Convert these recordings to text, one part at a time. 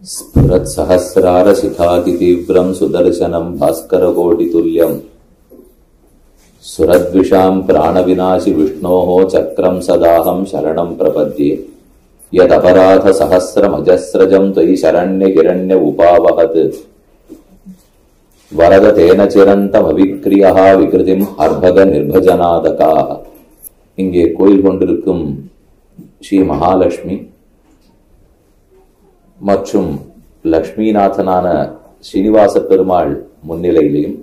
स्फुरत्सहस्रारशिखातितीव्रम् सुदर्शनम् भास्करकोटितुल्यम् सुरद्विषाम् प्राणविनाशि विष्णोः चक्रम् सदाहम् शरणम् प्रपद्ये यदपराधसहस्रमजस्रजम् त्वयि शरण्यकिरण्य उपावहत् वरद तेन चिरन्तमविक्रियः விகிருதிம் அர்பக நிர்பஜனாதகாக இங்கே கோயில் கொண்டிருக்கும் ஸ்ரீ மகாலட்சுமி மற்றும் லக்ஷ்மிநாதனான ஸ்ரீனிவாச பெருமாள் முன்னிலையிலையும்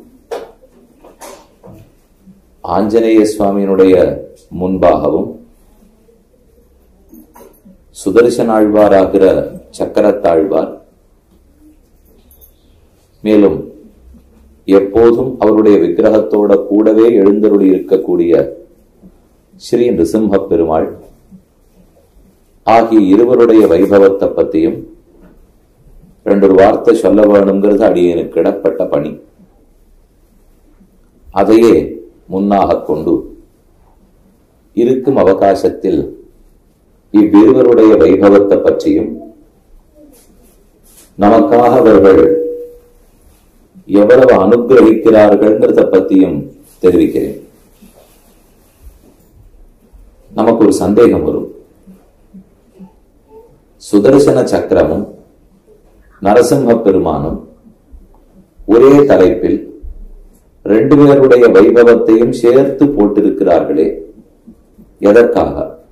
ஆஞ்சநேய சுவாமியினுடைய முன்பாகவும் சுதர்சனாழ்வாராகிற சக்கரத்தாழ்வார் மேலும் எப்போதும் அவருடைய விக்கிரகத்தோட கூடவே எழுந்தருளி இருக்கக்கூடிய ஸ்ரீ நிருசிம்ம பெருமாள் ஆகிய இருவருடைய வைபவத்தை பத்தியும் ரெண்டு ஒரு வார்த்தை சொல்ல வேணுங்கிறது அடியனுக்கு இடப்பட்ட பணி அதையே முன்னாக கொண்டு இருக்கும் அவகாசத்தில் இவ்விருவருடைய வைபவத்தை பற்றியும் நமக்காக அவர்கள் எவ்வளவு அனுகிரகிக்கிறார்கள்ங்கிறத பத்தியும் தெரிவிக்கிறேன் நமக்கு ஒரு சந்தேகம் வரும் சுதர்சன சக்கரமும் நரசிம்ம பெருமானும் ஒரே தலைப்பில் ரெண்டு பேருடைய வைபவத்தையும் சேர்த்து போட்டிருக்கிறார்களே எதற்காக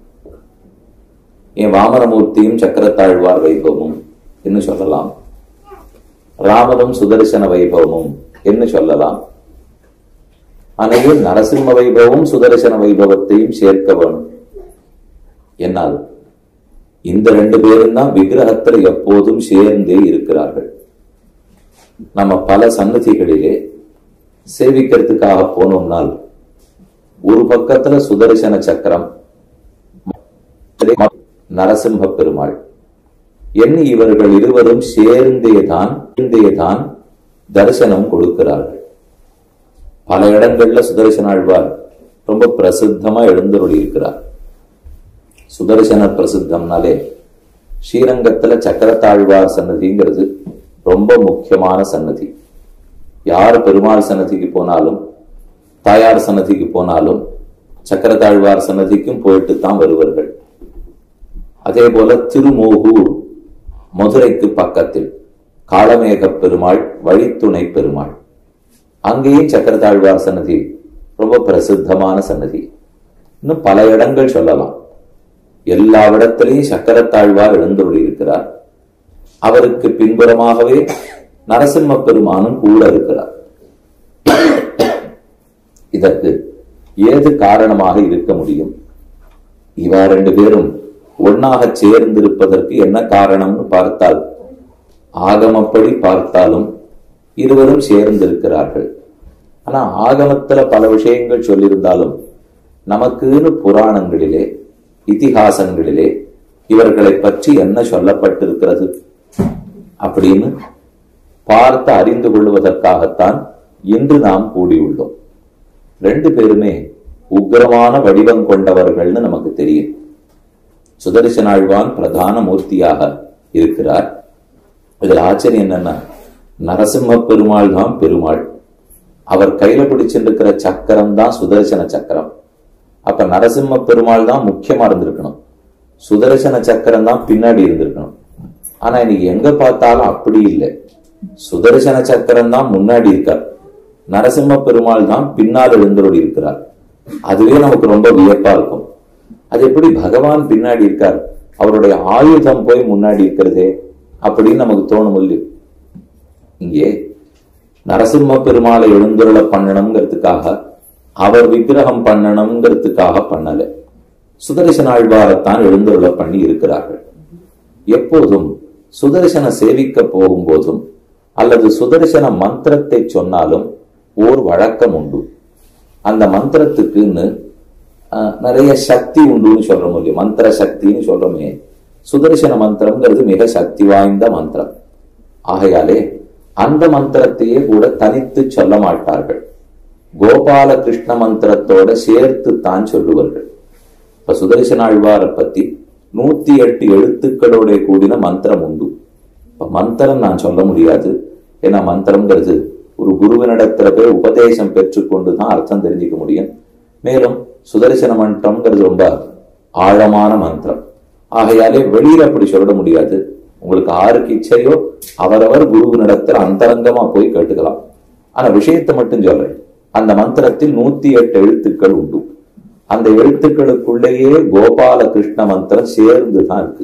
என் வாமனமூர்த்தியும் சக்கரத்தாழ்வார் வைபவமும் என்று சொல்லலாம் ராமனும் சுதர்சன வைபவமும் என்று சொல்லலாம் ஆனால் நரசிம்ம வைபவம் சுதர்சன வைபவத்தையும் சேர்க்க வேணும் என்னால் இந்த ரெண்டு பேரும் தான் விக்கிரகத்தில் எப்போதும் சேர்ந்தே இருக்கிறார்கள் நம்ம பல சன்னதிகளிலே சேவிக்கிறதுக்காக போனோம்னால் ஒரு பக்கத்துல சுதர்சன சக்கரம் நரசிம்ம பெருமாள் என்ன இவர்கள் இருவரும் சேர்ந்தேதான் சேர்ந்தேதான் தரிசனம் கொடுக்கிறார்கள் பல இடங்கள்ல சுதர்சன ஆழ்வார் ரொம்ப பிரசித்தமா எழுந்தருளி இருக்கிறார் சுதர்சன பிரசித்தம்னாலே ஸ்ரீரங்கத்துல சக்கரத்தாழ்வார் சன்னதிங்கிறது ரொம்ப முக்கியமான சன்னதி யார் பெருமாள் சன்னதிக்கு போனாலும் தாயார் சன்னதிக்கு போனாலும் சக்கரத்தாழ்வார் சன்னதிக்கும் போயிட்டு தான் வருவார்கள் அதே போல திருமோகூர் மதுரைக்கு பக்கத்தில் காளமேக பெருமாள் வழித்துணை பெருமாள் அங்கேயும் சக்கரத்தாழ்வார் சன்னதி ரொம்ப பிரசித்தமான சன்னதி இன்னும் பல இடங்கள் சொல்லலாம் எல்லா இடத்திலையும் சக்கரத்தாழ்வார் எழுந்துள்ளி இருக்கிறார் அவருக்கு பின்புறமாகவே நரசிம்ம பெருமானும் கூட இருக்கிறார் இதற்கு ஏது காரணமாக இருக்க முடியும் இவா ரெண்டு பேரும் ஒன்னாக சேர்ந்திருப்பதற்கு என்ன காரணம்னு பார்த்தால் ஆகமப்படி பார்த்தாலும் இருவரும் சேர்ந்திருக்கிறார்கள் ஆனா ஆகமத்துல பல விஷயங்கள் சொல்லியிருந்தாலும் நமக்குன்னு புராணங்களிலே இதிகாசங்களிலே இவர்களை பற்றி என்ன சொல்லப்பட்டிருக்கிறது அப்படின்னு பார்த்து அறிந்து கொள்வதற்காகத்தான் இன்று நாம் கூடியுள்ளோம் ரெண்டு பேருமே உக்ரமான வடிவம் கொண்டவர்கள்னு நமக்கு தெரியும் சுதர்சனாழ்வான் பிரதான மூர்த்தியாக இருக்கிறார் இதுல ஆச்சரியம் என்னன்னா நரசிம்ம பெருமாள் தான் பெருமாள் அவர் கையில பிடிச்சிருக்கிற சக்கரம் தான் சுதர்சன சக்கரம் அப்ப நரசிம்ம பெருமாள் தான் முக்கியமா இருந்திருக்கணும் சுதர்சன சக்கரம் தான் பின்னாடி இருந்திருக்கணும் ஆனா இன்னைக்கு எங்க பார்த்தாலும் அப்படி இல்லை சுதர்சன சக்கரம் தான் முன்னாடி இருக்கார் நரசிம்ம பெருமாள் தான் பின்னால் எழுந்தோடி இருக்கிறார் அதுவே நமக்கு ரொம்ப வியப்பா இருக்கும் அது எப்படி பகவான் பின்னாடி இருக்கார் அவருடைய ஆயுதம் போய் முன்னாடி இருக்கிறதே அப்படின்னு நமக்கு தோணும் இல்லையோ இங்கே நரசிம்ம பெருமாளை எழுந்துருள பண்ணணுங்கிறதுக்காக அவர் விக்கிரகம் பண்ணணுங்கிறதுக்காக பண்ணல சுதர்சன ஆழ்வாரத்தான் எழுந்துருள பண்ணி இருக்கிறார்கள் எப்போதும் சுதர்சன சேவிக்க போகும்போதும் அல்லது சுதர்சன மந்திரத்தை சொன்னாலும் ஓர் வழக்கம் உண்டு அந்த மந்திரத்துக்குன்னு நிறைய சக்தி உண்டுன்னு சொல்றோம் இல்லையா மந்திர சக்தின்னு சொல்றோமே சுதர்சன மந்திரம்ங்கிறது மிக சக்தி வாய்ந்த மந்திரம் ஆகையாலே அந்த மந்திரத்தையே கூட தனித்து சொல்ல மாட்டார்கள் கோபால கிருஷ்ண மந்திரத்தோட சேர்த்து தான் சொல்லுவார்கள் இப்ப சுதர்சன ஆழ்வாரை பத்தி நூத்தி எட்டு எழுத்துக்களோட கூடின மந்திரம் உண்டு இப்ப மந்திரம் நான் சொல்ல முடியாது ஏன்னா மந்திரம்ங்கிறது ஒரு குருவினிடத்துல போய் உபதேசம் பெற்றுக்கொண்டு தான் அர்த்தம் தெரிஞ்சுக்க முடியும் மேலும் சுதர்சன மந்திரம்ங்கிறது ரொம்ப ஆழமான மந்திரம் ஆகையாலே வெளியில அப்படி சொல்ல முடியாது உங்களுக்கு ஆருக்கு இச்சையோ அவரவர் குருவினிடத்துல அந்தரங்கமா போய் கேட்டுக்கலாம் ஆனா விஷயத்தை மட்டும் சொல்றேன் அந்த மந்திரத்தில் நூத்தி எட்டு எழுத்துக்கள் உண்டு அந்த எழுத்துக்களுக்குள்ளேயே கோபால கிருஷ்ண மந்திரம் சேர்ந்து தான் இருக்கு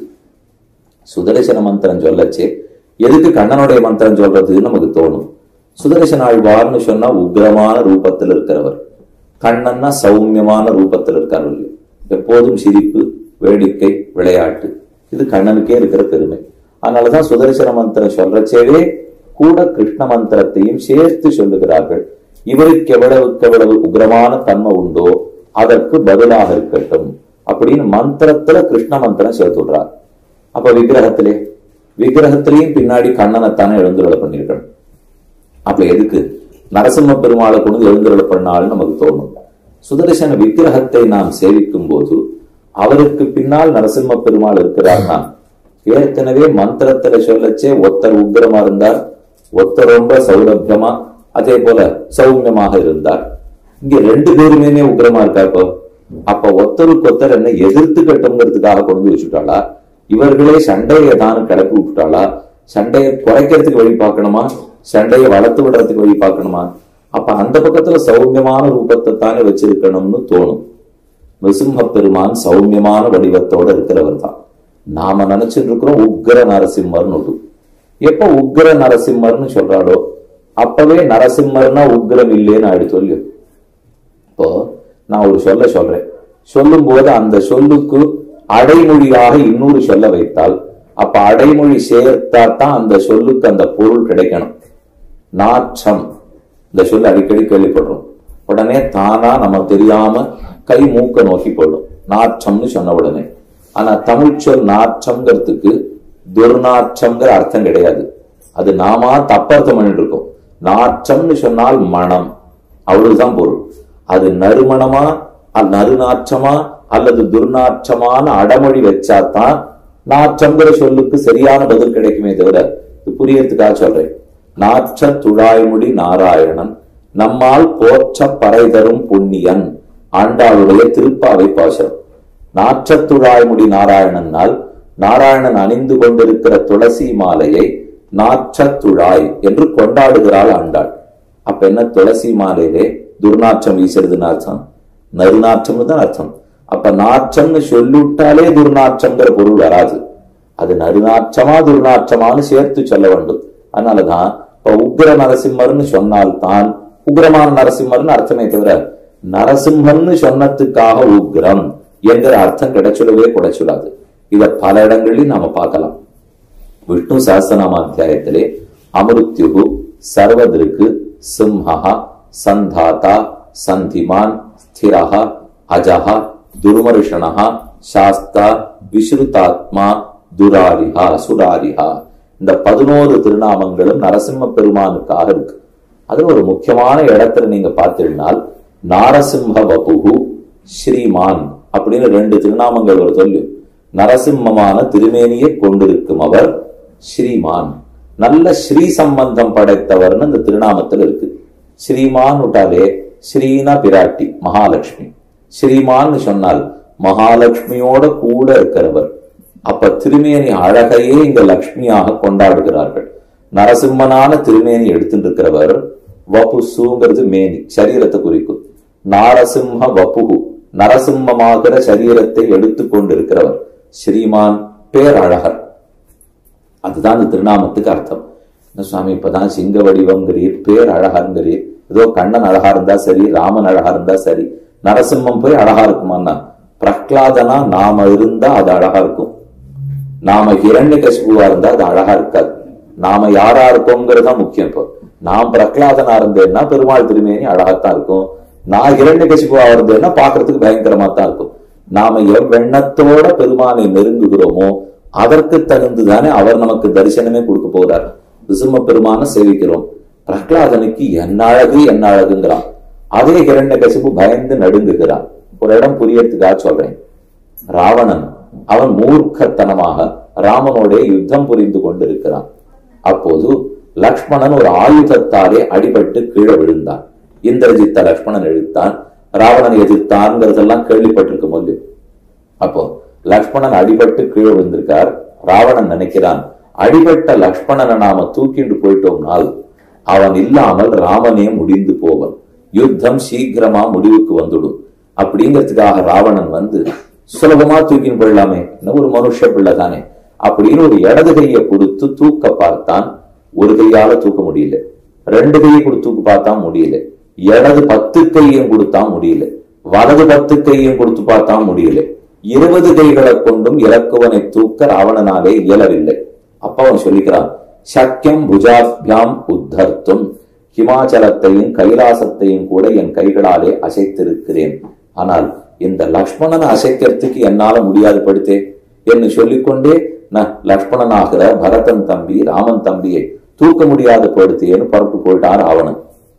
சுதர்சன மந்திரம் சொல்லச்சே எதுக்கு கண்ணனுடைய மந்திரம் சொல்றதுன்னு நமக்கு தோணும் சுதர்சன ஆழ்வார்னு சொன்னா உக்ரமான ரூபத்தில் இருக்கிறவர் கண்ணன்னா சௌமியமான ரூபத்தில் இருக்கார் இல்லையோ எப்போதும் சிரிப்பு வேடிக்கை விளையாட்டு இது கண்ணனுக்கே இருக்கிற பெருமை அதனாலதான் சுதர்சன மந்திரம் சொல்றச்சேவே கூட கிருஷ்ண மந்திரத்தையும் சேர்த்து சொல்லுகிறார்கள் இவருக்கு எவ்வளவுக்கு எவ்வளவு உக்ரமான தன்மை உண்டோ அதற்கு பதிலாக இருக்கட்டும் அப்படின்னு மந்திரத்துல கிருஷ்ண மந்திரம் சேர்த்து விடுறார் அப்ப விக்கிரகத்திலே விக்கிரகத்திலையும் பின்னாடி கண்ணனைத்தானே எழுந்துருளை பண்ணிருக்கணும் அப்ப எதுக்கு நரசிம்ம பெருமாளை கொண்டு எழுந்துருளை பண்ணாலும் நமக்கு தோணும் சுதர்சன விக்கிரகத்தை நாம் சேவிக்கும் போது அவருக்கு பின்னால் நரசிம்ம பெருமாள் இருக்கிறார்னா ஏற்கனவே மந்திரத்துல சொல்லச்சே ஒத்தர் உக்கிரமா இருந்தார் ஒத்தர் ரொம்ப சௌரபியமா அதே போல சௌமியமாக இருந்தார் இங்க ரெண்டு பேருமே உக்கிரமா இருக்கா இப்போ அப்ப ஒத்தருக்கு ஒத்தர் என்ன எதிர்த்து கட்டுங்கிறதுக்காக கொண்டு வந்து வச்சுட்டாளா இவர்களே சண்டையை தான் கிளப்பி விட்டுட்டாளா சண்டையை குறைக்கிறதுக்கு வழி பார்க்கணுமா சண்டையை வளர்த்து விடுறதுக்கு வழி பார்க்கணுமா அப்ப அந்த பக்கத்துல சௌமியமான ரூபத்தை தானே வச்சிருக்கணும்னு தோணும் நிருசிம்ம பெருமான் சௌமியமான வடிவத்தோட இருக்கிறவர் தான் நாம நினைச்சிட்டு இருக்கிறோம் உக்ர நரசிம்மர்னு ஒன்று எப்ப உக்ர நரசிம்மர்னு சொல்றாளோ அப்பவே நரசிம்மர்னா உக்ரம் இல்லைன்னு ஆயிடுச்சு சொல்லு இப்போ நான் ஒரு சொல்ல சொல்றேன் சொல்லும் போது அந்த சொல்லுக்கு அடைமொழியாக இன்னொரு சொல்ல வைத்தால் அப்ப அடைமொழி சேர்த்தா தான் அந்த சொல்லுக்கு அந்த பொருள் கிடைக்கணும் நாற்றம் இந்த சொல்லு அடிக்கடி கேள்விப்படுறோம் உடனே தானா நம்ம தெரியாம கை மூக்க நோக்கி போடும் நாற்றம்னு சொன்ன உடனே ஆனா தமிழ் சொல் நாற்றம்ங்கிறதுக்கு துர்நாற்றம்ங்கிற அர்த்தம் கிடையாது அது நாமா தப்பர்த்தம் பண்ணிட்டு இருக்கோம் நாற்றம்னு சொன்னால் மனம் அவ்வளவுதான் பொருள் அது நறுமணமா அ- நறுநாற்றமா அல்லது துர்நாற்றமான அடமொழி வச்சாதான் நாற்றம்ங்கிற சொல்லுக்கு சரியான பதில் கிடைக்குமே தவிர இது புரியறதுக்காக சொல்றேன் நாற்ற துழாய்முடி நாராயணன் நம்மால் போற்ற பறை தரும் புண்ணியன் ஆண்டாளுடைய திருப்பாவை பாசனம் நாற்றத்துழாய்முடி நாராயணனால் நாராயணன் அணிந்து கொண்டிருக்கிற துளசி மாலையை நாற்றத்துழாய் என்று கொண்டாடுகிறாள் ஆண்டாள் அப்ப என்ன துளசி மாலையிலே துர்நாற்றம் வீசுறதுன்னு அர்த்தம் நறுநாற்றம்னு தான் அர்த்தம் அப்ப நாற்றம்னு சொல்லிவிட்டாலே துர்நாற்றம்ங்கிற பொருள் வராது அது நறுநாற்றமா துர்நாற்றமான்னு சேர்த்து சொல்ல வேண்டும் அதனாலதான் இப்ப உக்ர நரசிம்மர்னு சொன்னால்தான் உக்ரமான நரசிம்மர்னு அர்த்தமே தவிர நரசிம்மன்னு சொன்னதுக்காக உக்ரம் என்கிற அர்த்தம் கிடைச்சுடவே கிடைச்சுடாது இத பல இடங்களிலும் நாம பார்க்கலாம் விஷ்ணு சஹஸ்ரநாம அத்தியாயத்திலே அமிருத்யுகு சர்வதிருக்கு சிம்ஹா சந்தாதா சந்திமான் ஸ்திரஹ அஜஹ துர்மருஷணஹ சாஸ்தா விஸ்ருதாத்மா துராரிஹா சுராரிஹா இந்த பதினோரு திருநாமங்களும் நரசிம்ம பெருமானுக்காக இருக்கு அது ஒரு முக்கியமான இடத்துல நீங்க பார்த்தீங்கன்னா நாரசிம்ம வபுகு ஸ்ரீமான் அப்படின்னு ரெண்டு திருநாமங்கள் ஒரு சொல்லு நரசிம்மமான திருமேனியை கொண்டிருக்கும் அவர் ஸ்ரீமான் நல்ல ஸ்ரீ சம்பந்தம் படைத்தவர்னு இந்த திருநாமத்தில் இருக்கு ஸ்ரீமான் விட்டாலே ஸ்ரீனா பிராட்டி மகாலட்சுமி ஸ்ரீமான்னு சொன்னால் மகாலட்சுமியோட கூட இருக்கிறவர் அப்ப திருமேனி அழகையே இங்க லக்ஷ்மியாக கொண்டாடுகிறார்கள் நரசிம்மனான திருமேனி எடுத்துட்டு இருக்கிறவர் வபுசுங்கிறது மேனி சரீரத்தை குறிக்கும் நாரசிம்ம வப்புகு நரசிம்மமாகிற சரீரத்தை எடுத்துக் கொண்டிருக்கிறவர் ஸ்ரீமான் பேரழகர் அதுதான் இந்த திருநாமத்துக்கு அர்த்தம் என்ன சுவாமி இப்பதான் சிங்க வடிவங்கிறீர் பேர் அழகாருங்கிறீர் ஏதோ கண்ணன் அழகா இருந்தா சரி ராமன் அழகா இருந்தா சரி நரசிம்மம் போய் அழகா இருக்குமான்னா பிரஹ்லாதனா நாம இருந்தா அது அழகா இருக்கும் நாம ஹிரண்ய கசிபுவா இருந்தா அது அழகா இருக்காது நாம யாரா இருக்கோங்கிறது தான் முக்கியம் இப்போ நான் பிரகலாதனா இருந்தேன்னா பெருமாள் திருமேனி அழகாத்தான் இருக்கும் நான் ஹிரண்ய கசிபுவா இருந்தேன்னா பாக்குறதுக்கு பயங்கரமா தான் இருக்கும் நாம எவ்வெண்ணத்தோட பெருமானை நெருங்குகிறோமோ அதற்கு தகுந்துதானே அவர் நமக்கு தரிசனமே கொடுக்க போறார் விசும பெருமான சேவிக்கிறோம் பிரகலாதனுக்கு என்ன அழகு என்ன அழகுங்கிறான் அதே ஹிரண்ய கசிபு பயந்து நடுங்குகிறான் ஒரு இடம் புரியறதுக்காக சொல்றேன் ராவணன் அவன் மூர்க்கத்தனமாக ராமனோட யுத்தம் புரிந்து கொண்டிருக்கிறான் அப்போது லக்ஷ்மணன் ஒரு ஆயுதத்தாலே அடிபட்டு கீழே விழுந்தான் இந்திரஜித்த லக்ஷ்மணன் எழுத்தான் ராவணன் எதிர்த்தான்ங்கிறதெல்லாம் கேள்விப்பட்டிருக்க போது அப்போ லக்ஷ்மணன் அடிபட்டு கீழே விழுந்திருக்கார் ராவணன் நினைக்கிறான் அடிபட்ட லக்ஷ்மணனை நாம தூக்கிண்டு போயிட்டோம்னால் அவன் இல்லாமல் ராமனே முடிந்து போவன் யுத்தம் சீக்கிரமா முடிவுக்கு வந்துடும் அப்படிங்கிறதுக்காக ராவணன் வந்து சுலபமா தூக்கின்னு போயிடலாமே என்ன ஒரு மனுஷ பிள்ளை தானே அப்படின்னு ஒரு இடது கையை கொடுத்து தூக்க பார்த்தான் ஒரு கையால தூக்க முடியல ரெண்டு கையை கொடுத்து தூக்க பார்த்தா முடியல இடது பத்து கையும் கொடுத்தா முடியல வலது பத்து கையும் கொடுத்து பார்த்தா முடியல இருபது கைகளை கொண்டும் இலக்குவனை தூக்க ராவணனாலே இயலவில்லை அப்ப அவன் சொல்லிக்கிறான் சக்கியம் புஜாபியாம் உத்தர்த்தும் ஹிமாச்சலத்தையும் கைலாசத்தையும் கூட என் கைகளாலே அசைத்திருக்கிறேன் ஆனால் இந்த லக்ஷ்மணனை அசைக்கிறதுக்கு என்னால முடியாது படுத்தே என்று சொல்லிக்கொண்டே நான் லக்ஷ்மணனாகிற பரதன் தம்பி ராமன் தம்பியை தூக்க முடியாது படுத்தேன்னு புறப்பு போயிட்டான் ராவணன்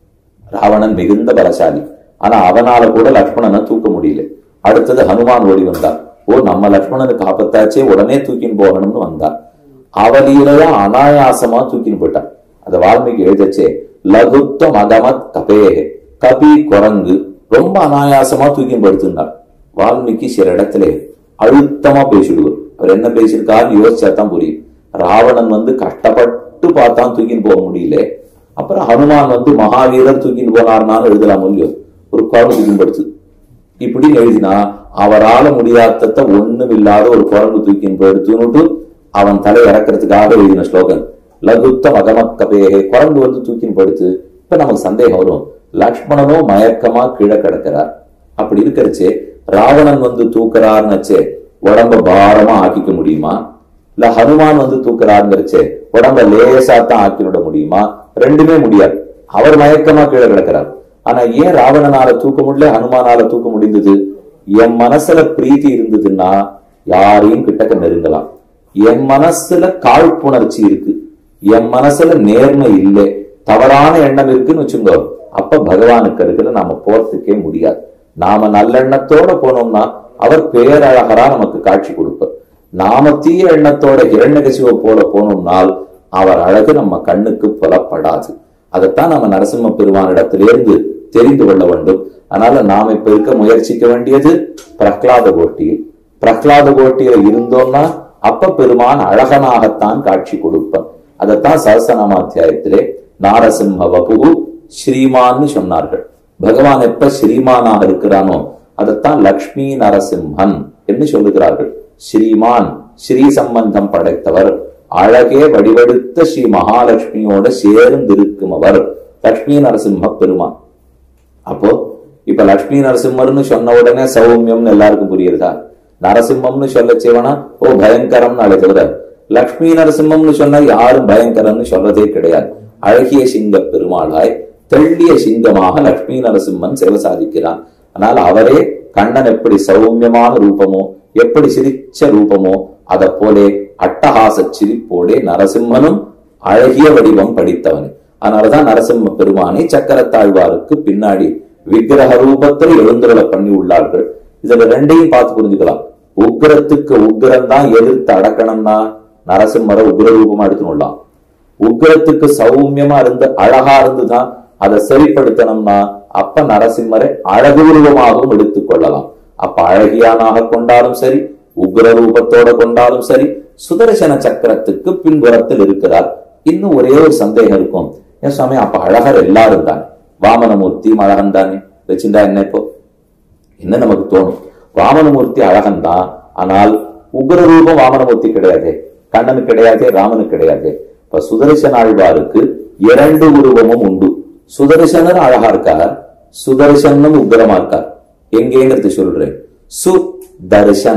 ராவணன் மிகுந்த பலசாலி ஆனா அவனால கூட லக்ஷ்மணனை தூக்க முடியல அடுத்தது ஹனுமான் ஓடி வந்தார் ஓ நம்ம லக்ஷ்மணனுக்கு ஆபத்தாச்சே உடனே தூக்கின்னு போகணும்னு வந்தார் அவலீலையா அனாயாசமா தூக்கின்னு போயிட்டான் அந்த வால்மீகி எழுதச்சே லகுத்தம் அகமத் கபேகே கபி குரங்கு ரொம்ப அனாயாசமா தூக்கின்னு படுத்திருந்தார் வால்மீகி சில இடத்துல அழுத்தமா பேசிடுவார் அவர் என்ன பேசியிருக்காருன்னு யோசிச்சா தான் புரியும் ராவணன் வந்து கஷ்டப்பட்டு பார்த்தான் தூக்கின்னு போக முடியல அப்புறம் ஹனுமான் வந்து மகாவீரர் தூக்கின்னு போனார்னாலும் எழுதலாம் இல்லையோ ஒரு குரங்கு தூக்கின்னு படுத்து இப்படின்னு எழுதினா அவரால முடியாதத ஒண்ணும் இல்லாத ஒரு குரங்கு தூக்கின்னு போயிடுத்துன்னுட்டு அவன் தலை இறக்கிறதுக்காக எழுதின ஸ்லோகன் லகுத்த மகமத் கபேகே குரங்கு வந்து தூக்கின்னு படுத்து இப்ப நமக்கு சந்தேகம் வரும் லக்ஷ்மணனோ மயக்கமா கீழே கிடக்கிறார் அப்படி இருக்கிறச்சே ராவணன் வந்து தூக்குறாருன்னுச்சே உடம்ப பாரமா ஆக்கிக்க முடியுமா இல்ல ஹனுமான் வந்து தூக்குறாருங்கிறச்சே உடம்ப லேசா தான் ஆக்கி விட முடியுமா ரெண்டுமே முடியாது அவர் மயக்கமா கீழே கிடக்கிறார் ஆனா ஏன் ராவணனால தூக்க முடியல ஹனுமானால தூக்க முடிந்தது என் மனசுல பிரீத்தி இருந்ததுன்னா யாரையும் கிட்டக்க நெருங்கலாம் என் மனசுல காழ்ப்புணர்ச்சி இருக்கு என் மனசுல நேர்மை இல்லை தவறான எண்ணம் இருக்குன்னு வச்சுக்கோ அப்ப பகவானுக்கு அடுக்கல நாம போறதுக்கே முடியாது நாம நல்லெண்ணத்தோட போனோம்னா அவர் பேரழகரா நமக்கு காட்சி கொடுப்பார் நாம தீய எண்ணத்தோட இரண்டகசிவ போல போனோம்னால் அவர் அழகு நம்ம கண்ணுக்கு புலப்படாது அதைத்தான் நம்ம நரசிம்ம பெருமானிடத்திலிருந்து தெரிந்து கொள்ள வேண்டும் அதனால நாம இப்ப இருக்க முயற்சிக்க வேண்டியது பிரகலாத கோட்டியில் பிரகலாத கோட்டியில இருந்தோம்னா அப்ப பெருமான் அழகனாகத்தான் காட்சி கொடுப்பார் அதைத்தான் சரசநாமாத்தியாயத்திலே நாரசிம்ம வபு ஸ்ரீமான்னு சொன்னார்கள் பகவான் எப்ப ஸ்ரீமானாக இருக்கிறானோ அதைத்தான் லக்ஷ்மி நரசிம்மன் என்று சொல்லுகிறார்கள் ஸ்ரீமான் ஸ்ரீ சம்பந்தம் படைத்தவர் அழகே வடிவெடுத்த ஸ்ரீ மகாலட்சுமியோட சேர்ந்திருக்கும் அவர் லக்ஷ்மி நரசிம்ம பெருமான் அப்போ இப்ப லக்ஷ்மி நரசிம்மர்னு சொன்ன உடனே சௌமியம்னு எல்லாருக்கும் புரியுறதா நரசிம்மம்னு சொல்ல செய்வனா ஓ பயங்கரம்னு அழைத்தவர லக்ஷ்மி நரசிம்மம்னு சொன்னா யாரும் பயங்கரம்னு சொல்றதே கிடையாது அழகிய சிங்க பெருமாளாய் தெள்ளிய சிங்கமாக லக்ஷ்மி நரசிம்மன் சேவை சாதிக்கிறான் ஆனால் அவரே கண்ணன் எப்படி சௌமியமான ரூபமோ எப்படி சிரிச்ச ரூபமோ அத போலே அட்டகாச சிரிப்போடே நரசிம்மனும் அழகிய வடிவம் படித்தவன் அதனாலதான் நரசிம்ம பெருமானை சக்கரத்தாழ்வாருக்கு பின்னாடி விக்கிரக ரூபத்தில் எழுந்துருள பண்ணி உள்ளார்கள் இதுல ரெண்டையும் பார்த்து புரிஞ்சுக்கலாம் உக்கிரத்துக்கு உக்கிரம் தான் எதிர்த்து அடக்கணும்னா நரசிம்மரை உக்ர ரூபமா எடுத்துனுடலாம் உக்கிரத்துக்கு சௌமியமா இருந்து அழகா இருந்துதான் அதை சரிப்படுத்தணும்னா அப்ப நரசிம்மரை அழகு உருவமாகவும் எடுத்துக் கொள்ளலாம் அப்ப அழகியானாக கொண்டாலும் சரி உக்ர ரூபத்தோட கொண்டாலும் சரி சுதர்சன சக்கரத்துக்கு பின்புறத்தில் இருக்கிறார் இன்னும் ஒரே ஒரு சந்தேகம் இருக்கும் ஏன் சுவாமி அப்ப அழகர் எல்லாரும் தானே வாமனமூர்த்தியும் அழகன் தானே வச்சுட்டா என்ன இப்போ என்ன நமக்கு தோணும் வாமனமூர்த்தி அழகன் தான் ஆனால் உக்ர ரூபம் வாமனமூர்த்தி கிடையாது கண்ணனுக்கு கிடையாது ராமனுக்கு கிடையாது இப்ப சுதர்சன ஆழ்வாருக்கு இரண்டு உருவமும் உண்டு சுதர்சனர் அழகா இருக்கார் சுதர்சனும் உக்ரமா இருக்கார் எங்கேங்கிறது சொல்றேன் சு தர்சன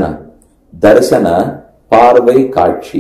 தர்சன பார்வை காட்சி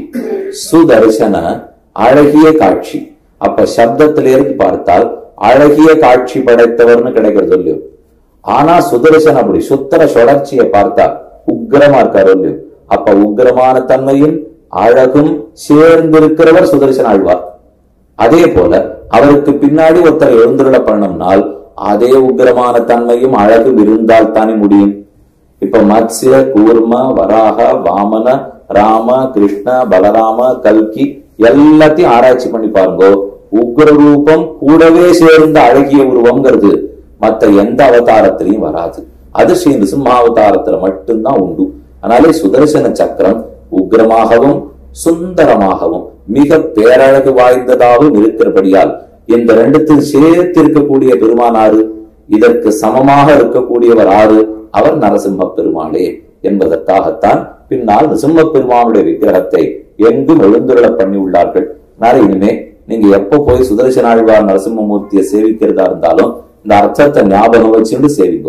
சுதர்சன அழகிய காட்சி அப்ப சப்தத்திலிருந்து பார்த்தால் அழகிய காட்சி படைத்தவர்னு கிடைக்கிறது இல்லையோ ஆனா சுதர்சன் அப்படி சுத்தர சுழற்சியை பார்த்தா உக்ரமா இருக்காரு இல்லையோ அப்ப உக்ரமான தன்மையும் அழகும் சேர்ந்திருக்கிறவர் சுதர்சன் ஆழ்வார் அதே போல அவருக்கு பின்னாடி ஒருத்தர் எழுந்துருள பண்ணோம்னால் அதே உக்ரமான தன்மையும் அழகும் இருந்தால் தானே முடியும் இப்ப மத்ஸ்ய கூர்ம வராக வாமன ராம கிருஷ்ண பலராம கல்கி எல்லாத்தையும் ஆராய்ச்சி பண்ணி பாருங்க உக்ர ரூபம் கூடவே சேர்ந்த அழகிய உருவம்ங்கிறது மத்த எந்த அவதாரத்திலையும் வராது அது ஸ்ரீ நிசிம்மாவதாரத்துல மட்டும்தான் உண்டு அதனாலே சுதர்சன சக்கரம் உக்ரமாகவும் சுந்தரமாகவும் மிக பேரழகு வாய்ந்ததாகவும் இருக்கிறபடியால் இந்த ரெண்டுத்தையும் சேர்த்து இருக்கக்கூடிய பெருமானாரு இதற்கு சமமாக இருக்கக்கூடியவர் ஆறு அவர் நரசிம்ம பெருமாளே என்பதற்காகத்தான் பின்னால் நிசிம்ம பெருமானுடைய விக்கிரகத்தை எங்கும் எழுந்துருள பண்ணி உள்ளார்கள் அதனால இனிமே நீங்க எப்ப போய் சுதர்சனாழ்வார் நரசிம்மமூர்த்தியை சேவிக்கிறதா இருந்தாலும் இந்த அர்த்தத்தை ஞாபகம் வச்சுட்டு சேவிங்கோ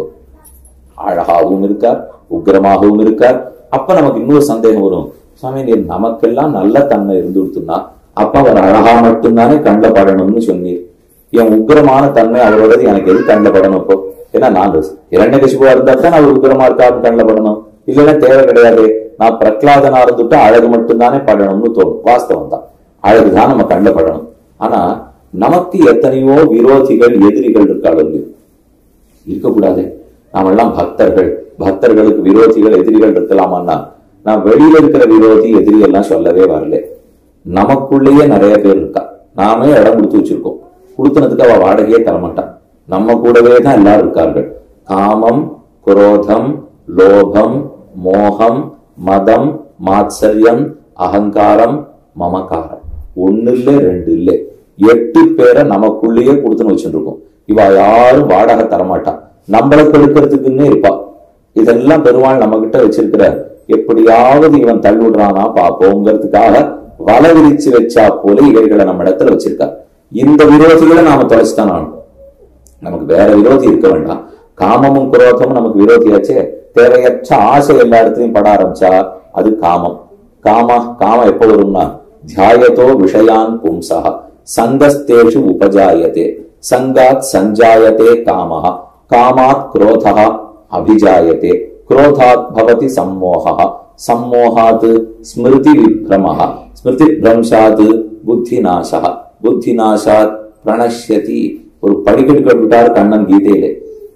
அழகாகவும் இருக்கார் உக்கிரமாகவும் இருக்கார் அப்ப நமக்கு இன்னொரு சந்தேகம் வரும் சுவாமி நீர் நமக்கெல்லாம் நல்ல தன்மை இருந்து கொடுத்துனா அப்ப அவர் அழகா மட்டும்தானே கண்ட படணும்னு சொன்னீர் என் உக்கிரமான தன்மை அவரோடது எனக்கு எது கண்ட படணும் இப்போ ஏன்னா நான் இரண்ய கசிபுவா இருந்தா தான் அவர் உக்கிரமா இருக்காருன்னு கண்ணில் படணும் இல்லைன்னா தேவை கிடையாது நான் பிரகலாதனா இருந்துட்டு அழகு மட்டும்தானே படணும்னு தோணும் வாஸ்தவம் தான் அழகுதான் நம்ம கண்ணில் படணும் ஆனா நமக்கு எத்தனையோ விரோதிகள் எதிரிகள் இருக்காள் இருக்கக்கூடாது நாமெல்லாம் பக்தர்கள் பக்தர்களுக்கு விரோதிகள் எதிரிகள் இருக்கலாமான்னா நான் வெளியில இருக்கிற விரோதி எதிரி எல்லாம் சொல்லவே வரல நமக்குள்ளேயே நிறைய பேர் இருக்கா நாமே இடம் கொடுத்து வச்சிருக்கோம் கொடுத்தனதுக்கு அவ வாடகையே தரமாட்டான் நம்ம கூடவே தான் எல்லாரும் இருக்கார்கள் காமம் குரோதம் லோபம் மோகம் மதம் மாத்சரியம் அகங்காரம் மமகாரம் ஒண்ணு இல்ல ரெண்டு இல்ல எட்டு பேரை நமக்குள்ளேயே கொடுத்துன்னு வச்சுருக்கோம் இவ யாரும் வாடகை தரமாட்டான் நம்மளை கொடுக்கறதுக்குன்னே இருப்பா இதெல்லாம் பெருமாள் நம்ம கிட்ட வச்சிருக்கிற எப்படியாவது இவன் தள்ளுடுறானா பாப்போங்கிறதுக்காக வலை விரிச்சு வச்சா போல இவைகளை நம்ம இடத்துல வச்சிருக்கா இந்த விரோதிகளை நாம தொலைச்சுதான் ஆகணும் நமக்கு வேற விரோதி இருக்க வேண்டாம் காமமும் குரோதமும் நமக்கு விரோதியாச்சே தேவையற்ற ஆசை எல்லா இடத்துலயும் பட ஆரம்பிச்சா அது காமம் காம காமம் எப்ப வரும்னா தியாயத்தோ விஷயான் பும்சா சங்கஸ்தேஷு உபஜாயத்தே சங்காத் சஞ்சாயத்தே காமஹ காமாத் क्रोधः அபிஜாயத்தே क्रोधात् भवति सम्मोहः सम्मोहात् स्मृति विभ्रमः स्मृति भ्रंशात् बुद्धिनाशः புத்திநாசாத் பிரணஷ்யதி ஒரு படிக்கட்டு கட்டுட்டார் கண்ணன் கீதையிலே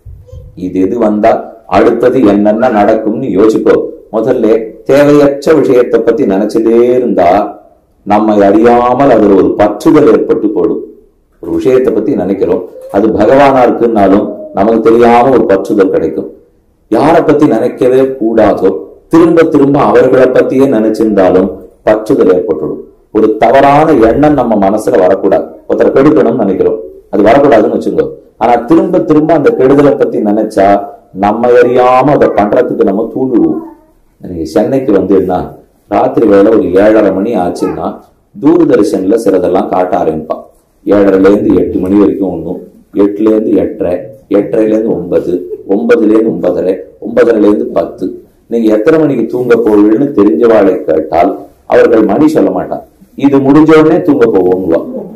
இது எது வந்தா அடுத்தது என்னென்ன நடக்கும்னு யோசிப்போ முதல்ல தேவையற்ற விஷயத்தை பத்தி நினைச்சதே இருந்தா நம்மை அறியாமல் அதுல ஒரு பற்றுதல் ஏற்பட்டு போடும் ஒரு விஷயத்தை பத்தி நினைக்கிறோம் அது பகவானா இருக்குன்னாலும் நமக்கு தெரியாம ஒரு பற்றுதல் கிடைக்கும் யாரை பத்தி நினைக்கவே கூடாதோ திரும்ப திரும்ப அவர்களை பத்தியே நினைச்சிருந்தாலும் பற்றுதல் ஏற்பட்டுடும் ஒரு தவறான எண்ணம் நம்ம மனசுல வரக்கூடாது ஒருத்தரை கெடுக்கணும்னு நினைக்கிறோம் அது வரக்கூடாதுன்னு வச்சுக்கோ ஆனா திரும்ப திரும்ப அந்த கெடுதலை பத்தி நினைச்சா நம்ம அறியாம அதை பண்றதுக்கு நம்ம தூண்டுவோம் நீங்க சென்னைக்கு வந்தீங்கன்னா ராத்திரி வேலை ஒரு ஏழரை மணி ஆச்சுன்னா தூர்தர்ஷன்ல சிலதெல்லாம் காட்ட ஆரம்பிப்பான் ஏழரைல இருந்து எட்டு மணி வரைக்கும் ஒண்ணும் எட்டுல இருந்து எட்டரை எட்டரைல இருந்து ஒன்பது ஒன்பதுல இருந்து ஒன்பதரை ஒன்பதரைல இருந்து பத்து நீங்க எத்தனை மணிக்கு தூங்க போவீங்கன்னு தெரிஞ்சவாளை கேட்டால் அவர்கள் மணி சொல்ல மாட்டான் இது முடிஞ்ச உடனே தூங்க போவோம்வா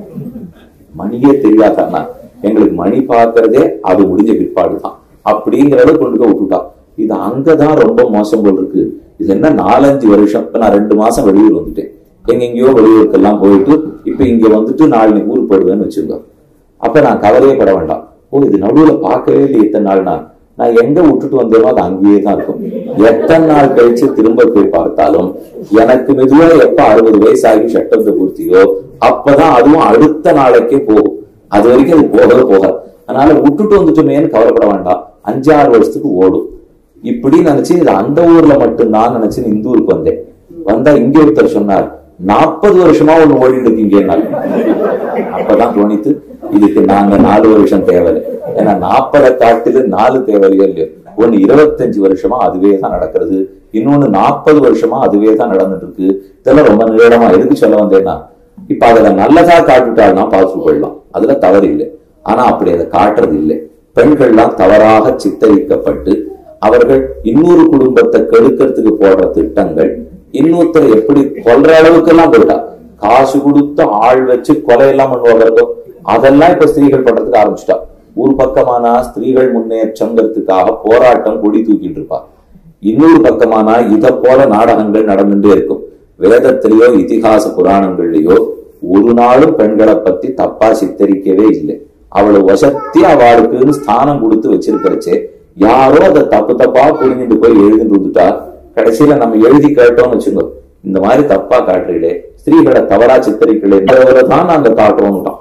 மணியே தெரியாதானா எங்களுக்கு மணி பார்க்கறதே அது முடிஞ்ச பிற்பாடு தான் அப்படிங்கறத கொண்டு போய் விட்டுட்டான் இது அங்கதான் ரொம்ப மோசம் போல் இருக்கு இது என்ன நாலஞ்சு வருஷம் இப்ப நான் ரெண்டு மாசம் வெளியூர் வந்துட்டேன் எங்கெங்கயோ வெளியூருக்கெல்லாம் போயிட்டு இப்ப இங்க வந்துட்டு நாலு ஊர் போடுவேன்னு வச்சுக்கோ அப்ப நான் கவலையே பட வேண்டாம் ஓ இது நடுவுல பார்க்கவே இல்லை இத்தனை நாள் நான் நான் எங்க விட்டுட்டு வந்தேனோ அது அங்கேயே தான் இருக்கும் எத்தனை நாள் கழிச்சு திரும்ப போய் பார்த்தாலும் எனக்கு மெதுவா எப்ப அறுபது வயசாகி சட்டத்தை பூர்த்தியோ அப்பதான் அதுவும் அடுத்த நாளைக்கே போகும் அது வரைக்கும் அது போகவே போகாது அதனால விட்டுட்டு வந்துட்டோமேன்னு கவலைப்பட வேண்டாம் அஞ்சாறு வருஷத்துக்கு ஓடும் இப்படி நினைச்சு இது அந்த ஊர்ல மட்டும்தான் நினைச்சு இந்த ஊருக்கு வந்தேன் வந்தா இங்க ஒருத்தர் சொன்னார் நாற்பது வருஷமா ஒண்ணு ஓடிட்டு இருக்கீங்க அப்பதான் தோணித்து இதுக்கு நாங்க நாலு வருஷம் தேவை ஏன்னா நாற்பதை காட்டில நாலு தேவையோ இல்லையோ ஒண்ணு இருபத்தஞ்சு வருஷமா அதுவே தான் நடக்கிறது இன்னொன்னு நாற்பது வருஷமா அதுவே தான் நடந்துட்டு இருக்கு இதெல்லாம் ரொம்ப நீளமா எதுக்கு சொல்ல வந்தேன்னா இப்ப அதுல நல்லதா காட்டுட்டாள்னா பார்த்து போயிடலாம் அதுல தவறு இல்லை ஆனா அப்படி அதை காட்டுறது இல்லை பெண்கள்லாம் தவறாக சித்தரிக்கப்பட்டு அவர்கள் இன்னொரு குடும்பத்தை கெடுக்கிறதுக்கு போடுற திட்டங்கள் இன்னொருத்தரை எப்படி கொல்ற அளவுக்கு எல்லாம் போயிட்டா காசு கொடுத்து ஆள் வச்சு கொலை எல்லாம் பண்ணுவாங்க அதெல்லாம் இப்ப ஸ்திரீகள் பண்றதுக்கு ஆரம்பிச்சிட்டா ஊர் பக்கமானா ஸ்திரீகள் முன்னேற்றங்கிறதுக்காக போராட்டம் கொடி தூக்கிட்டு இருப்பா இன்னொரு பக்கமானா இத போல நாடகங்கள் நடந்துட்டே இருக்கும் வேதத்திலேயோ இதிகாச புராணங்கள்லயோ ஒரு நாளும் பெண்களை பத்தி தப்பா சித்தரிக்கவே இல்லை அவளை வசத்தி அவளுக்குன்னு ஸ்தானம் கொடுத்து வச்சிருக்கிறச்சே யாரோ அதை தப்பு தப்பா புரிஞ்சுட்டு போய் எழுதிட்டு வந்துட்டா கடைசியில நம்ம எழுதி கேட்டோம்னு வச்சுக்கோ இந்த மாதிரி தப்பா காட்டுறீங்களே ஸ்திரீகளை தவறா சித்தரிக்கலை தான் நாங்க காட்டுறோம்ட்டான்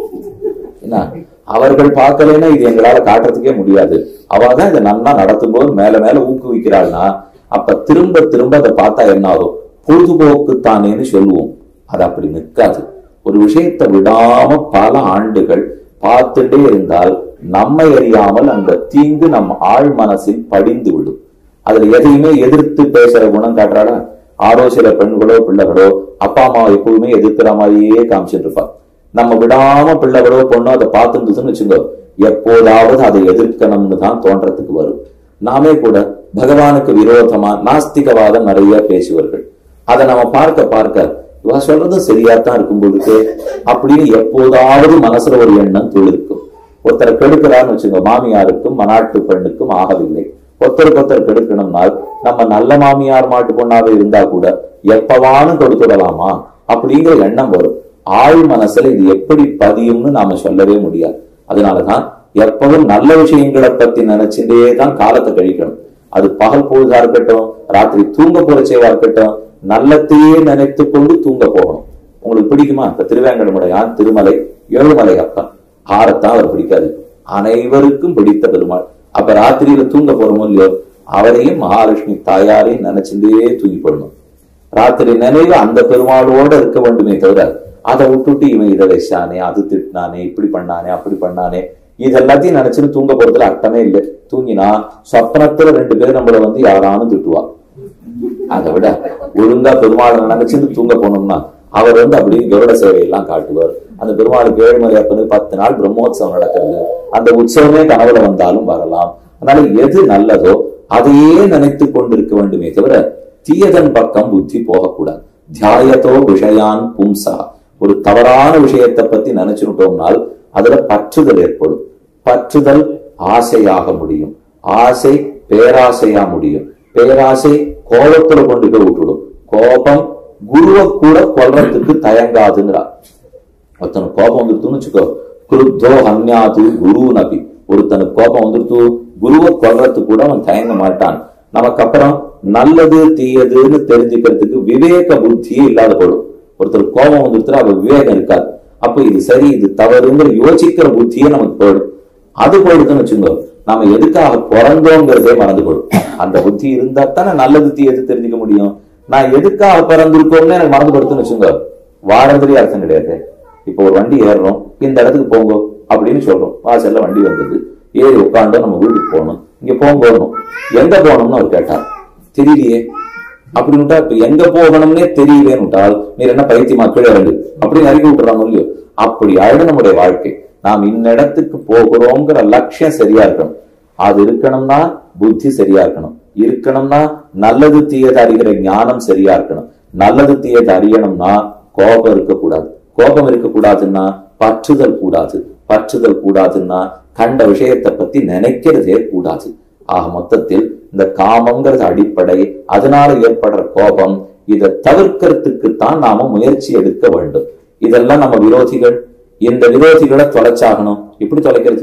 என்ன அவர்கள் பார்க்கலைன்னா இது எங்களால காட்டுறதுக்கே முடியாது அவ தான் இதை நல்லா நடத்தும் போது மேல மேல ஊக்குவிக்கிறாள்னா அப்ப திரும்ப திரும்ப அதை பார்த்தா என்ன ஆகும் பொழுதுபோக்கு தானேன்னு சொல்லுவோம் அது அப்படி நிற்காது ஒரு விஷயத்தை விடாம பல ஆண்டுகள் பார்த்துட்டே இருந்தால் நம்மை அறியாமல் அந்த தீங்கு நம் ஆழ் மனசில் படிந்து விடும் அதுல எதையுமே எதிர்த்து பேசுற குணம் காட்டுறாடா ஆரோ சில பெண்களோ பிள்ளைகளோ அப்பா அம்மா எப்பவுமே எதிர்க்கிற மாதிரியே காமிச்சிட்டு இருப்பா நம்ம விடாம பிள்ளைகளோ பொண்ணோ அதை பார்த்துருந்துச்சுன்னு வச்சுக்கோ எப்போதாவது அதை எதிர்க்கணும்னு தான் தோன்றதுக்கு வரும் நாமே கூட பகவானுக்கு விரோதமா நாஸ்திகவாதம் நிறைய பேசுவார்கள் அதை நம்ம பார்க்க பார்க்க இவ சொல்றது சரியாத்தான் இருக்கும் பொழுது அப்படின்னு எப்போதாவது மனசுல ஒரு எண்ணம் துளிர்க்கும் ஒருத்தரை கெடுக்கிறான்னு வச்சுங்க மாமியாருக்கும் மனாட்டு பெண்ணுக்கும் ஆகவில்லை ஒருத்தருக்கு ஒருத்தர் கெடுக்கணும்னால் நம்ம நல்ல மாமியார் மாட்டு பொண்ணாக இருந்தா கூட எப்பவானும் கொடுத்துடலாமா அப்படிங்கிற எண்ணம் வரும் ஆழ் மனசுல இது எப்படி பதியும்னு நாம சொல்லவே முடியாது அதனாலதான் எப்பவும் நல்ல விஷயங்களை பத்தி நினைச்சுட்டே தான் காலத்தை கழிக்கணும் அது பகல் பொழுதா இருக்கட்டும் ராத்திரி தூங்க போறச்சேவா இருக்கட்டும் நல்லத்தையே நினைத்து கொண்டு தூங்க போகணும் உங்களுக்கு பிடிக்குமா இப்ப திருவேங்கடமுடையான் திருமலை ஏழுமலை அப்பன் ஆரத்தான் அவர் பிடிக்காது அனைவருக்கும் பிடித்த பெருமாள் அப்ப ராத்திரியில தூங்க போறோமோ இல்லையோ அவரையும் மகாலட்சுமி தாயாரையும் நினைச்சுட்டே தூங்கி போடணும் ராத்திரி நினைவு அந்த பெருமாளோட இருக்க வேண்டுமே தவிர அதை விட்டுட்டு இவன் இதை வச்சானே அது திட்டினானே இப்படி பண்ணானே அப்படி பண்ணானே இது எல்லாத்தையும் நினைச்சுன்னு தூங்க போறதுல அர்த்தமே இல்லை தூங்கினா சொப்னத்துல ரெண்டு பேர் நம்மள வந்து யாரானும் திட்டுவா அதை விட ஒழுங்கா பெருமாளை நினைச்சுட்டு தூங்க போனோம்னா அவர் வந்து அப்படியே கருட சேவையெல்லாம் காட்டுவார் அந்த பெருமாளுக்கு ஏழுமலை அப்பனுக்கு பத்து நாள் பிரம்மோத்சவம் நடக்கிறது அந்த உற்சவமே கனவுல வந்தாலும் வரலாம் அதனால எது நல்லதோ அதையே நினைத்து கொண்டிருக்க வேண்டுமே தவிர தீயதன் பக்கம் புத்தி போகக்கூடாது தியாயத்தோ விஷயான் பும்சா ஒரு தவறான விஷயத்தை பத்தி நினைச்சுட்டோம்னால் அதுல பற்றுதல் ஏற்படும் பற்றுதல் ஆசையாக முடியும் ஆசை பேராசையா முடியும் பேராசை கோபத்துல கொண்டு போய் விட்டுடும் கோபம் குருவை கூட கொல்றதுக்கு தயங்காதுங்கிறார் ஒருத்தனுக்கு கோபம் வந்துருத்துன்னு வச்சுக்கோ குருத்தோ ஹன்யாது குரு நபி ஒருத்தனுக்கு கோபம் வந்துருத்து குருவை கொல்றதுக்கு கூட அவன் தயங்க மாட்டான் நமக்கு அப்புறம் நல்லது தீயதுன்னு தெரிஞ்சுக்கிறதுக்கு விவேக புத்தியே இல்லாத போடும் ஒருத்தர் கோபம் வந்துருத்துனா அவ விவேகம் இருக்காது அப்ப இது சரி இது தவறுங்கிற யோசிக்கிற புத்தியே நமக்கு போயிடும் அது போயிடுதுன்னு வச்சுக்கோ நாம எதுக்காக பிறந்தோங்கிறதே மறந்து போடும் அந்த புத்தி இருந்தா தானே நல்லது தீயது தெரிஞ்சுக்க முடியும் நான் எதுக்காக பிறந்திருக்கோம்னு எனக்கு மறந்து படுத்துன்னு வச்சுக்கோ வாரந்திரி அர்த்தம் கிடையாது இப்போ ஒரு வண்டி ஏறுறோம் இந்த இடத்துக்கு போங்க அப்படின்னு சொல்றோம் வாசல்ல வண்டி வந்தது ஏறி உட்காந்து நம்ம வீட்டுக்கு போகணும் இங்க போகணும் எங்க போகணும்னு அவர் கேட்டார் தெரியலையே அப்படின்னுட்டா இப்ப எங்க போகணும்னே தெரியலேன்னு விட்டால் நீர் என்ன பைத்தியமா கீழே இறங்கு அப்படி இறக்கி விட்டுறாங்க இல்லையோ அப்படி ஆயிடும் நம்முடைய வாழ்க்கை நாம் இன்னிடத்துக்கு போகிறோங்கிற லட்சியம் சரியா இருக்கணும் அது இருக்கணும்னா புத்தி சரியா இருக்கணும் இருக்கணும்னா நல்லது தீயது அறிகிற ஞானம் சரியா இருக்கணும் நல்லது தீயது அறியணும்னா கோபம் இருக்கக்கூடாது கோபம் இருக்கக்கூடாதுன்னா பற்றுதல் கூடாது பற்றுதல் கூடாதுன்னா கண்ட விஷயத்தை பத்தி நினைக்கிறதே கூடாது ஆக மொத்தத்தில் இந்த காமங்கிறது அடிப்படை அதனால ஏற்படுற கோபம் இதை தவிர்க்கிறதுக்கு தான் நாம முயற்சி எடுக்க வேண்டும் இதெல்லாம் நம்ம விரோதிகள் இந்த விரோதிகளை தொலைச்சாகணும் எப்படி தொலைக்கிறது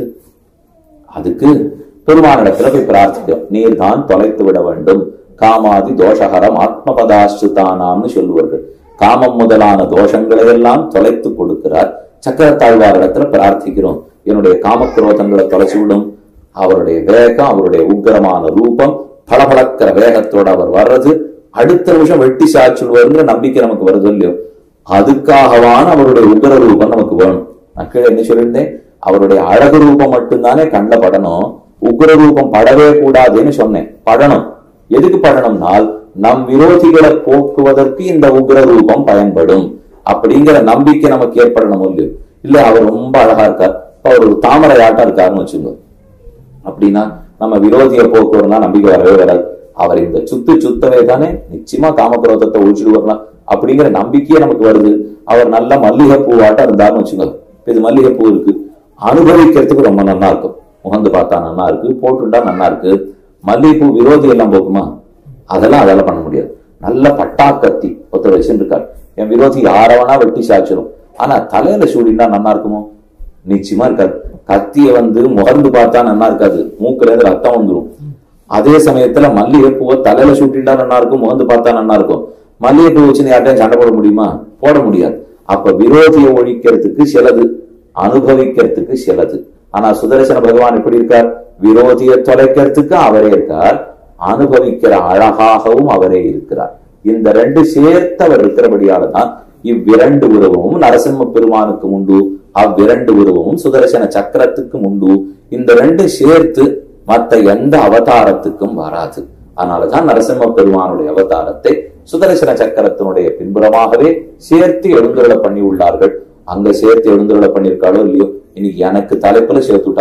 அதுக்கு பெருமானிடத்துல போய் பிரார்த்திக்கும் நீர் தான் தொலைத்து விட வேண்டும் காமாதி தோஷகரம் ஆத்மபதாசுதானாம்னு சொல்லுவார்கள் காமம் முதலான தோஷங்களை எல்லாம் தொலைத்து கொடுக்கிறார் சக்கரத்தாழ்வாரிடத்துல பிரார்த்திக்கிறோம் என்னுடைய காமக்ரோதங்களை தொலைச்சு விடும் அவருடைய வேகம் அவருடைய உக்கிரமான ரூபம் பளபளக்கிற வேகத்தோட அவர் வர்றது அடுத்த நிமிஷம் வெட்டி சாச்சுடுவாருங்கிற நம்பிக்கை நமக்கு வருது இல்லையோ அதுக்காகவான அவருடைய உக்கிர ரூபம் நமக்கு வேணும் நான் கீழே என்ன சொல்லியிருந்தேன் அவருடைய அழகு ரூபம் மட்டும்தானே கண்ட படணும் உக்ர ரூபம் படவே கூடாதுன்னு சொன்னேன் படணும் எதுக்கு படணும்னால் நம் விரோதிகளை போக்குவதற்கு இந்த உக்ர ரூபம் பயன்படும் அப்படிங்கிற நம்பிக்கை நமக்கு ஏற்படணும் இல்லையோ இல்ல அவர் ரொம்ப அழகா இருக்கார் இப்ப அவர் ஒரு தாமரை ஆட்டம் இருக்காருன்னு வச்சுக்கோ அப்படின்னா நம்ம விரோதிய போக்குவரம்னா நம்பிக்கை வரவே வராது அவர் இந்த சுத்து சுத்தவே தானே நிச்சயமா காமக்ரோதத்தை ஒழிச்சிடுவார்லாம் அப்படிங்கிற நம்பிக்கையே நமக்கு வருது அவர் நல்ல மல்லிகை பூவாட்டம் இருந்தாருன்னு வச்சுக்கோ இப்ப இது மல்லிகை பூ இருக்கு அனுபவிக்கிறதுக்கு ரொம்ப நல்லா இருக்கும் முகந்து பார்த்தா நல்லா இருக்கு போட்டுட்டா நல்லா இருக்கு மல்லிகைப்பூ விரோதி எல்லாம் போக்குமா அதெல்லாம் அதெல்லாம் பண்ண முடியாது நல்ல பட்டா கத்தி ஒருத்தர் வச்சுருக்கார் என் விரோதி யாரவனா வெட்டி சாச்சிரும் ஆனா தலையில சூடினா நல்லா இருக்குமோ நிச்சயமா இருக்காது கத்திய வந்து முகர்ந்து பார்த்தா நல்லா இருக்காது மூக்குல இருந்து ரத்தம் வந்துடும் அதே சமயத்துல மல்லிகை பூவை தலையில சூட்டிட்டா நல்லா இருக்கும் முகந்து பார்த்தா நல்லா இருக்கும் மல்லிகைப்பூ வச்சு யார்ட்டையும் சண்டை போட முடியுமா போட முடியாது அப்ப விரோதியை ஒழிக்கிறதுக்கு சிலது அனுபவிக்கிறதுக்கு சிலது ஆனா சுதர்சன பகவான் எப்படி இருக்கார் விரோதியை தொலைக்கிறதுக்கு அவரே இருக்கார் அனுபவிக்கிற அழகாகவும் அவரே இருக்கிறார் இந்த ரெண்டு சேர்த்தவர் இருக்கிறபடியால தான் இவ்விரண்டு உருவமும் நரசிம்ம பெருமானுக்கும் உண்டு அவ்விரண்டு உருவமும் சுதர்சன சக்கரத்துக்கும் உண்டு இந்த ரெண்டு சேர்த்து மத்த எந்த அவதாரத்துக்கும் வராது அதனாலதான் நரசிம்ம பெருமானுடைய அவதாரத்தை சுதர்சன சக்கரத்தினுடைய பின்புறமாகவே சேர்த்து எழுந்துருள பண்ணி உள்ளார்கள் அங்க சேர்த்து எழுந்துருள பண்ணிருக்காளோ இல்லையோ இன்னைக்கு எனக்கு தலைப்புல சேர்த்துட்டா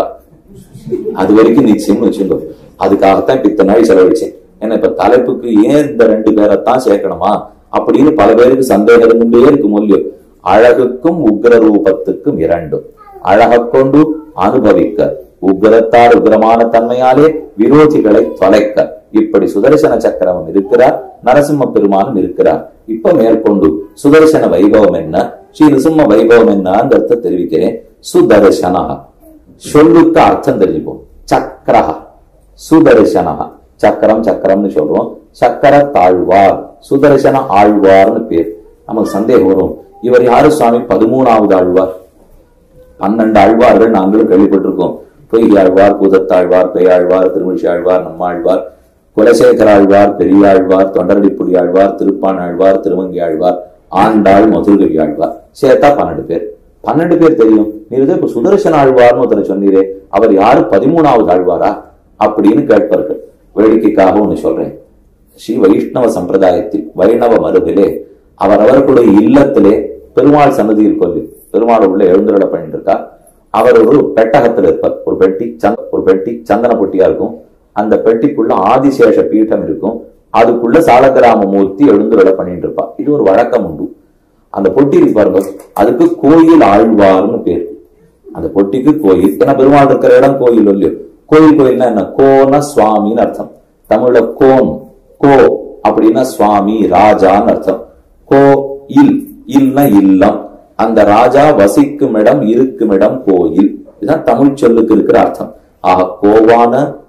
அது வரைக்கும் நிச்சயம்னு வச்சுக்கோ அதுக்காகத்தான் இப்ப இத்தனை நாள் செலவழிச்சேன் ஏன்னா இப்ப தலைப்புக்கு ஏன் இந்த ரெண்டு பேரைத்தான் சேர்க்கணுமா அப்படின்னு பல பேருக்கு சந்தேகம் இருந்துட்டே இருக்கும் இல்லையோ அழகுக்கும் உக்ர ரூபத்துக்கும் இரண்டும் அழகை கொண்டு அனுபவிக்க உக்ரத்தார் உக்ரமான தன்மையாலே விரோதிகளை தொலைக்க இப்படி சுதர்சன சக்கரமும் இருக்கிறார் நரசிம்ம பெருமானும் இருக்கிறார் இப்ப மேற்கொண்டு சுதர்சன வைபவம் என்ன ஸ்ரீ நிருசிம்ம வைபவம் என்னங்கிறத தெரிவிக்கிறேன் சுதர்சனா சொல்லுக்கு அர்த்தம் தெரிஞ்சுப்போம் சக்கரஹா சுதர்சனஹா சக்கரம் சக்கரம்னு சொல்றோம் சக்கர தாழ்வார் சுதர்சன ஆழ்வார்னு பேர் நமக்கு சந்தேகம் வரும் இவர் யாரு சுவாமி பதிமூணாவது ஆழ்வார் பன்னெண்டு ஆழ்வார்கள் நாங்களும் கேள்விப்பட்டிருக்கோம் பொய்கை ஆழ்வார் பூதத்தாழ்வார் பெய்யாழ்வார் திருமிழ்ச்சி ஆழ்வார் நம்மாழ்வார் குலசேகர ஆழ்வார் பெரியாழ்வார் தொண்டரடிப்புடி ஆழ்வார் திருப்பான் ஆழ்வார் திருமங்கி ஆழ்வார் ஆண்டாள் மதுர்கவி ஆழ்வார் சேர்த்தா பன்னெண்டு பேர் பன்னெண்டு பேர் தெரியும் நீர் இப்ப சுதர்சன ஆழ்வார்னு ஒருத்தர் சொன்னீரே அவர் யாரு பதிமூணாவது ஆழ்வாரா அப்படின்னு கேட்பார்கள் வேடிக்கைக்காக ஒண்ணு சொல்றேன் ஸ்ரீ வைஷ்ணவ சம்பிரதாயத்தில் வைணவ மரபிலே அவரவர்களுடைய இல்லத்திலே பெருமாள் சன்னதியில் கொல்லி பெருமாள் உள்ள எழுந்துருள பண்ணிட்டு இருக்கா அவர் ஒரு பெட்டகத்தில் இருப்பார் ஒரு பெட்டி சந்த ஒரு பெட்டி சந்தன பொட்டியா இருக்கும் அந்த பெட்டிக்குள்ள ஆதிசேஷ பீடம் இருக்கும் அதுக்குள்ள சாலக்கிராம மூர்த்தி எழுந்துருள பண்ணிட்டு இருப்பா இது ஒரு வழக்கம் உண்டு அந்த பொட்டி இருக்கு பாருங்க அதுக்கு கோயில் ஆழ்வார்னு பேர் அந்த பொட்டிக்கு கோயில் ஏன்னா பெருமாள் இருக்கிற இடம் கோயில் இல்லையோ கோயில் கோயில்னா என்ன கோன சுவாமின்னு அர்த்தம் தமிழ்ல கோன் கோ அப்படின்னா சுவாமி ராஜான்னு அர்த்தம் கோ இல் இல்ல இல்லம் அந்த ராஜா வசிக்கும் இடம் இருக்கும் இடம் கோயில் இதுதான் தமிழ் சொல்லுக்கு இருக்கிற அர்த்தம் ஆக கோவான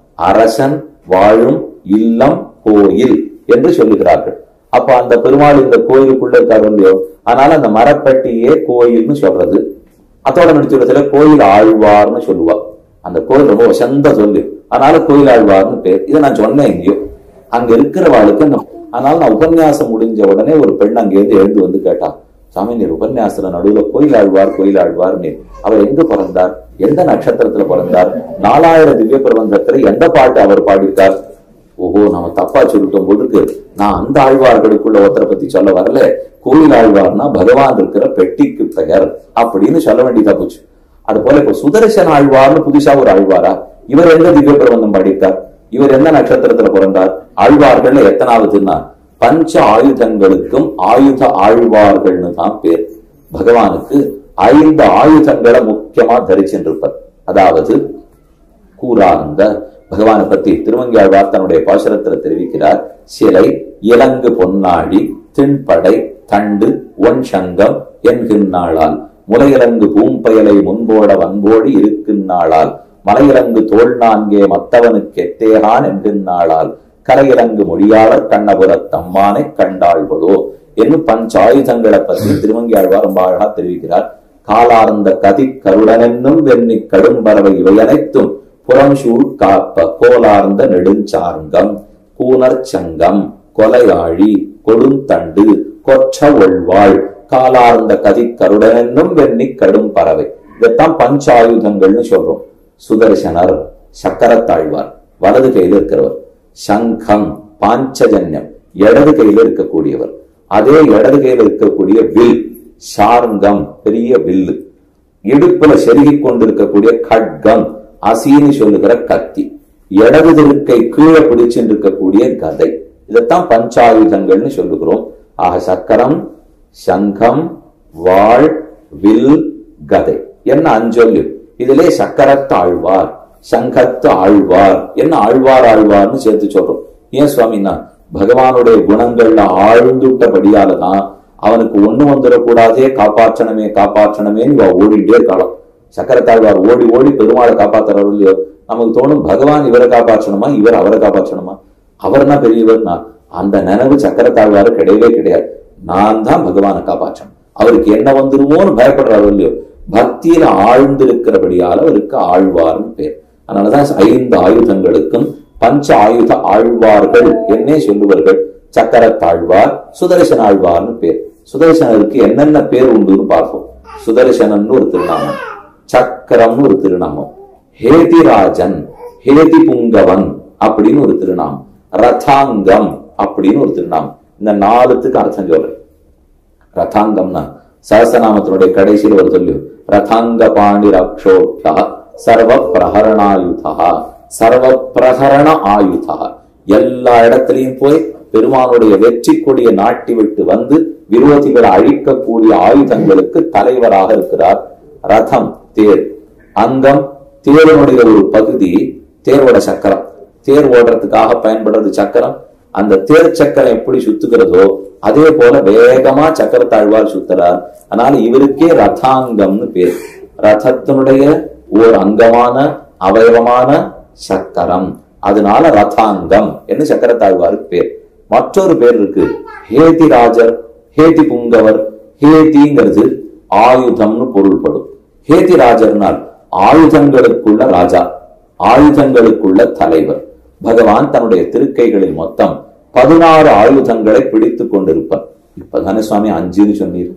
அரசன் வாழும் இல்லம் கோயில் என்று சொல்லுகிறார்கள் அப்ப அந்த பெருமாள் இந்த கோயிலுக்குள்ள இருக்காரு இல்லையோ அதனால அந்த மரப்பட்டியே கோயில்னு சொல்றது அதோட நிறுத்திடத்துல கோயில் ஆழ்வார்னு சொல்லுவா அந்த கோயில் ரொம்ப வசந்த சொல்லு அதனால கோயில் ஆழ்வார்னு பேர் இதை நான் சொன்னேன் எங்கேயோ அங்க இருக்கிறவாளுக்கு அந்த அதனால நான் உபன்யாசம் முடிஞ்ச உடனே ஒரு பெண் அங்கேருந்து எழுந்து வந்து கேட்டா சாமி நீர் உபன்யாசத்துல நடுவுல கோயில் ஆழ்வார் கோயில் ஆழ்வார் நீர் அவர் எங்க பிறந்தார் எந்த நட்சத்திரத்துல பிறந்தார் நாலாயிரம் திவ்ய பிரபந்தத்துல எந்த பாட்டு அவர் பாடியிருக்கார் ஓஹோ நம்ம தப்பா சொல்லிட்டோம் போல் இருக்கு நான் அந்த ஆழ்வார்களுக்குள்ள ஒருத்தரை பத்தி சொல்ல வரல கோயில் ஆழ்வார்னா பகவான் இருக்கிற பெட்டிக்கு பெயர் அப்படின்னு சொல்ல வேண்டியதா போச்சு அது போல இப்ப சுதர்சன ஆழ்வார்னு புதுசா ஒரு ஆழ்வாரா இவர் எந்த திவ்ய பிரபந்தம் பாடியிருக்கார் இவர் எந்த நட்சத்திரத்துல பிறந்தார் ஆழ்வார்கள்ல எத்தனாவதுன்னா பஞ்ச ஆயுதங்களுக்கும் ஆயுத ஆழ்வார்கள்னு தான் பேர் பகவானுக்கு ஐந்து ஆயுதங்களை முக்கியமா தரிச்சென்றிருப்பார் அதாவது கூறார்ந்த பகவானை பத்தி திருவங்கியாழ்வார் தன்னுடைய பாசுரத்துல தெரிவிக்கிறார் சிலை இலங்கு பொன்னாழி திண்படை தண்டு ஒன் சங்கம் என்கின்றாளால் முலையிலங்கு பூம்பயலை முன்போட வன்போடி இருக்கின்றாளால் மலையிலங்கு தோல் நான்கே மத்தவனுக்கு எத்தேகான் என்கின்றாளால் கரையிலங்கு மொழியாளர் கண்ணபுரத் தம்மானை கண்டாள்வதோ என்று பஞ்சாயுதங்களை பற்றி திருவங்கியாழ்வார் ரொம்ப அழகா தெரிவிக்கிறார் காலார்ந்த கதி கருடனென்னும் வெண்ணி கடும்பறவை இவை அனைத்தும் புறம்சூழ் காப்ப கோலார்ந்த நெடுஞ்சார்ங்கம் கூனர் சங்கம் கொலையாழி கொடுந்தண்டு கொற்ற ஒள்வாள் காலார்ந்த கதி கருடனென்னும் வெண்ணி கடும் பறவை இதைத்தான் பஞ்சாயுதங்கள்னு சொல்றோம் சுதர்சனர் சக்கரத்தாழ்வார் வலது கையில இருக்கிறவர் சங்கம் பாஞ்சஜன்யம் இடது கையில இருக்கக்கூடியவர் அதே இடது கையில இருக்கக்கூடிய வில் சார்ங்கம் பெரிய வில்லு இடுப்புல செருகிக் கொண்டிருக்கக்கூடிய கட்கம் அசீனி சொல்லுகிற கத்தி இடது திருக்கை கீழே பிடிச்சுட்டு இருக்கக்கூடிய கதை இதைத்தான் பஞ்சாயுதங்கள்னு சொல்லுகிறோம் ஆக சக்கரம் சங்கம் வாழ் வில் கதை என்ன அஞ்சொல்லு இதிலே சக்கரத்து ஆழ்வார் சங்கத்து ஆழ்வார் என்ன ஆழ்வார் ஆழ்வார்னு சேர்த்து சொல்றோம் ஏன் சுவாமின்னா பகவானுடைய குணங்கள்ல ஆழ்ந்துட்டபடியாலதான் அவனுக்கு ஒண்ணு வந்துடக்கூடாதே காப்பாற்றணுமே காப்பாற்றணுமேன்னு இவ ஓடிட்டே இருக்கலாம் சக்கரத்தாழ்வார் ஓடி ஓடி பெருமாளை காப்பாத்துறவர் இல்லையோ நமக்கு தோணும் பகவான் இவரை காப்பாற்றணுமா இவர் அவரை காப்பாற்றணுமா அவர்னா பெரியவர்னா அந்த நினைவு சக்கரத்தாழ்வாரு கிடையவே கிடையாது நான் தான் பகவானை காப்பாற்றணும் அவருக்கு என்ன வந்துருமோன்னு பயப்படுறாரு இல்லையோ பக்தியில ஆழ்ந்திருக்கிறபடியால அவருக்கு ஆழ்வார்னு பேர் அதனாலதான் ஐந்து ஆயுதங்களுக்கும் பஞ்ச ஆயுத ஆழ்வார்கள் என்னே சொல்லுவார்கள் சக்கரத்தாழ்வார் சுதர்சன ஆழ்வார்னு பேர் சுதர்சனருக்கு என்னென்ன பேர் உண்டுன்னு பார்ப்போம் சுதர்சனன்னு ஒரு திருநாமம் சக்கரம்னு ஒரு திருநாமம் ஹேதிராஜன் ஹேதி புங்கவன் அப்படின்னு ஒரு திருநாமம் ரதாங்கம் அப்படின்னு ஒரு திருநாமம் இந்த நாலுத்துக்கு அர்த்தம் சொல்றேன் ரதாங்கம்னா சகசநாமத்தினுடைய கடைசியில் ஒரு சொல்லு ரதாங்க பாணி ரக்ஷோப்யா சர்வ பிரகரணாயுதா சர்வ பிரகரண ஆயுதா எல்லா இடத்திலையும் போய் பெருமானுடைய வெற்றி கொடியை நாட்டி விட்டு வந்து விரோதிகளை அழிக்கக்கூடிய ஆயுதங்களுக்கு தலைவராக இருக்கிறார் ரதம் தேர் அங்கம் தேரனுடைய ஒரு பகுதி தேரோட சக்கரம் தேர் ஓடுறதுக்காக பயன்படுறது சக்கரம் அந்த தேர் சக்கரம் எப்படி சுத்துகிறதோ அதே போல வேகமா சக்கரத்தாழ்வார் சுத்துறார் அதனால இவருக்கே ரதாங்கம்னு பேர் ரதத்தினுடைய ஓர் அங்கமான அவயவமான சக்கரம் அதனால ரதாங்கம் என்று சக்கரத்தாழ்வாருக்கு பேர் மற்றொரு பேர் இருக்கு ஹேதி ராஜர் ஹேதி புங்கவர் ஹேதிங்கிறது ஆயுதம்னு பொருள்படும் ஹேதி ராஜர்னால் ஆயுதங்களுக்குள்ள ராஜா ஆயுதங்களுக்குள்ள தலைவர் பகவான் தன்னுடைய திருக்கைகளில் மொத்தம் பதினாறு ஆயுதங்களை பிடித்துக் கொண்டிருப்பார் இப்பதானே சுவாமி அஞ்சுன்னு சொன்னீர்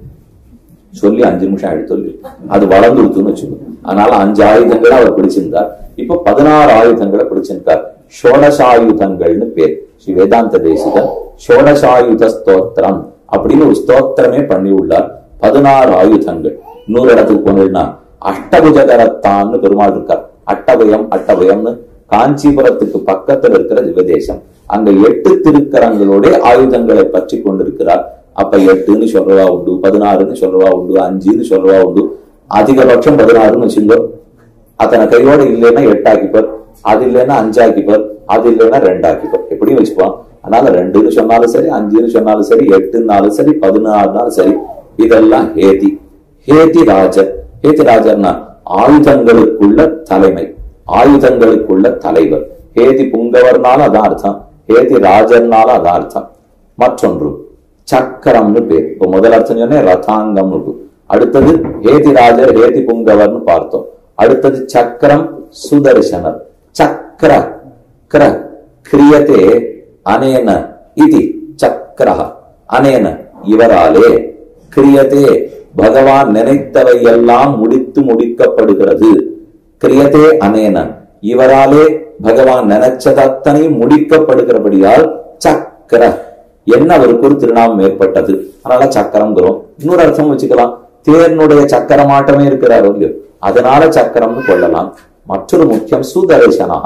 சொல்லி அஞ்சு நிமிஷம் ஆயிடுத்து சொல்லி அது வளர்ந்துருத்துன்னு வச்சுக்கோ அதனால அஞ்சு ஆயுதங்களை அவர் பிடிச்சிருந்தார் இப்ப பதினாறு ஆயுதங்களை பிடிச்சிருக்கார் ஷோடசாயுதங்கள்னு பேர் ஸ்ரீ வேதாந்த தேசிகன் ஷோடசாயுத ஸ்தோத்திரம் அப்படின்னு ஒரு ஸ்தோத்திரமே பண்ணி உள்ளார் பதினாறு ஆயுதங்கள் இன்னொரு இடத்துக்கு போனீங்கன்னா அஷ்டபுஜகரத்தான்னு பெருமாள் இருக்கார் அட்டபயம் அட்டபயம்னு காஞ்சிபுரத்துக்கு பக்கத்துல இருக்கிற திவதேசம் அங்க எட்டு திருக்கரங்களோட ஆயுதங்களை பற்றி கொண்டிருக்கிறார் அப்ப எட்டுன்னு சொல்றவா உண்டு பதினாறுன்னு சொல்றவா உண்டு அஞ்சுன்னு சொல்றவா உண்டு அதிகபட்சம் பதினாறுன்னு வச்சுங்கோ அத்தனை கையோட இல்லைன்னா எட்டாக்கிப்பர் அது இல்லைன்னா அஞ்சாக்கிப்பர் அது இல்லைன்னா ரெண்டாக்கிப்பர் எப்படியும் வச்சுப்பான் அதனால ரெண்டுன்னு சொன்னாலும் சரி அஞ்சுன்னு சொன்னாலும் சரி எட்டுனாலும் சரி பதினாறுனாலும் சரி இதெல்லாம் ஹேதி ஹேதி ராஜர் ஹேதி ராஜர்னா ஆயுதங்களுக்குள்ள தலைமை ஆயுதங்களுக்குள்ள தலைவர் ஹேதி புங்கவர்னால அதான் அர்த்தம் ஹேதி ராஜர்னால அதான் அர்த்தம் மற்றொன்று சக்கரம்னு பேர் இப்போ முதல் அர்த்தம் சொன்னே ரதாங்கம்னு அடுத்தது ஹேதி ராஜர் ஹேதி புங்கவர்னு பார்த்தோம் அடுத்தது சக்கரம் சுதர்சனர் சக்கர கிர கிரியதே அனேன இது சக்கர அனேன இவராலே கிரியதே பகவான் நினைத்தவை எல்லாம் முடித்து முடிக்கப்படுகிறது கிரியதே அனேன இவராலே பகவான் நினைச்சது அத்தனையும் முடிக்கப்படுகிறபடியால் சக்கர என்ன அவருக்கு ஒரு திருநாமம் ஏற்பட்டது அதனால சக்கரம்ங்கிறோம் இன்னொரு அர்த்தம் வச்சுக்கலாம் தேர்னுடைய சக்கரமாட்டமே இருக்கிறார் இல்லையோ அதனால சக்கரம்னு கொள்ளலாம் மற்றொரு முக்கியம் சுதர்சனா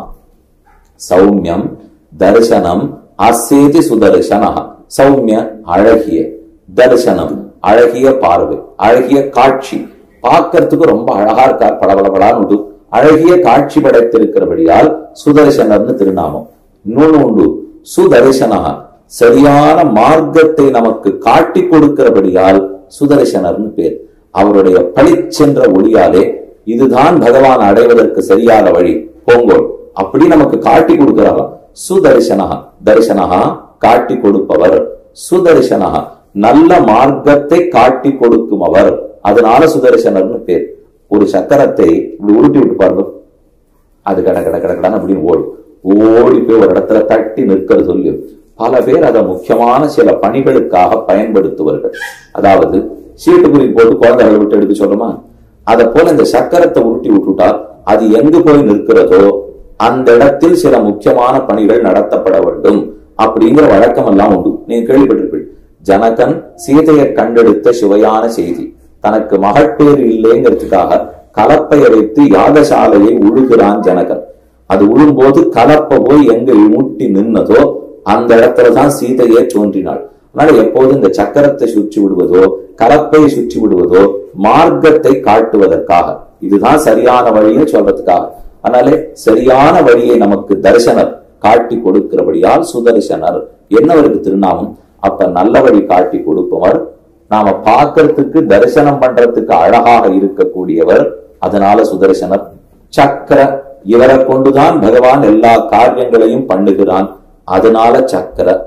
சௌமியம் தரிசனம் அசேதி சுதர்சனா சௌமிய அழகிய தரிசனம் அழகிய பார்வை அழகிய காட்சி பார்க்கறதுக்கு ரொம்ப அழகா இருக்கார் பளபளபடான்னு உண்டு அழகிய காட்சி படைத்திருக்கிறபடியால் சுதர்சனர்னு திருநாமம் இன்னொன்னு உண்டு சுதர்சனா சரியான மார்க்கத்தை நமக்கு காட்டி கொடுக்கிறபடியால் சுதர்சனர்னு பேர் அவருடைய பளிச்சென்ற ஒளியாலே இதுதான் பகவான் அடைவதற்கு சரியான வழி போங்கோள் அப்படி நமக்கு காட்டி கொடுக்கிறாராம் சுதர்சனா தரிசனகா காட்டி கொடுப்பவர் சுதர்சனா நல்ல மார்க்கத்தை காட்டி கொடுக்கும் அவர் அதனால சுதர்சனர்னு பேர் ஒரு சக்கரத்தை இப்படி உருட்டி விட்டு பாருங்க அது கட கட கட கடன் அப்படின்னு ஓடும் ஓடி போய் ஒரு இடத்துல தட்டி நிற்கிறது சொல்லி பல பேர் அதை முக்கியமான சில பணிகளுக்காக பயன்படுத்துவார்கள் அதாவது சீட்டு குறி போட்டு குழந்தைகளை விட்டு எடுக்க சொல்லுமா அதை போல இந்த சக்கரத்தை உருட்டி விட்டுட்டா அது எங்கு போய் நிற்கிறதோ அந்த இடத்தில் சில முக்கியமான பணிகள் நடத்தப்பட வேண்டும் அப்படிங்கிற வழக்கம் எல்லாம் உண்டு நீங்க கேள்விப்பட்டிருப்பீர்கள் ஜனகன் சீதையை கண்டெடுத்த சுவையான செய்தி தனக்கு மகட்பேறு இல்லைங்கிறதுக்காக கலப்பையை வைத்து யாகசாலையை உழுகிறான் ஜனகன் அது உழும்போது கலப்பை போய் எங்க மூட்டி நின்னதோ அந்த இடத்துலதான் சீதையே தோன்றினாள் அதனால எப்போதும் இந்த சக்கரத்தை சுற்றி விடுவதோ கலப்பையை சுற்றி விடுவதோ மார்க்கத்தை காட்டுவதற்காக இதுதான் சரியான வழின்னு சொல்றதுக்காக அதனாலே சரியான வழியை நமக்கு தரிசனர் காட்டி கொடுக்கிறபடியால் சுதர்சனர் என்னவருக்கு திருநாமம் அப்ப நல்ல வழி காட்டி கொடுப்பவர் நாம பார்க்கறதுக்கு தரிசனம் பண்றதுக்கு அழகாக இருக்கக்கூடியவர் அதனால சுதர்சனர் சக்கர இவரை கொண்டுதான் பகவான் எல்லா காரியங்களையும் பண்ணுகிறான் அதனால சக்கர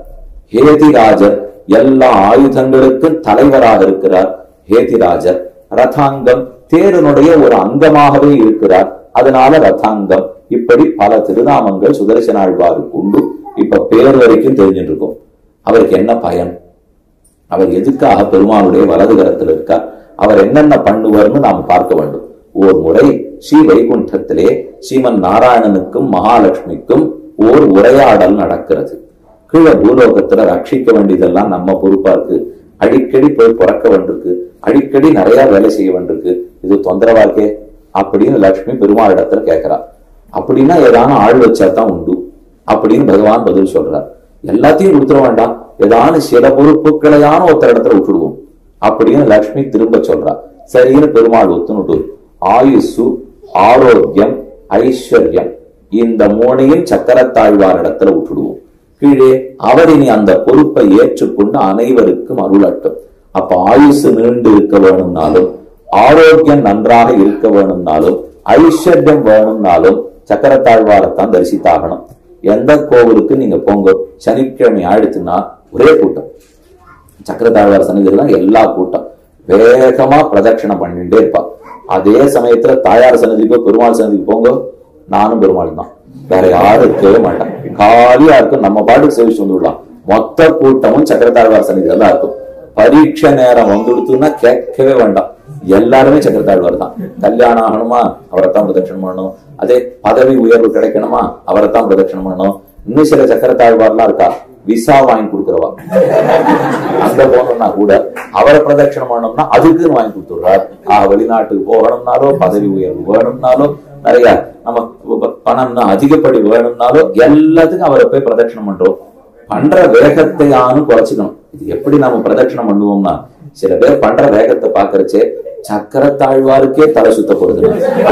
ஹேதிராஜர் எல்லா ஆயுதங்களுக்கும் தலைவராக இருக்கிறார் ஹேதிராஜர் ரதாங்கம் தேரனுடைய ஒரு அங்கமாகவே இருக்கிறார் அதனால ரதாங்கம் இப்படி பல திருநாமங்கள் சுதர்சனாழ்வாருக்கு உண்டு இப்ப பேர் வரைக்கும் தெரிஞ்சுட்டு இருக்கோம் அவருக்கு என்ன பயன் அவர் எதுக்காக பெருமானுடைய வலது கரத்தில் இருக்கார் அவர் என்னென்ன பண்ணுவார்னு நாம் பார்க்க வேண்டும் ஓர் முறை ஸ்ரீ வைகுண்டத்திலே ஸ்ரீமன் நாராயணனுக்கும் மகாலட்சுமிக்கும் ஓர் உரையாடல் நடக்கிறது கீழே பூலோகத்துல ரட்சிக்க வேண்டியதெல்லாம் நம்ம பொறுப்பா இருக்கு அடிக்கடி போய் பிறக்க வேண்டியிருக்கு அடிக்கடி நிறைய வேலை செய்ய வேண்டியிருக்கு இது தொந்தரவா இருக்கே அப்படின்னு லட்சுமி பெருமாளிடத்துல கேட்கிறா அப்படின்னா ஏதான ஆள் வச்சா தான் உண்டு அப்படின்னு பகவான் பதில் சொல்றார் எல்லாத்தையும் கொடுத்துட வேண்டாம் ஏதான சில பொறுப்புகளையான ஒருத்தர் இடத்துல விட்டுடுவோம் அப்படின்னு லக்ஷ்மி திரும்ப சொல்றா சரின்னு பெருமாள் ஒத்துனுட்டு ஆயுசு ஆரோக்கியம் ஐஸ்வர்யம் இந்த மூணையும் சக்கரத்தாழ்வார் இடத்துல விட்டுடுவோம் கீழே அவர் இனி அந்த பொறுப்பை ஏற்றுக்கொண்டு அனைவருக்கும் அருளட்டும் அப்ப ஆயுசு நீண்டு இருக்க வேணும்னாலும் ஆரோக்கியம் நன்றாக இருக்க வேணும்னாலும் ஐஸ்வர்யம் வேணும்னாலும் சக்கரத்தாழ்வாரத்தான் தரிசித்தாகணும் எந்த கோவிலுக்கு நீங்க போங்க சனிக்கிழமை ஆயிடுச்சுன்னா ஒரே கூட்டம் சக்கரத்தாழ்வார் சன்னிதியில தான் எல்லா கூட்டம் வேகமா பிரதட்சணம் பண்ணிட்டே இருப்பா அதே சமயத்துல தாயார் சன்னதிக்கோ பெருமாள் சன்னதிக்கு போங்க நானும் பெருமாள் தான் வேற யாரும் இருக்கவே மாட்டேன் காலியா இருக்கும் நம்ம பாட்டுக்கு சேவிச்சு வந்துடலாம் மொத்த கூட்டமும் சக்கரத்தாழ்வார் சன்னிதியில தான் இருக்கும் பரீட்சை நேரம் வந்துடுத்துன்னா கேட்கவே வேண்டாம் எல்லாருமே சக்கரத்தாழ்வார் தான் கல்யாணம் ஆகணுமா அவரைத்தான் பிரதட்சணம் பண்ணணும் அதே பதவி உயர்வு கிடைக்கணுமா அவரைத்தான் பிரதட்சணம் பண்ணணும் இன்னும் சில சக்கரத்தாழ்வார்லாம் இருக்கா விசா வாங்கி கொடுக்குறவா அங்க போனோம்னா கூட அவரை பிரதட்சணம் பண்ணோம்னா அதுக்குன்னு வாங்கி கொடுத்துடுறார் ஆக வெளிநாட்டுக்கு போகணும்னாலோ பதவி உயர்வு வேணும்னாலோ நிறைய நம்ம பணம்னா அதிகப்படி வேணும்னாலோ எல்லாத்துக்கும் அவரை போய் பிரதட்சணம் பண்றோம் பண்ற வேகத்தை ஆனு குறைச்சிக்கணும் இது எப்படி நம்ம பிரதட்சணம் பண்ணுவோம்னா சில பேர் பண்ற வேகத்தை பாக்குறச்சே சக்கரத்தாழ்வாருக்கே தலை சுத்த போறது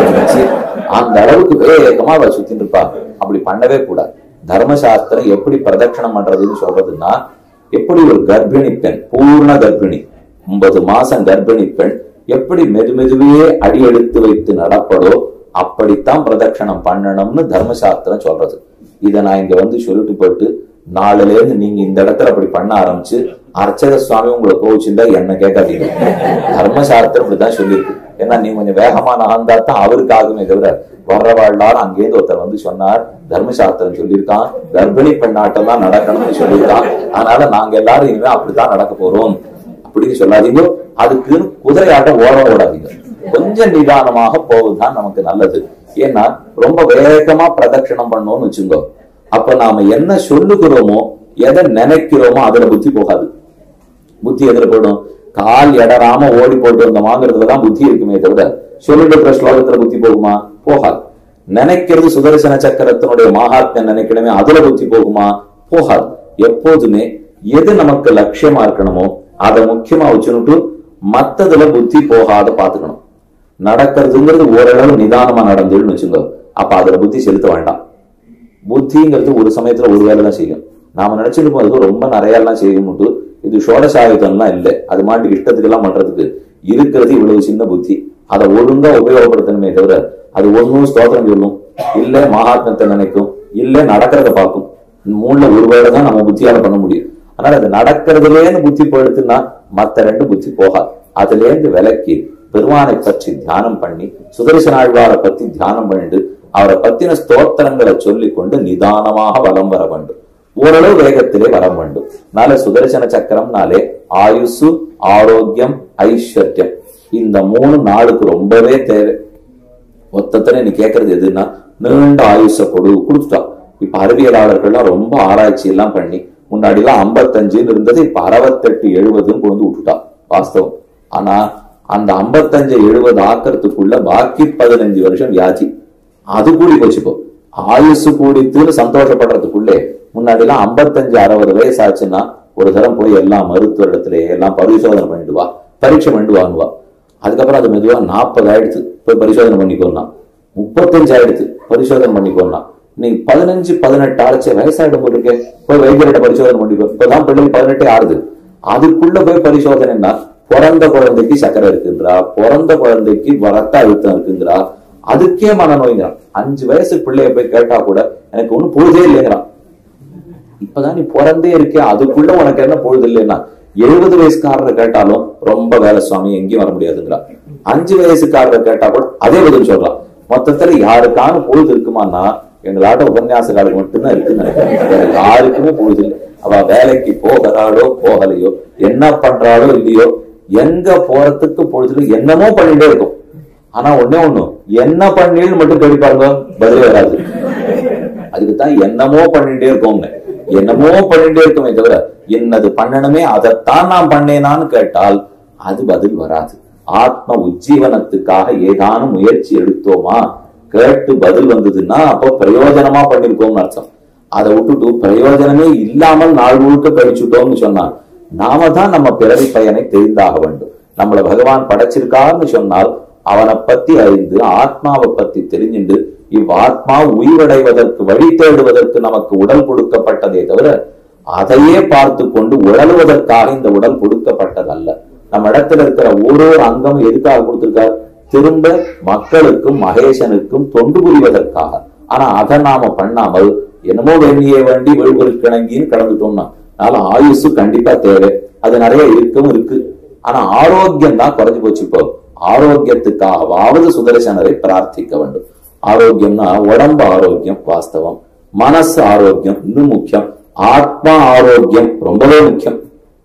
அந்த அளவுக்கு வேகமா அவர் சுத்திட்டு இருப்பா அப்படி பண்ணவே கூடாது தர்மசாஸ்திரம் எப்படி பிரதட்சணம் பண்றதுன்னு சொல்றதுன்னா எப்படி ஒரு கர்ப்பிணி பெண் பூர்ண கர்ப்பிணி ஒன்பது மாசம் கர்ப்பிணி பெண் எப்படி மெது மெதுவே அடி எடுத்து வைத்து நடப்படோ அப்படித்தான் பிரதட்சணம் பண்ணணும்னு தர்மசாஸ்திரம் சொல்றது இதை நான் இங்க வந்து சொல்லிட்டு போயிட்டு நாலுல இருந்து நீங்க இந்த இடத்துல அப்படி பண்ண ஆரம்பிச்சு அர்ச்சக சுவாமி உங்களை கோவிச்சுட்டா என்ன கேட்காதீங்க தர்மசாஸ்திரம் இப்படிதான் சொல்லியிருக்கு ஏன்னா நீ கொஞ்சம் வேகமா நகர்ந்தா தான் அவருக்கு ஆகுமே தவிர வர்றவாழ்லார் அங்கேருந்து ஒருத்தர் வந்து சொன்னார் தர்மசாஸ்திரம் சொல்லியிருக்கான் கர்ப்பிணி பெண்ணாட்டம் தான் நடக்கணும்னு சொல்லியிருக்கான் அதனால நாங்க எல்லாரும் இனிமே அப்படித்தான் நடக்க போறோம் அப்படின்னு சொல்லாதீங்க அதுக்கு குதிரை ஆட்டம் ஓட ஓடாதீங்க கொஞ்சம் நிதானமாக போவதுதான் நமக்கு நல்லது ஏன்னா ரொம்ப வேகமா பிரதட்சணம் பண்ணோம்னு வச்சுங்கோ அப்ப நாம என்ன சொல்லுகிறோமோ எதை நினைக்கிறோமோ அதுல புத்தி போகாது புத்தி எதிர போயிடும் கால் எடராம ஓடி போட்டு வந்தோமாங்கிறதுலதான் புத்தி இருக்குமே தவிர சொல்லிட்டு இருக்கிற ஸ்லோகத்துல புத்தி போகுமா போகாது நினைக்கிறது சுதர்சன சக்கரத்தினுடைய மகாத்மியம் நினைக்கணுமே அதுல புத்தி போகுமா போகாது எப்போதுமே எது நமக்கு லட்சியமா இருக்கணுமோ அதை முக்கியமா வச்சுன்னுட்டு மத்ததுல புத்தி போகாத பாத்துக்கணும் நடக்கிறதுங்கிறது ஓரளவு நிதானமா நடந்துன்னு வச்சுங்க அப்ப அதுல புத்தி செலுத்த வேண்டாம் புத்திங்கிறது ஒரு சமயத்துல ஒரு வேலை தான் செய்யும் நாம நினைச்சிட்டு போது ரொம்ப நிறைய எல்லாம் செய்யும்ட்டு இது சோடசாயுதம்லாம் இல்லை அது மாட்டு இஷ்டத்துக்கு எல்லாம் பண்றதுக்கு இருக்கிறது இவ்வளவு சின்ன புத்தி அதை ஒழுங்கா உபயோகப்படுத்தணுமே தவிர அது ஒன்னும் ஸ்தோத்திரம் சொல்லும் இல்ல மகாத்மத்தை நினைக்கும் இல்ல நடக்கிறத பார்க்கும் மூணுல ஒரு வேலை தான் நம்ம புத்தியால பண்ண முடியும் அதனால அது நடக்கிறதுலேன்னு புத்தி போயிடுத்துன்னா மத்த ரெண்டு புத்தி போகாது அதுல இருந்து விலக்கி பெருமானை பற்றி தியானம் பண்ணி சுதர்சன ஆழ்வாரை பத்தி தியானம் பண்ணிட்டு அவரை பத்தின ஸ்தோத்திரங்களை சொல்லிக் கொண்டு நிதானமாக வலம் வர வேண்டும் ஓரளவு வேகத்திலே வர வேண்டும் நாளை சுதர்சன சக்கரம்னாலே ஆயுசு ஆரோக்கியம் ஐஸ்வர்யம் இந்த மூணு நாளுக்கு ரொம்பவே தேவை மொத்தத்துல நீ கேட்கறது எதுன்னா நீண்ட ஆயுச கொடு கொடுத்துட்டான் இப்ப அறிவியலாளர்கள்லாம் ரொம்ப ஆராய்ச்சி எல்லாம் பண்ணி முன்னாடி எல்லாம் ஐம்பத்தஞ்சுன்னு இருந்தது இப்ப அறுபத்தெட்டு எழுபதுன்னு கொண்டு விட்டுட்டான் வாஸ்தவம் ஆனா அந்த ஐம்பத்தஞ்சு எழுபது ஆக்கிறதுக்குள்ள பாக்கி பதினஞ்சு வருஷம் வியாதி அது கூடி போச்சுப்போ ஆயுசு கூடித்துன்னு சந்தோஷப்படுறதுக்குள்ளே முன்னாடி எல்லாம் ஐம்பத்தஞ்சு அறுபது வயசு ஆச்சுன்னா ஒரு தரம் போய் எல்லாம் மருத்துவ இடத்துல எல்லாம் பரிசோதனை பண்ணிட்டு வா பரீட்சை பண்ணிட்டு வாங்குவா அதுக்கப்புறம் அது மெதுவா நாற்பது ஆயிடுச்சு போய் பரிசோதனை பண்ணிக்கோனா முப்பத்தஞ்சு ஆயிடுச்சு பரிசோதனை பண்ணிக்கோனா நீ பதினஞ்சு பதினெட்டு ஆச்சு வயசாயிடும் போது இருக்கே போய் வைத்தியர்கிட்ட பரிசோதனை பண்ணிக்கோ இப்பதான் பிள்ளைங்க பதினெட்டே ஆறுது அதுக்குள்ள போய் பரிசோதனைன்னா பிறந்த குழந்தைக்கு சக்கரை இருக்குன்றா பிறந்த குழந்தைக்கு ரத்த அழுத்தம் இருக்குங்கிறா அதுக்கே மனநோய்ங்கிறான் அஞ்சு வயசு பிள்ளைய போய் கேட்டா கூட எனக்கு ஒண்ணும் பொழுதே இல்லைங்கிறான் இப்பதான் நீ பிறந்தே இருக்கே அதுக்குள்ள உனக்கு என்ன பொழுது இல்லைன்னா எழுபது வயசுக்காரரை கேட்டாலும் ரொம்ப வேலை சுவாமி எங்கேயும் வர முடியாதுங்கிறா அஞ்சு வயசுக்காரரை கேட்டா கூட அதே பதில் சொல்றான் மொத்தத்துல யாருக்கான பொழுது இருக்குமான்னா எங்களாட்ட உபன்யாசக்காரருக்கு மட்டும்தான் இருக்குன்னு நினைக்கிறேன் வேற யாருக்குமே பொழுது இல்லை அவ வேலைக்கு போகிறாளோ போகலையோ என்ன பண்றாளோ இல்லையோ எங்க போறதுக்கு பொழுது என்னமோ பண்ணிட்டே இருக்கும் ஆனா ஒண்ணே ஒண்ணு என்ன பண்ணீன்னு மட்டும் கேள்வி பாருங்க பதிலே வராது அதுக்குத்தான் என்னமோ பண்ணிட்டே இருக்கோம்னு என்னமோ பண்ணிட்டே இருக்கோமே தவிர என்னது பண்ணணுமே அதைத்தான் நான் பண்ணேனான்னு கேட்டால் அது பதில் வராது ஆத்ம உஜ்ஜீவனத்துக்காக ஏதானும் முயற்சி எடுத்தோமா கேட்டு பதில் வந்ததுன்னா அப்போ பிரயோஜனமா பண்ணிருக்கோம்னு அர்த்தம் அதை விட்டுட்டு பிரயோஜனமே இல்லாமல் நாள் முழுக்க கழிச்சுட்டோம்னு சொன்னா நாம தான் நம்ம பிறவி பயனை தெரிந்தாக வேண்டும் நம்மள பகவான் படைச்சிருக்காருன்னு சொன்னால் அவனை பத்தி அறிந்து ஆத்மாவை பத்தி தெரிஞ்சுண்டு இவ்வாத்மா உயிரடைவதற்கு வழி தேடுவதற்கு நமக்கு உடல் கொடுக்கப்பட்டதே தவிர அதையே பார்த்து கொண்டு உழலுவதற்காக இந்த உடல் கொடுக்கப்பட்டதல்ல நம்ம இடத்துல இருக்கிற ஒரு ஒரு அங்கமும் எதுக்காக கொடுத்திருக்கார் திரும்ப மக்களுக்கும் மகேசனுக்கும் தொண்டு புரிவதற்காக ஆனா அதை நாம பண்ணாமல் என்னமோ வெண்ணியை வேண்டி வெள்வெள் கிணங்கின்னு கடந்துட்டோம்னா அதனால ஆயுசு கண்டிப்பா தேவை அது நிறைய இருக்கவும் இருக்கு ஆனா ஆரோக்கியம் தான் குறைஞ்சு போச்சு இப்போ ஆரோக்கியத்துக்காகவாவது சுதர்சனரை பிரார்த்திக்க வேண்டும் ஆரோக்கியம்னா உடம்பு ஆரோக்கியம் வாஸ்தவம் மனசு ஆரோக்கியம் இன்னும் முக்கியம் ஆத்மா ஆரோக்கியம் ரொம்பவே முக்கியம்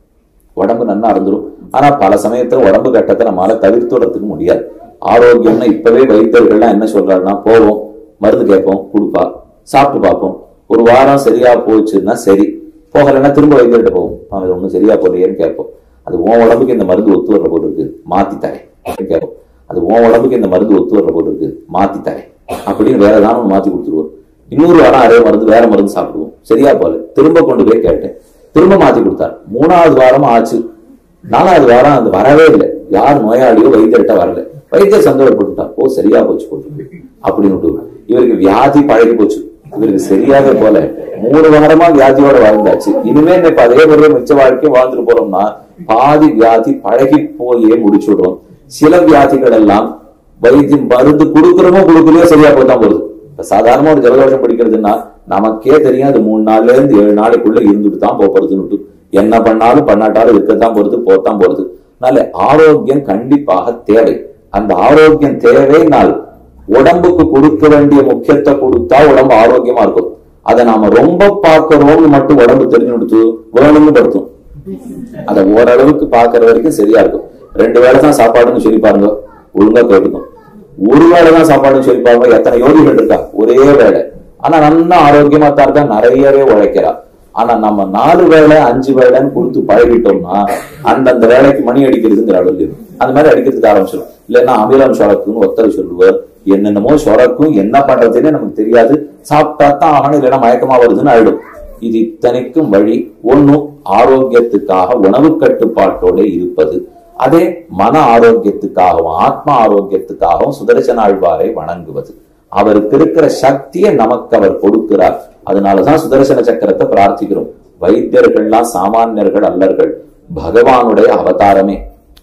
உடம்பு நல்லா இருந்துரும் ஆனா பல சமயத்துல உடம்பு கட்டத்தை நம்மளால தவிர்த்துறதுக்கு முடியாது ஆரோக்கியம்னா இப்பவே வைத்தியர்கள்லாம் என்ன சொல்றாருன்னா போவோம் மருந்து கேட்போம் கொடுப்பா சாப்பிட்டு பார்ப்போம் ஒரு வாரம் சரியா போச்சுன்னா சரி போகலைன்னா திரும்ப வைத்தியர்கிட்ட போவோம் அவன் ஒன்றும் சரியா போலையேன்னு கேட்போம் அது உன் உடம்புக்கு இந்த மருந்து ஒத்து வர்ற போல இருக்கு மாத்தி தரேன் கேட்போம் அது உன் உடம்புக்கு இந்த மருந்து ஒத்து வர்ற போல இருக்கு மாத்தி தரேன் அப்படின்னு வேற ஏதாவது ஒண்ணு மாத்தி கொடுத்துருவோம் இன்னொரு வாரம் அதே மருந்து வேற மருந்து சாப்பிடுவோம் சரியா போல திரும்ப கொண்டு போய் கேட்டேன் திரும்ப மாத்தி கொடுத்தார் மூணாவது வாரம் ஆச்சு நாலாவது வாரம் அது வரவே இல்லை யார் நோயாளியோ வைத்தியர்கிட்ட வரல வைத்தியர் சந்தோஷப்பட்டுட்டார் ஓ சரியா போச்சு போட்டு அப்படின்னு இவருக்கு வியாதி பழகி போச்சு இவருக்கு சரியாவே போல மூணு வாரமா வியாதியோட வாழ்ந்தாச்சு இனிமே இப்ப அதே முறையை மிச்ச வாழ்க்கையும் வாழ்ந்துட்டு போறோம்னா பாதி வியாதி பழகி போயே முடிச்சுடுறோம் சில வியாதிகள் எல்லாம் வைத்தியம் மருந்து கொடுக்குறமோ கொடுக்கலையோ சரியா போய்தான் போகுது இப்ப சாதாரணமா ஒரு ஜலதோஷம் பிடிக்கிறதுன்னா நமக்கே தெரியும் அது மூணு நாள்ல இருந்து ஏழு நாளைக்குள்ள இருந்துட்டு தான் போறதுன்னு என்ன பண்ணாலும் பண்ணாட்டாலும் இருக்கத்தான் போறது போத்தான் போறது அதனால ஆரோக்கியம் கண்டிப்பாக தேவை அந்த ஆரோக்கியம் தேவைனால் உடம்புக்கு கொடுக்க வேண்டிய முக்கியத்தை கொடுத்தா உடம்பு ஆரோக்கியமா இருக்கும் அதை நாம ரொம்ப பார்க்கிறோம்னு மட்டும் உடம்பு தெரிஞ்சு கொடுத்து வேணும்னு படுத்தும் அதை ஓரளவுக்கு பாக்குற வரைக்கும் சரியா இருக்கும் ரெண்டு வேளை தான் சாப்பாடுன்னு சொல்லி பாருங்க ஒழுங்கா கேட்டுக்கும் ஒரு வேளை தான் சாப்பாடுன்னு சொல்லி பாருங்க எத்தனை யோகிகள் இருக்கா ஒரே வேலை ஆனா நல்லா ஆரோக்கியமா தான் இருக்கா நிறையவே உழைக்கிறா ஆனா நம்ம நாலு வேலை அஞ்சு வேலைன்னு கொடுத்து பழகிட்டோம்னா அந்தந்த வேலைக்கு மணி அடிக்கிறதுங்கிற அளவு அந்த மாதிரி அடிக்கிறதுக்கு ஆரம்பிச்சிடும் இல்லைன்னா அமிலம் சொரக்குன்னு ஒத்தர் சொல்லுவார் என்னென்னமோ சொரக்கும் என்ன பண்றதுன்னு நமக்கு தெரியாது சாப்பிட்டா தான் ஆகணும் இல்லைன்னா மயக்கமா வருதுன்னு ஆயிடும் இது இத்தனைக்கும் வழி ஒன்னும் ஆரோக்கியத்துக்காக உணவு கட்டுப்பாட்டோட இருப்பது அதே மன ஆரோக்கியத்துக்காகவும் ஆத்மா ஆரோக்கியத்துக்காகவும் சுதர்சன ஆழ்வாரை வணங்குவது அவருக்கு இருக்கிற சக்தியை நமக்கு அவர் கொடுக்கிறார் அதனாலதான் சுதர்சன சக்கரத்தை பிரார்த்திக்கிறோம் வைத்தியர்கள்லாம் சாமானியர்கள் அல்லர்கள் பகவானுடைய அவதாரமே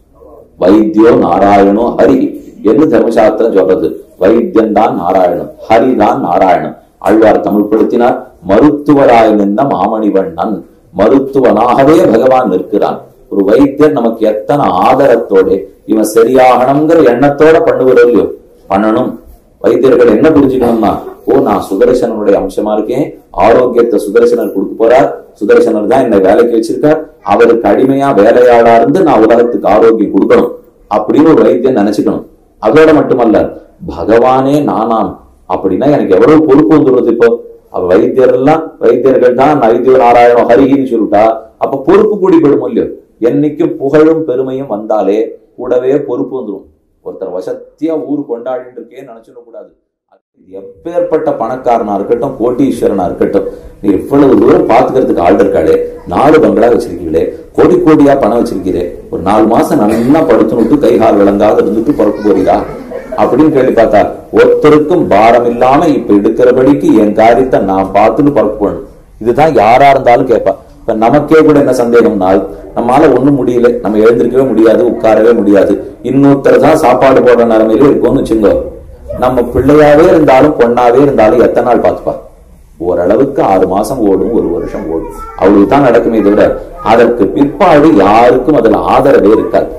வைத்தியோ நாராயணோ ஹரி என்று தர்மசாஸ்திரம் சொல்றது வைத்தியன் தான் நாராயணன் ஹரி தான் நாராயணன் ஆழ்வார் தமிழ் படுத்தினார் மருத்துவராய் நின்ற மாமணிவண்ணன் மருத்துவனாகவே பகவான் நிற்கிறான் ஒரு வைத்தியர் நமக்கு எத்தனை ஆதரத்தோட இவன் சரியாகணுங்கிற எண்ணத்தோட பண்ணுவது இல்லையோ பண்ணணும் வைத்தியர்கள் என்ன புரிஞ்சுக்கணும்னா ஓ நான் சுதர்சனனுடைய அம்சமா இருக்கேன் ஆரோக்கியத்தை சுதர்சனர் கொடுக்க போறார் சுதர்சனர் தான் என்னை வேலைக்கு வச்சிருக்கார் அவருக்கு அடிமையா வேலையாளா இருந்து நான் உலகத்துக்கு ஆரோக்கியம் கொடுக்கணும் அப்படின்னு ஒரு வைத்தியன் நினைச்சுக்கணும் அதோட மட்டுமல்ல பகவானே நானாம் அப்படின்னா எனக்கு எவ்வளவு பொறுப்பு வந்துடுறது இப்போ அவ வைத்தியர் எல்லாம் வைத்தியர்கள் தான் வைத்திய நாராயணம் ஹரிகின்னு சொல்லிட்டா அப்ப பொறுப்பு கூடி போயிடும் இல்லையோ என்னைக்கும் புகழும் பெருமையும் வந்தாலே கூடவே பொறுப்பு வந்துடும் ஒருத்தர் வசத்தியா ஊர் கொண்டாடிட்டு இருக்கே நினைச்சிட கூடாது எப்பேற்பட்ட பணக்காரனா இருக்கட்டும் கோட்டீஸ்வரனா இருக்கட்டும் நீ இவ்வளவு தூரம் பாத்துக்கிறதுக்கு ஆள் இருக்காளே நாலு பங்களா வச்சிருக்கீங்களே கோடி கோடியா பணம் வச்சிருக்கீரே ஒரு நாலு மாசம் நல்லா படுத்துனுட்டு கை கால் விளங்காத இருந்துட்டு பிறக்க போறீரா அப்படின்னு கேள்வி பார்த்தா ஒருத்தருக்கும் பாரம் இல்லாம இப்ப எடுக்கிறபடிக்கு என் காரியத்தை நான் பார்த்துட்டு பிறக்க போகணும் இதுதான் யாரா இருந்தாலும் கேட்பா இப்ப நமக்கே கூட என்ன சந்தேகம்னால் நம்மளால ஒண்ணும் முடியல நம்ம எழுந்திருக்கவே முடியாது உட்காரவே முடியாது இன்னொருத்தர் தான் சாப்பாடு போடுற நிலைமையில இருக்கும்னு வச்சுங்க நம்ம பிள்ளையாவே இருந்தாலும் பொண்ணாவே இருந்தாலும் எத்தனை நாள் பார்த்துப்பா ஓரளவுக்கு ஆறு மாசம் ஓடும் ஒரு வருஷம் ஓடும் அவ்வளவு தான் நடக்குமே தவிர அதற்கு பிற்பாடு யாருக்கும் அதுல ஆதரவே இருக்காது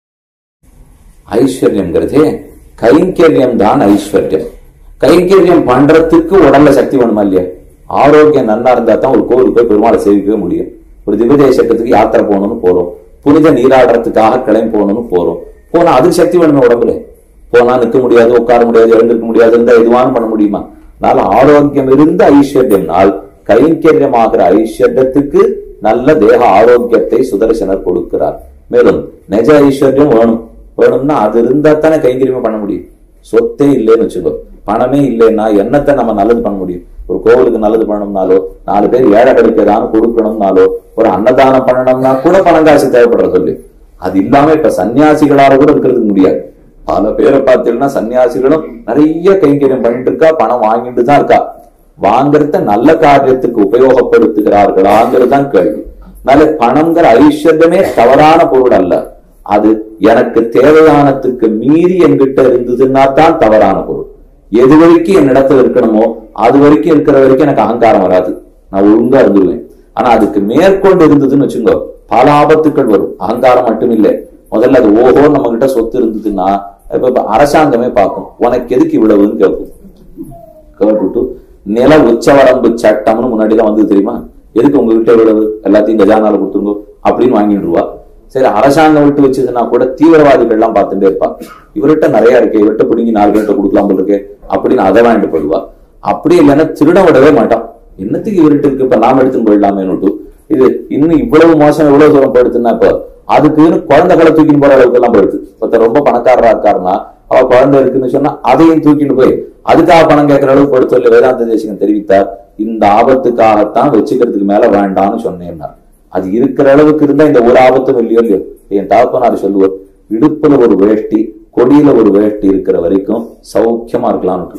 ஐஸ்வர்யம்ங்கிறதே கைங்கரியம் தான் ஐஸ்வர்யம் கைங்கரியம் பண்றதுக்கு உடம்புல சக்தி வேணுமா இல்லையா ஆரோக்கியம் நன்னா இருந்தா தான் ஒரு கோவிலுக்கு போய் பெருமாளை சேவிக்கவே முடியும் ஒரு திவ்யதேசத்துக்கு யாத்திரை போகணும்னு போறோம் புனித நீராடுறதுக்காக கிளம்பி போகணும்னு போறோம் போனா அதுக்கு சக்தி வேணுமே உடம்புல போனா நிற்க முடியாது உட்கார முடியாது எழுந்திருக்க முடியாது இருந்தா எதுவானும் பண்ண முடியுமா அதனால ஆரோக்கியம் இருந்த ஐஸ்வர்யம்னால் கைங்கரியமாகிற ஐஸ்வர்யத்துக்கு நல்ல தேக ஆரோக்கியத்தை சுதர்சனர் கொடுக்கிறார் மேலும் நிஜ ஐஸ்வர்யம் வேணும் வேணும்னா அது இருந்தா தானே கைங்கரியமே பண்ண முடியும் சொத்தே இல்லைன்னு வச்சுக்கோ பணமே இல்லைன்னா என்னத்தை நம்ம நல்லது பண்ண முடியும் ஒரு கோவிலுக்கு நல்லது பண்ணணும்னாலோ நாலு பேர் ஏழைகளுக்கு ஏதாவது கொடுக்கணும்னாலோ ஒரு அன்னதானம் பண்ணணும்னா கூட பணம் காசு தேவைப்படுற சொல்லி அது இல்லாம இப்ப சன்னியாசிகளால கூட இருக்கிறதுக்கு முடியாது பல பேரை பார்த்தீங்கன்னா சன்னியாசிகளும் நிறைய கைங்கரியம் பண்ணிட்டு இருக்கா பணம் வாங்கிட்டு தான் இருக்கா வாங்குறத நல்ல காரியத்துக்கு உபயோகப்படுத்துகிறார்களாங்கிறது தான் கேள்வி நல்ல பணம்ங்கிற ஐஸ்வர்யமே தவறான பொருள் அல்ல அது எனக்கு தேவையானத்துக்கு மீறி என்கிட்ட இருந்ததுன்னா தான் தவறான பொருள் எது வரைக்கும் என்னிடத்துல இருக்கணுமோ அது வரைக்கும் இருக்கிற வரைக்கும் எனக்கு அகங்காரம் வராது நான் ஒழுங்கா இருந்துருவேன் ஆனா அதுக்கு மேற்கொண்டு இருந்ததுன்னு வச்சுக்கோ பல ஆபத்துக்கள் வரும் அகங்காரம் மட்டும் இல்லை முதல்ல அது ஓஹோ நம்ம கிட்ட சொத்து இருந்ததுன்னா இப்ப இப்ப அரசாங்கமே பார்க்கும் உனக்கு எதுக்கு இவ்வளவுன்னு கேட்கும் கேட்டுட்டு நில உச்சவரம்பு சட்டம்னு முன்னாடி தான் வந்து தெரியுமா எதுக்கு உங்ககிட்ட இவ்வளவு எல்லாத்தையும் கஜானால கொடுத்துருங்க அப்படின்னு வாங்கிடுவா சரி அரசாங்கம் விட்டு வச்சதுன்னா கூட தீவிரவாதிகள் எல்லாம் பார்த்துட்டே இருப்பா இவர்கிட்ட நிறைய இருக்கு இவர்கிட்ட பிடிங்கி நாலு பேர்கிட்ட கொடுக்கலாம் போல இருக்கு அப்படின்னு அதை வாங்கிட்டு போயிடுவா அப்படி இல்லைன்னா திருட விடவே மாட்டான் என்னத்துக்கு இவர்கிட்ட இருக்கு இப்ப நாம எடுத்துன்னு போயிடலாமேனுட்டு இது இன்னும் இவ்வளவு மோசம் இவ்வளவு தூரம் போயிடுதுன்னா இப்ப அதுக்குன்னு குழந்தைகளை தூக்கின்னு போற அளவுக்கு எல்லாம் போயிடுது ஒருத்தர் ரொம்ப பணக்காரரா இருக்காருன்னா அவ குழந்தை இருக்குன்னு சொன்னா அதையும் தூக்கிட்டு போய் அதுக்காக பணம் கேட்கிற அளவுக்கு போட சொல்லி வேதாந்த தேசிகன் தெரிவித்தார் இந்த ஆபத்துக்காகத்தான் வச்சுக்கிறதுக்கு மேல வேண்டாம்னு சொன்னேன்னார் அது இருக்கிற அளவுக்கு இருந்தா இந்த ஒரு ஆபத்தும் இல்லையோ இல்லையோ என் தகப்பனார் சொல்லுவார் இடுப்புல ஒரு வேஷ்டி கொடியில ஒரு வேஷ்டி இருக்கிற வரைக்கும் சௌக்கியமா இருக்கலாம்னு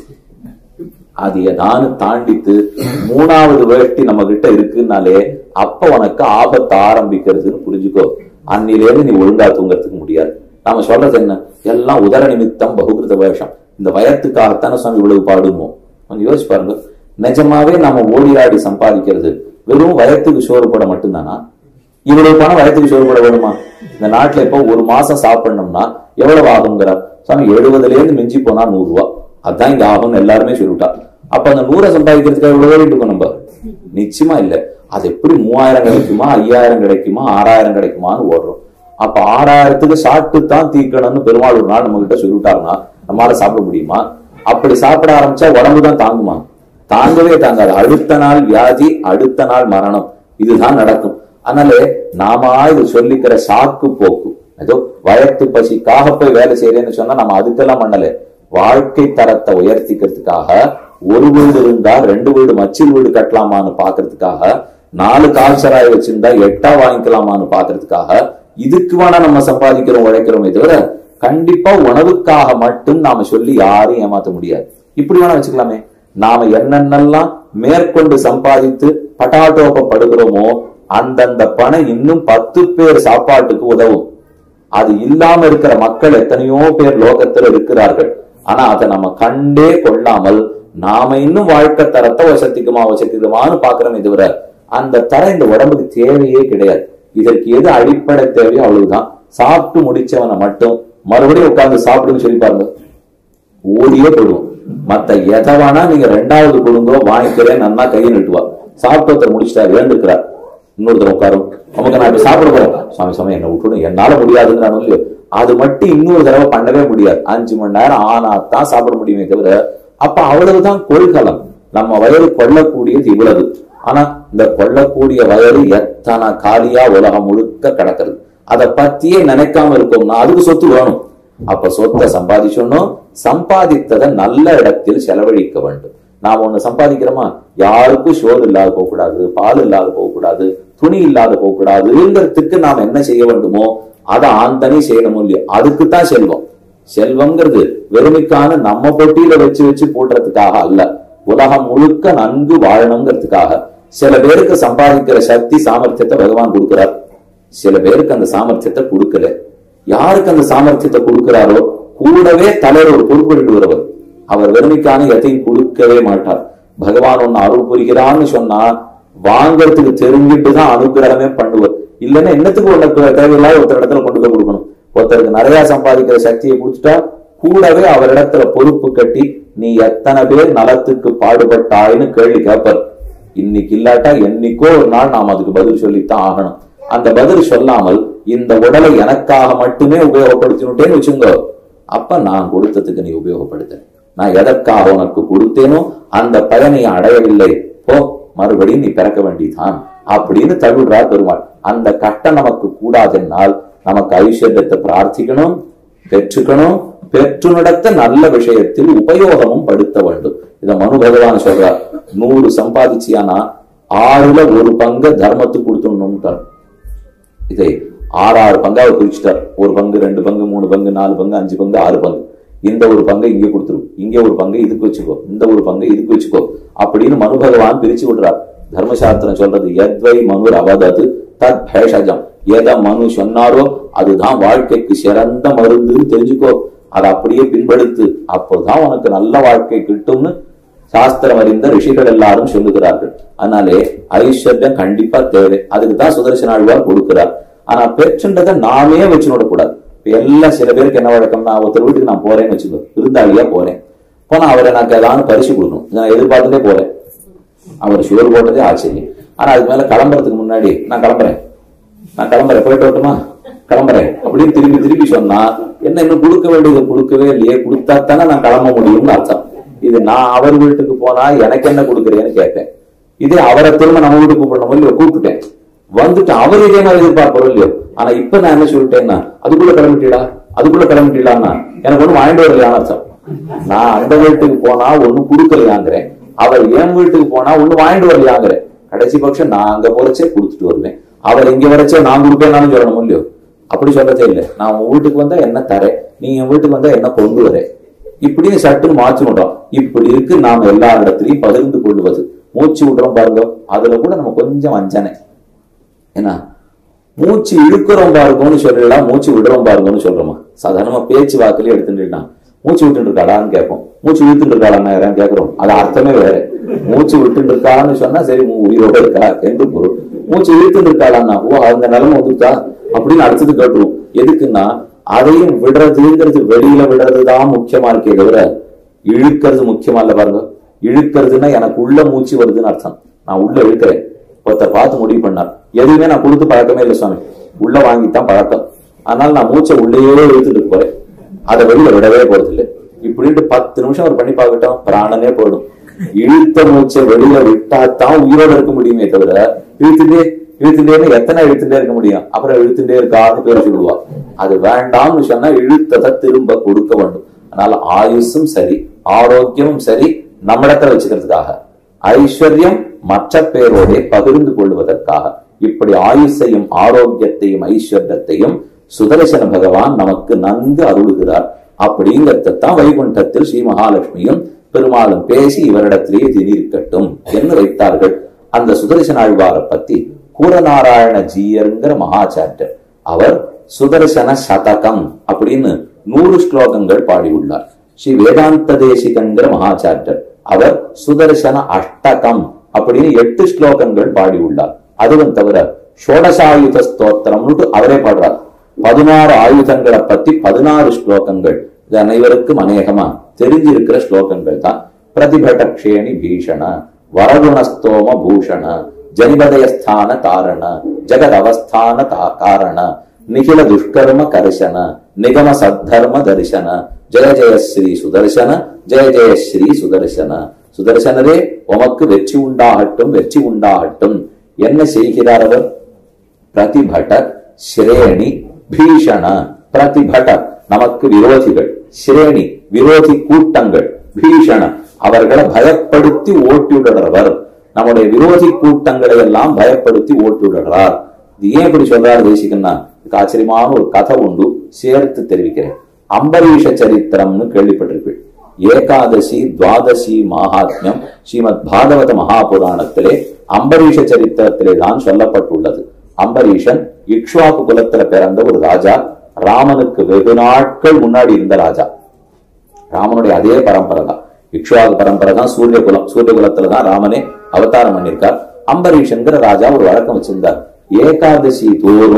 அது ஏதானு தாண்டித்து மூணாவது வேஷ்டி நம்ம கிட்ட இருக்குன்னாலே அப்ப உனக்கு ஆபத்து ஆரம்பிக்கிறதுன்னு புரிஞ்சுக்கோ அன்னிலேருந்து நீ ஒழுங்கா தூங்கறதுக்கு முடியாது நாம சொல்றது என்ன எல்லாம் உதர நிமித்தம் பகுகிருத வேஷம் இந்த வயத்துக்காகத்தானே சுவாமி இவ்வளவு பாடுமோ கொஞ்சம் யோசிச்சு பாருங்க நிஜமாவே நாம ஓடி ஆடி சம்பாதிக்கிறது வெறும் வயத்துக்கு சோறு போட மட்டும்தானா இவ்வளவு பணம் வயத்துக்கு சோறு போட வேணுமா இந்த நாட்டுல இப்போ ஒரு மாசம் சாப்பிடணும்னா எவ்வளவு ஆகுங்கிறார் சாமி எழுபதுல இருந்து மிஞ்சி போனா நூறு ரூபா அதான் இங்க ஆகும்னு எல்லாருமே சொல்லிவிட்டா அப்ப அந்த நூறை சம்பாதிக்கிறதுக்கு எவ்வளவு ஓடிட்டு இருக்கோம் நம்ம நிச்சயமா இல்ல அது எப்படி மூவாயிரம் கிடைக்குமா ஐயாயிரம் கிடைக்குமா ஆறாயிரம் கிடைக்குமான்னு ஓடுறோம் அப்ப ஆறாயிரத்துக்கு சாப்பிட்டு தான் தீக்கணும்னு பெருமாள் ஒரு நாள் நம்ம கிட்ட சொல்லிவிட்டாருன்னா நம்மளால சாப்பிட முடியுமா அப்படி சாப்பிட ஆரம்பிச்சா உடம்பு தான் தாங்குமா தாங்கவே தாங்காது அடுத்த நாள் வியாதி அடுத்த நாள் மரணம் இதுதான் நடக்கும் அதனால நாம இது சொல்லிக்கிற சாக்கு போக்கு ஏதோ வயத்து பசிக்காக போய் வேலை செய்யறேன்னு சொன்னா நம்ம அதுக்கெல்லாம் பண்ணல வாழ்க்கை தரத்தை உயர்த்திக்கிறதுக்காக ஒரு வீடு இருந்தா ரெண்டு வீடு மச்சில் வீடு கட்டலாமான்னு பாக்குறதுக்காக நாலு கால்சராய் வச்சிருந்தா எட்டா வாங்கிக்கலாமான்னு பாக்குறதுக்காக இதுக்கு வேணா நம்ம சம்பாதிக்கிறோம் உழைக்கிறோமே தவிர கண்டிப்பா உணவுக்காக மட்டும் நாம சொல்லி யாரையும் ஏமாத்த முடியாது இப்படி வேணா வச்சுக்கலாமே நாம என்னென்னலாம் மேற்கொண்டு சம்பாதித்து பட்டாட்டோப்பப்படுகிறோமோ அந்தந்த பணம் இன்னும் பத்து பேர் சாப்பாட்டுக்கு உதவும் அது இல்லாம இருக்கிற மக்கள் எத்தனையோ பேர் லோகத்துல இருக்கிறார்கள் ஆனா அதை நம்ம கண்டே கொள்ளாமல் நாம இன்னும் வாழ்க்கை தரத்தை வசதிக்குமா வசதிக்குமான்னு பாக்குறோமே தவிர அந்த தரம் இந்த உடம்புக்கு தேவையே கிடையாது இதற்கு எது அடிப்படை தேவையோ அவ்வளவுதான் சாப்பிட்டு முடிச்சவனை மட்டும் மறுபடியும் உட்கார்ந்து சாப்பிடுன்னு சொல்லி பாருங்க ஓடியே போடுவோம் மத்த எதை வேணா நீங்க ரெண்டாவது கொடுங்கோ வாங்கிக்கிறேன் நன்னா கையை நீட்டுவா சாப்பிட்டு ஒருத்தர் முடிச்சிட்டாரு எழுந்துக்கிறார் இன்னொருத்தர் உட்காரும் நமக்கு நான் இப்ப சாப்பிட போறேன் சுவாமி சுவாமி என்ன விட்டுடும் என்னால முடியாதுங்கிறானு இல்லையோ அது மட்டும் இன்னொரு தடவை பண்ணவே முடியாது அஞ்சு மணி நேரம் ஆனா தான் சாப்பிட முடியுமே தவிர அப்ப அவ்வளவுதான் கொள்கலம் நம்ம வயது கொள்ளக்கூடியது இவ்வளவு ஆனா இந்த கொள்ளக்கூடிய வயது எத்தனை காலியா உலகம் முழுக்க கிடக்கிறது அதை பத்தியே நினைக்காம இருக்கோம்னா அதுக்கு சொத்து வேணும் அப்ப சொத்தை சம்பாதிச்சோன்னும் சம்பாதித்ததை நல்ல இடத்தில் செலவழிக்க வேண்டும் நாம ஒண்ணு சம்பாதிக்கிறோமா யாருக்கும் சோறு இல்லாத போகக்கூடாது பால் இல்லாத போகக்கூடாது துணி இல்லாத போகக்கூடாதுங்கிறதுக்கு நாம என்ன செய்ய வேண்டுமோ அதை ஆந்தனி செய்யணுமோ இல்லையோ அதுக்கு தான் செல்வம் செல்வம்ங்கிறது வெறுமைக்கான நம்ம பொட்டியில வச்சு வச்சு போடுறதுக்காக அல்ல உலகம் முழுக்க நன்கு வாழணுங்கிறதுக்காக சில பேருக்கு சம்பாதிக்கிற சக்தி சாமர்த்தியத்தை பகவான் கொடுக்கிறார் சில பேருக்கு அந்த சாமர்த்தியத்தை கொடுக்கல யாருக்கு அந்த சாமர்த்தியத்தை கொடுக்கிறாரோ கூடவே தலைவர் ஒரு பொறுப்பிடுகிறவர் அவர் வெறுமைக்கான எதையும் கொடுக்கவே மாட்டார் பகவான் ஒன்னு அருள் புரிகிறான்னு சொன்னா வாங்கறதுக்கு தெரிஞ்சுட்டு தான் அனுகிரகமே பண்ணுவார் இல்லைன்னா என்னத்துக்கு உனக்கு தேவையில்லாத ஒருத்தர் இடத்துல கொண்டு போய் கொடுக்கணும் ஒருத்தருக்கு நிறைய சம்பாதிக்கிற சக்தியை கொடுத்துட்டா கூடவே அவரிடத்துல பொறுப்பு கட்டி நீ எத்தனை பேர் நலத்துக்கு பாடுபட்டாயின்னு கேள்வி கேட்பார் இன்னைக்கு இல்லாட்டா என்னைக்கோ ஒரு நாள் நாம் அதுக்கு பதில் சொல்லித்தான் ஆகணும் அந்த பதில் சொல்லாமல் இந்த உடலை எனக்காக மட்டுமே உபயோகப்படுத்தினுட்டேன்னு வச்சுங்க அப்ப நான் கொடுத்ததுக்கு நீ உபயோகப்படுத்த நான் எதற்காக உனக்கு கொடுத்தேனோ அந்த பயனை அடையவில்லை போ மறுபடியும் நீ பிறக்க வேண்டியதான் அப்படின்னு தழுடுறார் பெருமாள் அந்த கட்டம் நமக்கு கூடாதென்னால் நமக்கு ஐஸ்வர்யத்தை பிரார்த்திக்கணும் பெற்றுக்கணும் பெற்று நடத்த நல்ல விஷயத்தில் உபயோகமும் படுத்த வேண்டும் இத மனு பகவான் சொல்றார் நூறு சம்பாதிச்சியானா ஆறுல ஒரு பங்கு தர்மத்துக்கு கொடுத்துடணும்ட்டார் இதை ஆறு ஆறு பங்கா அவர் பிரிச்சுட்டார் ஒரு பங்கு ரெண்டு பங்கு மூணு பங்கு நாலு பங்கு அஞ்சு பங்கு ஆறு பங்கு இந்த ஒரு பங்கை இங்கே கொடுத்துரும் இங்கே ஒரு பங்கை இதுக்கு வச்சுக்கோ இந்த ஒரு பங்கை இதுக்கு வச்சுக்கோ அப்படின்னு மனு பகவான் பிரிச்சு விடுறார் தர்மசாஸ்திரம் சொல்றது எத்வை மனுர் அவதது தத் பேஷஜம் எதை மனு சொன்னாரோ அதுதான் வாழ்க்கைக்கு சிறந்த மருந்துன்னு தெரிஞ்சுக்கோ அதை அப்படியே பின்படுத்து அப்போதான் உனக்கு நல்ல வாழ்க்கை கிட்டும்னு சாஸ்திரம் அறிந்த ரிஷிகள் எல்லாரும் சொல்லுகிறார்கள் அதனாலே ஐஸ்வர்யம் கண்டிப்பா தேவை அதுக்கு தான் சுதர்சன ஆழ்வார் கொடுக்கிறார் ஆனா பெற்றுன்றதை நாமே வச்சுனோட கூடாது இப்ப எல்லாம் சில பேருக்கு என்ன வழக்கம்னா ஒருத்தர் வீட்டுக்கு நான் போறேன்னு வச்சுக்கோ விருந்தாளியா போறேன் போனா அவரை நான் ஏதாவது பரிசு கொடுக்கணும் நான் எதிர்பார்த்துட்டே போறேன் அவர் சுவர் போட்டதே ஆச்சரியம் ஆனா அதுக்கு மேல கிளம்புறதுக்கு முன்னாடி நான் கிளம்புறேன் நான் கிளம்புறேன் போயிட்டு வரட்டுமா கிளம்புறேன் அப்படின்னு திரும்பி திரும்பி சொன்னா என்ன இன்னும் கொடுக்க வேண்டியது கொடுக்கவே இல்லையே கொடுத்தா தானே நான் கிளம்ப முடியும்னு அர்த்தம் இது நான் அவர் வீட்டுக்கு போனா எனக்கு என்ன கொடுக்குறேன்னு கேட்பேன் இதே அவரை திரும்ப நம்ம வீட்டுக்கு கூப்பிடணும் இல்லையோ கூப்பிட்டுட்டேன் வந்துட்டு அவர் இதே மாதிரி எதிர்பார்ப்போம் இல்லையோ ஆனா இப்ப நான் என்ன சொல்லிட்டேன்னா அதுக்குள்ள கிளம்பிட்டீடா அதுக்குள்ள கிளம்பிட்டீடான்னா எனக்கு ஒண்ணும் வாங்கிட்டு வரலையான அர்த்தம் நான் அந்த வீட்டுக்கு போனா ஒண்ணும் கொடுக்கலையாங்கிறேன் அவர் என் வீட்டுக்கு போனா ஒண்ணு வாங்கிட்டு வரலையாங்கிறேன் கடைசி பட்சம் நான் அங்க போறச்சே கொடுத்துட்டு வருவேன் அவர் இங்க வரச்சே நான் கொடுப்பேன்னு சொல்லணும் இல்லையோ அப்படி சொல்றதே இல்லை நான் உன் வீட்டுக்கு வந்தா என்ன தரேன் நீ என் வீட்டுக்கு வந்தா என்ன கொண்டு வரேன் இப்படின்னு சட்டுன்னு மாற்றி விடுறோம் இப்படி இருக்கு நாம எல்லா இடத்துலயும் பகிர்ந்து கொள்வது மூச்சு விடுறோம் பாருங்க அதுல கூட நம்ம கொஞ்சம் வஞ்சனை ஏன்னா மூச்சு இழுக்கிறோம் பாருங்கன்னு சொல்லலாம் மூச்சு விடுறோம் பாருங்கன்னு சொல்றோமா சாதாரணமா பேச்சு வாக்குலயே எடுத்துட்டுனா மூச்சு விட்டுட்டு இருக்காளான்னு கேட்போம் மூச்சு இழுத்துட்டு இருக்காளான்னு யாரும் கேட்கிறோம் அது அர்த்தமே வேற மூச்சு விட்டுட்டு இருக்கான்னு சொன்னா சரி உன் உயிரோட இருக்கா என்று பொருள் மூச்சு இழுத்துட்டு இருக்காளான்னா ஓ அந்த நிலைமை வந்துட்டா அப்படின்னு அடுத்தது கேட்டுருவோம் எதுக்குன்னா அதையும் விடுறதுங்கிறது வெளியில விடுறதுதான் முக்கியமா இருக்கே தவிர இழுக்கிறது முக்கியமா இல்ல பாருங்க இழுக்கிறதுன்னா எனக்கு உள்ள மூச்சு வருதுன்னு அர்த்தம் நான் உள்ள இழுக்கிறேன் ஒருத்தர் பார்த்து முடிவு பண்ணார் எதுவுமே நான் கொடுத்து பழக்கமே இல்லை சுவாமி உள்ள வாங்கித்தான் பழக்கம் அதனால நான் மூச்சை உள்ளேயே இழுத்துட்டு போறேன் அதை வெளியில விடவே போறது இல்லை இப்படின்ட்டு பத்து நிமிஷம் அவர் பண்ணி பார்க்கட்டும் பிராணனே போயிடும் இழுத்த மூச்சை வெளியில விட்டா தான் உயிரோட இருக்க முடியுமே தவிர இழுத்துட்டே இழுத்துட்டேன்னு எத்தனை இழுத்துட்டே இருக்க முடியும் அப்புறம் இழுத்துட்டே இருக்கான்னு பேர் சொல்லுவா அது வேண்டாம்னு சொன்னா இழுத்ததை திரும்ப கொடுக்க வேண்டும் அதனால ஆயுசும் சரி ஆரோக்கியமும் சரி நம்மிடத்துல வச்சுக்கிறதுக்காக ஐஸ்வர்யம் மற்ற பேரோட பகிர்ந்து கொள்வதற்காக இப்படி ஆயுசையும் ஆரோக்கியத்தையும் ஐஸ்வர்யத்தையும் சுதர்சன பகவான் நமக்கு நன்கு அருளுகிறார் அப்படிங்கறதான் வைகுண்டத்தில் ஸ்ரீ மகாலட்சுமியும் பெருமாளும் பேசி இவரிடத்திலேயே திடீர்க்கட்டும் என்று வைத்தார்கள் அந்த சுதர்சன ஆழ்வாரை பத்தி கூரநாராயண ஜீயருங்கிற மகாச்சாரியர் அவர் சுதர்சன சதகம் அப்படின்னு நூறு ஸ்லோகங்கள் பாடியுள்ளார் ஸ்ரீ வேதாந்த தேசிகங்கிற மகாச்சாரியர் அவர் சுதர்சன அஷ்டகம் அப்படின்னு எட்டு ஸ்லோகங்கள் பாடியுள்ளார் அதுவும் தவிர ஷோடசாயுத ஸ்தோத்திரம்னு அவரே பாடுறார் பதினாறு ஆயுதங்களை பத்தி பதினாறு ஸ்லோகங்கள் இது அனைவருக்கும் அநேகமா தெரிஞ்சிருக்கிற ஸ்லோகங்கள் தான் பிரதிபடக்ஷேணி பீஷண வரகுணஸ்தோம பூஷண ஜனிபதயஸ்தான தாரண ஜெகத் அவஸ்தான தா- காரண நிகில துஷ்கர்ம கர்ஷன நிகம சத்தர்ம தரிசன ஜெய ஜெய ஸ்ரீ சுதர்சன ஜெய ஜெய ஸ்ரீ சுதர்சன சுதர்சனரே உமக்கு வெற்றி உண்டாகட்டும் வெற்றி உண்டாகட்டும் என்ன செய்கிறார் அவர் பிரதிபட ஸ்ரேணி பீஷண பிரதிபட நமக்கு விரோதிகள் ஸ்ரேணி விரோதி கூட்டங்கள் பீஷண அவர்களை பயப்படுத்தி ஓட்டிவிடுறவர் நம்முடைய விரோதி கூட்டங்களை எல்லாம் பயப்படுத்தி ஓட்டிவிடுறார் இது ஏன் இப்படி சொல்றாரு தேசிகன்னா இதுக்கு ஆச்சரியமான ஒரு கதை உண்டு சேர்த்து தெரிவிக்கிறேன் அம்பரீஷ சரித்திரம்னு கேள்விப்பட்டிருப்பீள் ஏகாதசி துவாதசி மகாத்மியம் ஸ்ரீமத் பாகவத மகாபுராணத்திலே அம்பரீஷ சரித்திரத்திலே தான் சொல்லப்பட்டுள்ளது அம்பரீஷன் இக்ஷ்வாக்கு குலத்துல பிறந்த ஒரு ராஜா ராமனுக்கு வெகு நாட்கள் முன்னாடி இருந்த ராஜா ராமனுடைய அதே பரம்பரை தான் இக்ஷுவாக பரம்பரை தான் சூரிய குலம் சூரிய குலத்துல தான் ராமனே அவதாரம் பண்ணியிருக்கார் அம்பரீஷன்கிற ராஜா ஒரு வழக்கம் வச்சிருந்தார் ஏகாதசி தோறும்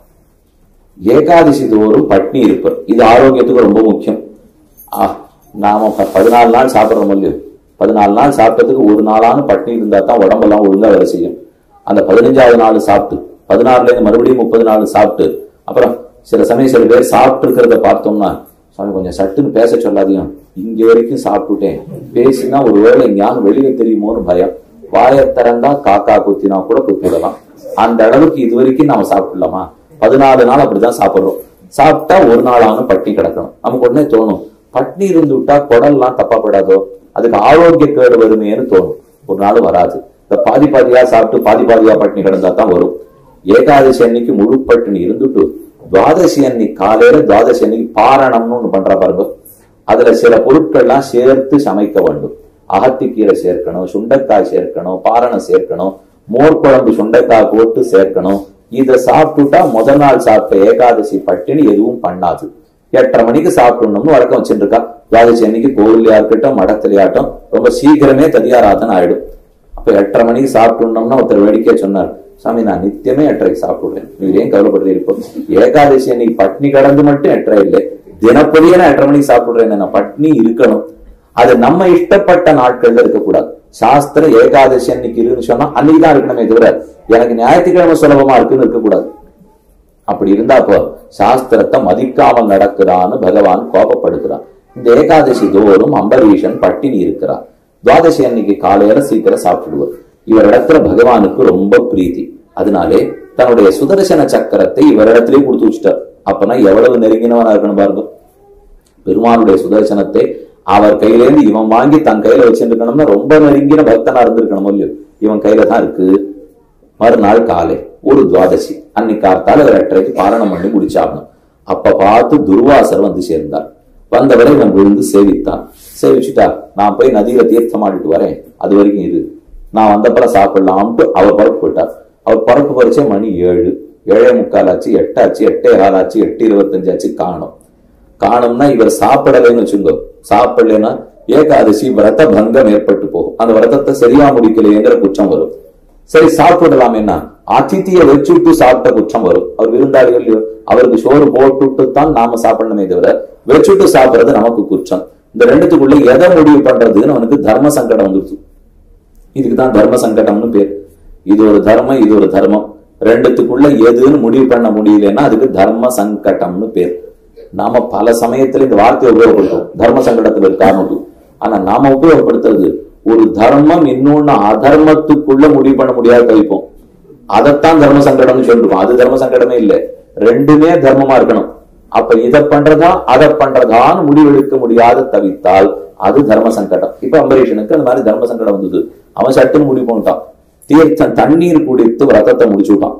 ஏகாதசி தோறும் பட்னி இருப்பர் இது ஆரோக்கியத்துக்கு ரொம்ப முக்கியம் ஆ, நாம ப- பதினாலு நாள் சாப்பிடுறோம் இல்லையோ பதினாலு நாள் சாப்பிட்டதுக்கு ஒரு நாளான பட்னி இருந்தா தான் உடம்பெல்லாம் ஒழுங்கா வேலை செய்யும் அந்த பதினஞ்சாவது நாள் சாப்பிட்டு பதினாறுல இருந்து மறுபடியும் முப்பது நாள் சாப்பிட்டு அப்புறம் சில சமயம் சில பேர் சாப்பிட்டு இருக்கிறத பார்த்தோம்னா சாமி கொஞ்சம் சட்டுன்னு பேச சொல்லாதையும் இங்க வரைக்கும் சாப்பிட்டுட்டேன் பேசினா ஒருவேளை எங்கேயாவது வெளியே தெரியுமோன்னு பயம் வாயை திறந்தா காக்கா குத்தினா கூட குத்திடலாம் அந்த அளவுக்கு இது வரைக்கும் நாம சாப்பிடலாமா பதினாலு நாள் அப்படிதான் சாப்பிடுறோம் சாப்பிட்டா ஒரு நாள் ஆனும் பட்டினி கிடக்கணும் நமக்கு உடனே தோணும் பட்னி இருந்து விட்டா குடல்லாம் தப்பா படாதோ அதுக்கு ஆரோக்கிய கேடு வருமேன்னு தோணும் ஒரு நாள் வராது இந்த பாதி பாதியா சாப்பிட்டு பாதி பாதியா பட்டினி கிடந்தா தான் வரும் ஏகாதசி அன்னைக்கு முழு பட்டினி இருந்துட்டு துவாதசி அன்னைக்கு காலையில துவாதசி அன்னைக்கு பாரணம்னு ஒண்ணு பண்றா பாருங்க அதுல சில பொருட்கள்லாம் சேர்த்து சமைக்க வேண்டும் அகத்திக்கீரை சேர்க்கணும் சுண்டைக்காய் சேர்க்கணும் பாரணம் சேர்க்கணும் மோர் குழம்பு சுண்டைக்காய் போட்டு சேர்க்கணும் இத சாப்பிட்டுட்டா முதல் நாள் சாப்பிட்ட ஏகாதசி பட்டினி எதுவும் பண்ணாது எட்டரை மணிக்கு சாப்பிடணும்னு வழக்கம் வச்சுட்டு இருக்கா துவாதசி அன்னைக்கு கோவிலையா இருக்கட்டும் மடத்திலையாட்டும் ரொம்ப சீக்கிரமே ததியாராதன் ஆயிடும் அப்ப எட்டரை மணிக்கு சாப்பிடணும்னா ஒருத்தர் வேடிக்கையா சொன்னார் சாமி நான் நித்தியமே எட்டரைக்கு சாப்பிடுறேன் நீங்க ஏன் கவலைப்படுறீங்க இப்போ ஏகாதசி அன்னைக்கு பட்னி கடந்து மட்டும் எட்டரை இல்லை தினப்படியே நான் எட்டரை மணிக்கு சாப்பிடுறேன் நான் பட்னி இருக்கணும் அது நம்ம இஷ்டப்பட்ட நாட்கள்ல இருக்கக்கூடாது சாஸ்திர ஏகாதசி அன்னைக்கு இருக்குன்னு சொன்னா அன்னைக்கு தான் இருக்கணுமே தவிர எனக்கு ஞாயிற்றுக்கிழமை சுலபமா இருக்குன்னு இருக்கக்கூடாது அப்படி இருந்தா அப்போ சாஸ்திரத்தை மதிக்காமல் நடக்கிறான்னு பகவான் கோபப்படுகிறான் இந்த ஏகாதசி தோறும் அம்பரீஷன் பட்டினி இருக்கிறார் துவாதசி அன்னைக்கு காலையில சீக்கிரம் சாப்பிடுவார் இவரிடத்துல பகவானுக்கு ரொம்ப பிரீத்தி அதனாலே தன்னுடைய சுதர்சன சக்கரத்தை இவரிடத்திலே கொடுத்து வச்சுட்டார் அப்பனா எவ்வளவு நெருங்கினவனா இருக்கணும் பாருங்க பெருமானுடைய சுதர்சனத்தை அவர் கையிலேருந்து இவன் வாங்கி தன் கையில வச்சிருக்கணும்னா ரொம்ப நெருங்கின பக்தனா இருந்திருக்கணும் இல்லையோ இவன் கையில தான் இருக்கு மறுநாள் காலை ஒரு துவாதசி அன்னைக்கு கார்த்தால ஒரு எட்டரைக்கு பாரணம் பண்ணி முடிச்சாகணும் அப்ப பார்த்து துர்வாசர் வந்து சேர்ந்தார் வந்தவரை இவன் விழுந்து சேவித்தான் சேவிச்சுட்டா நான் போய் நதியில தீர்த்தம் ஆடிட்டு வரேன் அது வரைக்கும் இரு நான் வந்தப்பறம் சாப்பிடலாம்ட்டு அவர் பரப்பு போயிட்டார் அவர் பரப்பு பறிச்ச மணி ஏழு ஏழே முக்கால் ஆச்சு எட்டாச்சு எட்டே கால் ஆச்சு எட்டு இருபத்தஞ்சு ஆச்சு காணும் காணும்னா இவர் சாப்பிடலைன்னு வச்சுக்கோ சாப்பிடலைன்னா ஏகாதசி விரத பங்கம் ஏற்பட்டு போகும் அந்த விரதத்தை சரியா முடிக்கலையேங்கிற குற்றம் வரும் சரி சாப்பிடலாம் என்ன அதித்திய வச்சுட்டு சாப்பிட்ட குற்றம் வரும் அவர் விருந்தாளிகள் இல்லையோ அவருக்கு சோறு போட்டுட்டு தான் நாம சாப்பிடணுமே தவிர வச்சுட்டு சாப்பிடுறது நமக்கு குற்றம் இந்த ரெண்டுத்துக்குள்ள எதை முடிவு பண்றதுன்னு அவனுக்கு தர்ம சங்கடம் வந்துருச்சு இதுக்கு தான் தர்ம சங்கடம்னு பேர் இது ஒரு தர்மம் இது ஒரு தர்மம் ரெண்டுத்துக்குள்ள எதுன்னு முடிவு பண்ண முடியலன்னா அதுக்கு தர்ம சங்கடம்னு பேர் நாம பல சமயத்துல இந்த வார்த்தையை உபயோகப்படுத்தும் தர்ம சங்கடத்துல இருக்கான்னு ஆனா நாம உபயோகப்படுத்துறது ஒரு தர்மம் இன்னொன்னு அதர்மத்துக்குள்ள முடிவு பண்ண முடியாத தவிப்போம் அதைத்தான் தர்ம சங்கடம்னு சொல்லிருக்கோம் அது தர்ம சங்கடமே இல்லை ரெண்டுமே தர்மமா இருக்கணும் அப்ப இதை பண்றதா அதை பண்றதான்னு முடிவெடுக்க முடியாத தவித்தால் அது தர்ம சங்கடம் இப்ப அம்பரீஷனுக்கு அந்த மாதிரி தர்ம சங்கடம் வந்தது அவன் சட்டுன்னு முடிவு பண்ணிட்டான் தீர்த்தம் தண்ணீர் குடித்து விரதத்தை முடிச்சு விட்டான்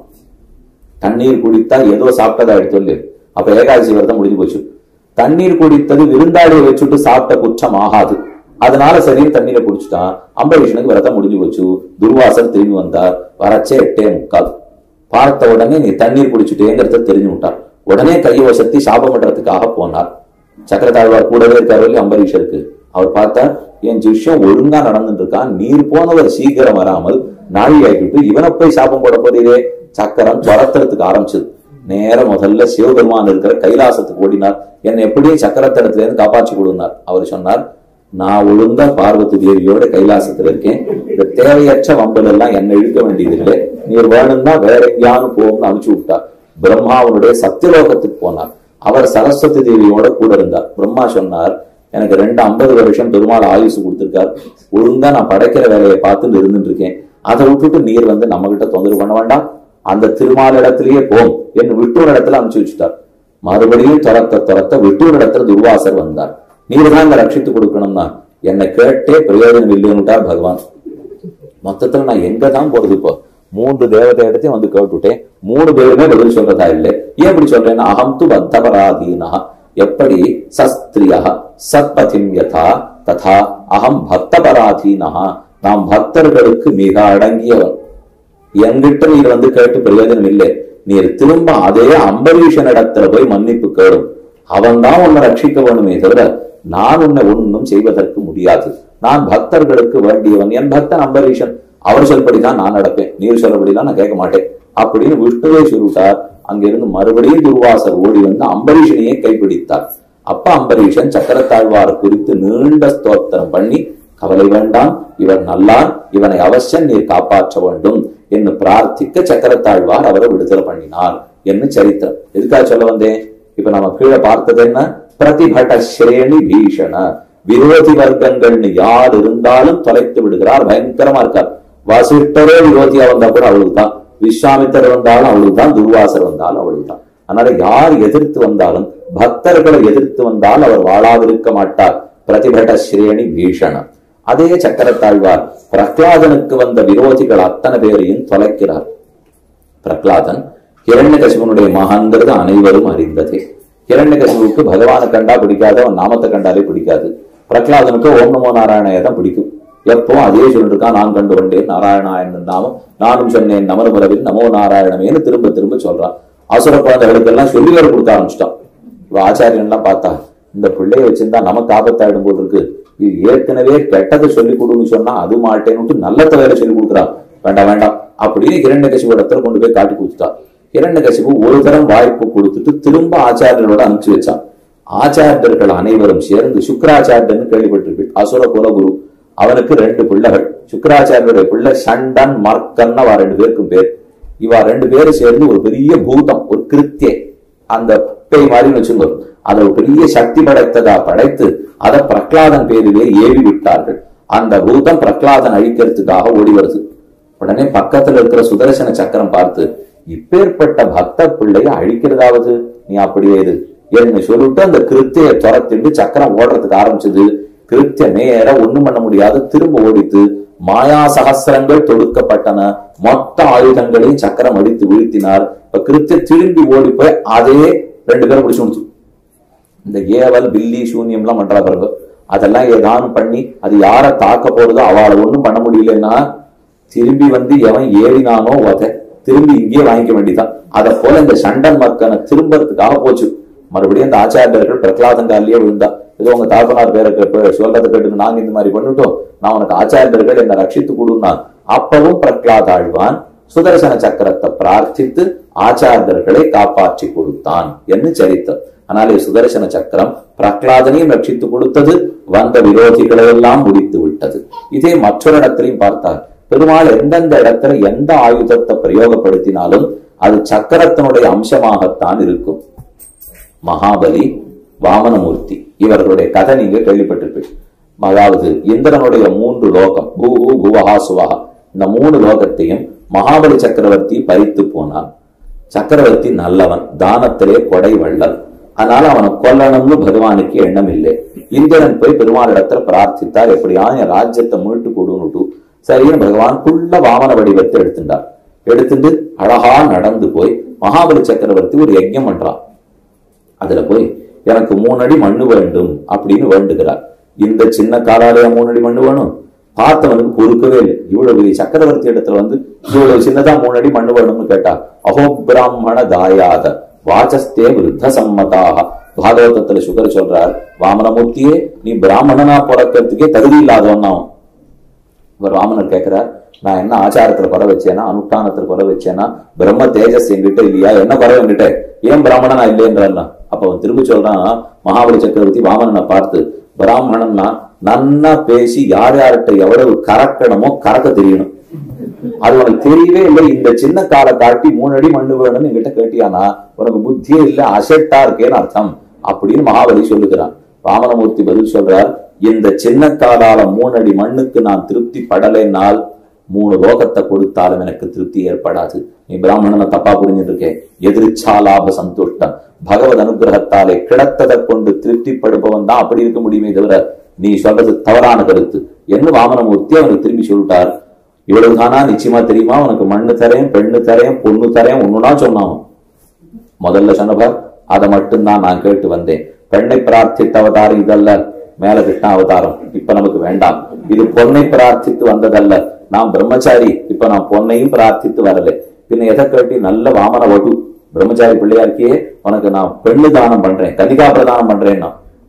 தண்ணீர் குடித்தா ஏதோ சாப்பிட்டதா எடுத்து சொல்லு அப்ப ஏகாதசி விரதம் முடிஞ்சு போச்சு தண்ணீர் குடித்தது விருந்தாளியை வச்சுட்டு சாப்பிட்ட குற்றம் ஆகாது அதனால சரி தண்ணீரை குடிச்சுட்டான் அம்பரீஷனுக்கு விரதம் முடிஞ்சு போச்சு துர்வாசர் திரும்பி வந்தார் வரச்சே எட்டே முக்கால் பார்த்த உடனே நீ தண்ணீர் குடிச்சுட்டேங்கிறத தெரிஞ்சு விட்டார் உடனே கையை வசத்தி சாபம் பண்றதுக்காக போனார் சக்கரத்தாழ்வார் கூடவே இருக்காரு இல்லையா அம்பரீஷருக்கு அவர் பார்த்தா என் சிஷ்யம் ஒழுங்கா நடந்துட்டு இருக்கான் நீர் போனவர் சீக்கிரம் வராமல் நாழி ஆக்கிட்டு இவனை போய் சாபம் போட போறீரே சக்கரம் துரத்துறதுக்கு ஆரம்பிச்சது நேரம் முதல்ல சிவபெருமான் இருக்கிற கைலாசத்துக்கு ஓடினார் என்னை எப்படியும் சக்கரத்தடத்துல இருந்து காப்பாற்றி கொடுனார் அவர் சொன்னார் நான் ஒழுங்கா பார்வதி தேவியோட கைலாசத்துல இருக்கேன் இந்த தேவையற்ற வம்பல் எல்லாம் என்னை இழுக்க வேண்டியதில்லை நீர் வேணும்னா வேற எங்கேயாவது போகும்னு அனுப்பிச்சு விட்டார் பிரம்மாவனுடைய சத்தியலோகத்துக்கு போனார் அவர் சரஸ்வதி தேவியோட கூட இருந்தார் பிரம்மா சொன்னார் எனக்கு ரெண்டு ஐம்பது வருஷம் பெருமாள் ஆயுசு கொடுத்திருக்கார் ஒழுங்கா நான் படைக்கிற வேலையை பார்த்துட்டு இருந்துட்டு இருக்கேன் அதை விட்டுட்டு நீர் வந்து நம்ம கிட்ட தொந்தரவு பண்ண வேண்டாம் அந்த திருமால் இடத்திலேயே போம் என்று விட்டூர் இடத்துல அனுப்பிச்சு வச்சுட்டார் மறுபடியும் துரத்த துரத்த விட்டூர் இடத்துல துர்வாசர் வந்தார் நீர் தான் இங்க ரட்சித்து கொடுக்கணும்னா என்னை கேட்டே பிரயோஜனம் இல்லைன்னுட்டார் பகவான் மொத்தத்துல நான் எங்க தான் போறது இப்போ மூன்று தேவதை இடத்தையும் வந்து கேட்டுட்டேன் மூணு பேருமே பதில் சொல்றதா இல்லை ஏன் இப்படி சொல்றேன்னா அகம் து பத்தபராதீனா எப்படி சஸ்திரியா சத்பதிம் யதா ததா அகம் பக்தபராதீனா நாம் பக்தர்களுக்கு மிக அடங்கியவன் என்கிட்ட நீர் வந்து கேட்டு பிரயோஜனம் இல்லை நீர் திரும்ப அதே அம்பரீஷன் இடத்துல போய் மன்னிப்பு கேடும் அவன் தான் உன்னை ரட்சிக்க வேணுமே தவிர நான் உன்னை ஒன்றும் செய்வதற்கு முடியாது நான் பக்தர்களுக்கு வேண்டியவன் என் பக்தன் அம்பரீஷன் அவர் சொல்லபடிதான் நான் நடப்பேன் நீர் சொல்லபடிதான் நான் கேட்க மாட்டேன் அப்படின்னு விஷ்ணுவே சொல்லிட்டார் அங்கிருந்து மறுபடியும் துர்வாசர் ஓடி வந்து அம்பரீஷனையே கைப்பிடித்தார் அப்ப அம்பரீஷன் சக்கரத்தாழ்வார் குறித்து நீண்ட ஸ்தோத்திரம் பண்ணி கவலை வேண்டாம் இவர் நல்லான் இவனை அவசியம் நீர் காப்பாற்ற வேண்டும் என்று பிரார்த்திக்க சக்கரத்தாழ்வார் அவரை விடுதலை பண்ணினார் என்று சரித்திரம் எதுக்காக சொல்ல வந்தேன் இப்ப நம்ம கீழே பார்த்தது என்ன பிரதிபட ஸ்ரேணி பீஷண விரோதி வர்க்கங்கள்னு யார் இருந்தாலும் தொலைத்து விடுகிறார் பயங்கரமா இருக்கார் வசிஷ்டரே விரோதியா வந்தா கூட அவளுக்கு தான் விஸ்வாமித்தர் வந்தாலும் அவளுக்கு தான் துர்வாசர் வந்தாலும் அவளுக்கு தான் அதனால யார் எதிர்த்து வந்தாலும் பக்தர்களை எதிர்த்து வந்தால் அவர் வாழாதிருக்க மாட்டார் பிரதிபட ஸ்ரேணி பீஷணம் அதே சக்கரத்தாழ்வார் பிரகலாதனுக்கு வந்த விரோதிகள் அத்தனை பேரையும் தொலைக்கிறார் பிரகலாதன் ஹிரண்யகசிபனுடைய மகான்கிறது அனைவரும் அறிந்ததே ஹிரண்யகசிபுக்கு பகவானை கண்டா பிடிக்காது அவன் நாமத்தை கண்டாலே பிடிக்காது பிரகலாதனுக்கு ஓம் நமோ நாராயணைய தான் பிடிக்கும் எப்போ அதே சொல்லிட்டு இருக்கான் நான் கண்டு கொண்டேன் நாராயணாயன் நாமம் நானும் சொன்னேன் நமரமுறவில் நமோ நாராயணமேன்னு திரும்ப திரும்ப சொல்றான் அசுர குழந்தைகளுக்கெல்லாம் சொல்லி வேறு கொடுக்க ஆரம்பிச்சிட்டான் இவ ஆச்சாரியன்லாம் பார்த்தா இந்த பிள்ளைய வச்சிருந்தா நமக்கு ஆபத்தாயிடும் போல் இருக்கு இது ஏற்கனவே கெட்டதை சொல்லி கொடுன்னு சொன்னா அது மாட்டேன்னு நல்லத வேலை சொல்லி கொடுக்குறான் வேண்டாம் வேண்டாம் அப்படின்னு இரண்யகசிபு இடத்துல கொண்டு போய் காட்டி கொடுத்துட்டான் இரண்யகசிபு ஒரு தரம் வாய்ப்பு கொடுத்துட்டு திரும்ப ஆச்சாரியரோட அனுப்பிச்சு வச்சான் ஆச்சாரியர்கள் அனைவரும் சேர்ந்து சுக்கராச்சாரியன்னு கேள்விப்பட்டிருப்பீள் அசுர குலகுரு அவனுக்கு ரெண்டு பிள்ளைகள் சுக்கராச்சாரியருடைய பிள்ளை சண்டன் மர்க்கன் அவ ரெண்டு பேருக்கும் பேர் இவா ரெண்டு பேரும் சேர்ந்து ஒரு பெரிய பூதம் ஒரு கிருத்தியை அந்த பேய் மாதிரி வச்சுங்க அதை ஒரு பெரிய சக்தி படைத்ததா படைத்து அதை பிரகலாதன் பேரிலே ஏவி விட்டார்கள் அந்த பூதம் பிரகலாதன் அழிக்கிறதுக்காக ஓடி வருது உடனே பக்கத்துல இருக்கிற சுதர்சன சக்கரம் பார்த்து இப்பேற்பட்ட பக்த பிள்ளைய அழிக்கிறதாவது நீ அப்படியே இரு என்று சொல்லிட்டு அந்த கிருத்திய துரத்திட்டு சக்கரம் ஓடுறதுக்கு ஆரம்பிச்சது கிருத்திய நேர ஒண்ணும் பண்ண முடியாது திரும்ப ஓடித்து மாயா சகசிரங்கள் தொடுக்கப்பட்டன மொத்த ஆயுதங்களையும் சக்கரம் அடித்து வீழ்த்தினார் இப்ப கிருத்திய திரும்பி ஓடி போய் அதே ரெண்டு பேரும் பிடிச்சு முடிச்சு இந்த ஏவல் பில்லி சூன்யம் எல்லாம் பண்றா பிறகு அதெல்லாம் ஏதானும் பண்ணி அது யாரை தாக்க போறதோ அவளை ஒண்ணும் பண்ண முடியலன்னா திரும்பி வந்து எவன் ஏறினானோ உத திரும்பி இங்கேயே வாங்கிக்க வேண்டியதான் அதை போல இந்த சண்டன் மக்கனை திரும்பறதுக்காக போச்சு மறுபடியும் இந்த ஆச்சாரியர்கள் பிரகலாதங்காலியே விழுந்தா ஏதோ உங்க தாப்பனார் பேரை கே- சொல்றதை கேட்டு நாங்க இந்த மாதிரி பண்ணிட்டோம் நான் உனக்கு ஆச்சாரியர்கள் என்னை ரட்சித்து கொடுன்னா அப்பவும் பிரகலாத ஆழ்வான் சுதர்சன சக்கரத்தை பிரார்த்தித்து ஆச்சாரியர்களை காப்பாற்றி கொடுத்தான் என்று சரித்தம் ஆனாலே சுதர்சன சக்கரம் பிரகலாதனையும் ரட்சித்து கொடுத்தது வந்த விரோதிகளை எல்லாம் முடித்து விட்டது இதே மற்றொரு இடத்திலையும் பார்த்தார் பெருமாள் எந்தெந்த இடத்துல எந்த ஆயுதத்தை பிரயோகப்படுத்தினாலும் அது சக்கரத்தினுடைய அம்சமாகத்தான் இருக்கும் மகாபலி வாமனமூர்த்தி இவர்களுடைய கதை நீங்க கேள்விப்பட்டிருப்பீங்க அதாவது இந்திரனுடைய மூன்று லோகம் பூஹு புவஹா சுவஹா இந்த மூணு லோகத்தையும் மகாபலி சக்கரவர்த்தி பறித்து போனான் சக்கரவர்த்தி நல்லவன் தானத்திலே கொடை வள்ளல் அதனால அவனை கொல்லணும்னு பகவானுக்கு எண்ணம் இல்லை இந்திரன் போய் பெருமாளிடத்துல பிரார்த்தித்தார் எப்படியா என் ராஜ்யத்தை மீட்டு கொடுன்னுட்டு சரின்னு பகவான் குள்ள வாமன வடிவத்தை எடுத்துட்டார் எடுத்துட்டு அழகா நடந்து போய் மகாபலி சக்கரவர்த்தி ஒரு யஜ்ஞம் பண்றான் அதுல போய் எனக்கு மூணு அடி மண்ணு வேண்டும் அப்படின்னு வேண்டுகிறார் இந்த சின்ன காலாலய மூணு அடி மண்ணு வேணும் பார்த்தவனுக்கு பொறுக்கவே இல்லை இவ்வளவு பெரிய சக்கரவர்த்தி இடத்துல வந்து இவ்வளவு சின்னதா மூணு அடி மண்ணு வேணும்னு கேட்டா அஹோ பிராமண தாயாத வாச்சஸ்தே விருத்த சம்மதாக பாகவதத்துல சுகர் சொல்றார் வாமனமூர்த்தியே நீ பிராமணனா பிறக்கிறதுக்கே தகுதி இல்லாதவன் அவன் இவர் வாமனர் கேட்கிறார் நான் என்ன ஆச்சாரத்துல குறை வச்சேனா அனுஷ்டானத்துல குறை வச்சேனா பிரம்ம தேஜஸ் என்கிட்ட இல்லையா என்ன குறை என்கிட்ட ஏன் பிராமணனா இல்லைன்றான் அப்ப அவன் திரும்பி சொல்றான் மகாபலி சக்கரவர்த்தி வாமனனை பார்த்து பிராமணன்னா நன்னா பேசி யார் யார்கிட்ட எவ்வளவு கறக்கணுமோ கறக்க தெரியணும் அது உனக்கு தெரியவே இல்லை இந்த சின்ன காலை காட்டி மூணு அடி மண்ணு வேணும்னு என்கிட்ட கேட்டியானா உனக்கு புத்தியே இல்ல அசட்டா இருக்கேன்னு அர்த்தம் அப்படின்னு மகாபலி சொல்லுகிறான் வாமனமூர்த்தி பதில் சொல்றார் இந்த சின்ன காலால மூணு அடி மண்ணுக்கு நான் திருப்தி படலைனால் மூணு லோகத்தை கொடுத்தாலும் எனக்கு திருப்தி ஏற்படாது நீ பிராமணனை தப்பா புரிஞ்சுட்டு இருக்கே எதிர்ச்சா லாப சந்துஷ்டம் பகவத் அனுகிரகத்தாலே கிடைத்ததை கொண்டு திருப்திப்படுபவன் தான் அப்படி இருக்க முடியுமே தவிர நீ சொல்றது தவறான கருத்து என்று வாமனமூர்த்தி அவனுக்கு திரும்பி சொல்லிட்டார் இவ்வளவுதானா நிச்சயமா தெரியுமா உனக்கு மண்ணு தரேன் பெண்ணு தரேன் பொண்ணு தரேன் ஒண்ணுனா சொன்னான் முதல்ல சொன்னவர் அதை மட்டும்தான் நான் கேட்டு வந்தேன் பெண்ணை பிரார்த்தித்த அவதாரம் இதல்ல மேல கிருஷ்ண அவதாரம் இப்ப நமக்கு வேண்டாம் இது பொண்ணை பிரார்த்தித்து வந்ததல்ல நான் பிரம்மச்சாரி இப்ப நான் பொண்ணையும் பிரார்த்தித்து வரல பின்ன எதை கேட்டி நல்ல வாமன வடு பிரம்மச்சாரி பிள்ளையா இருக்கியே உனக்கு நான் பெண்ணு தானம் பண்றேன் கதிகா பிரதானம் பண்றேன்னா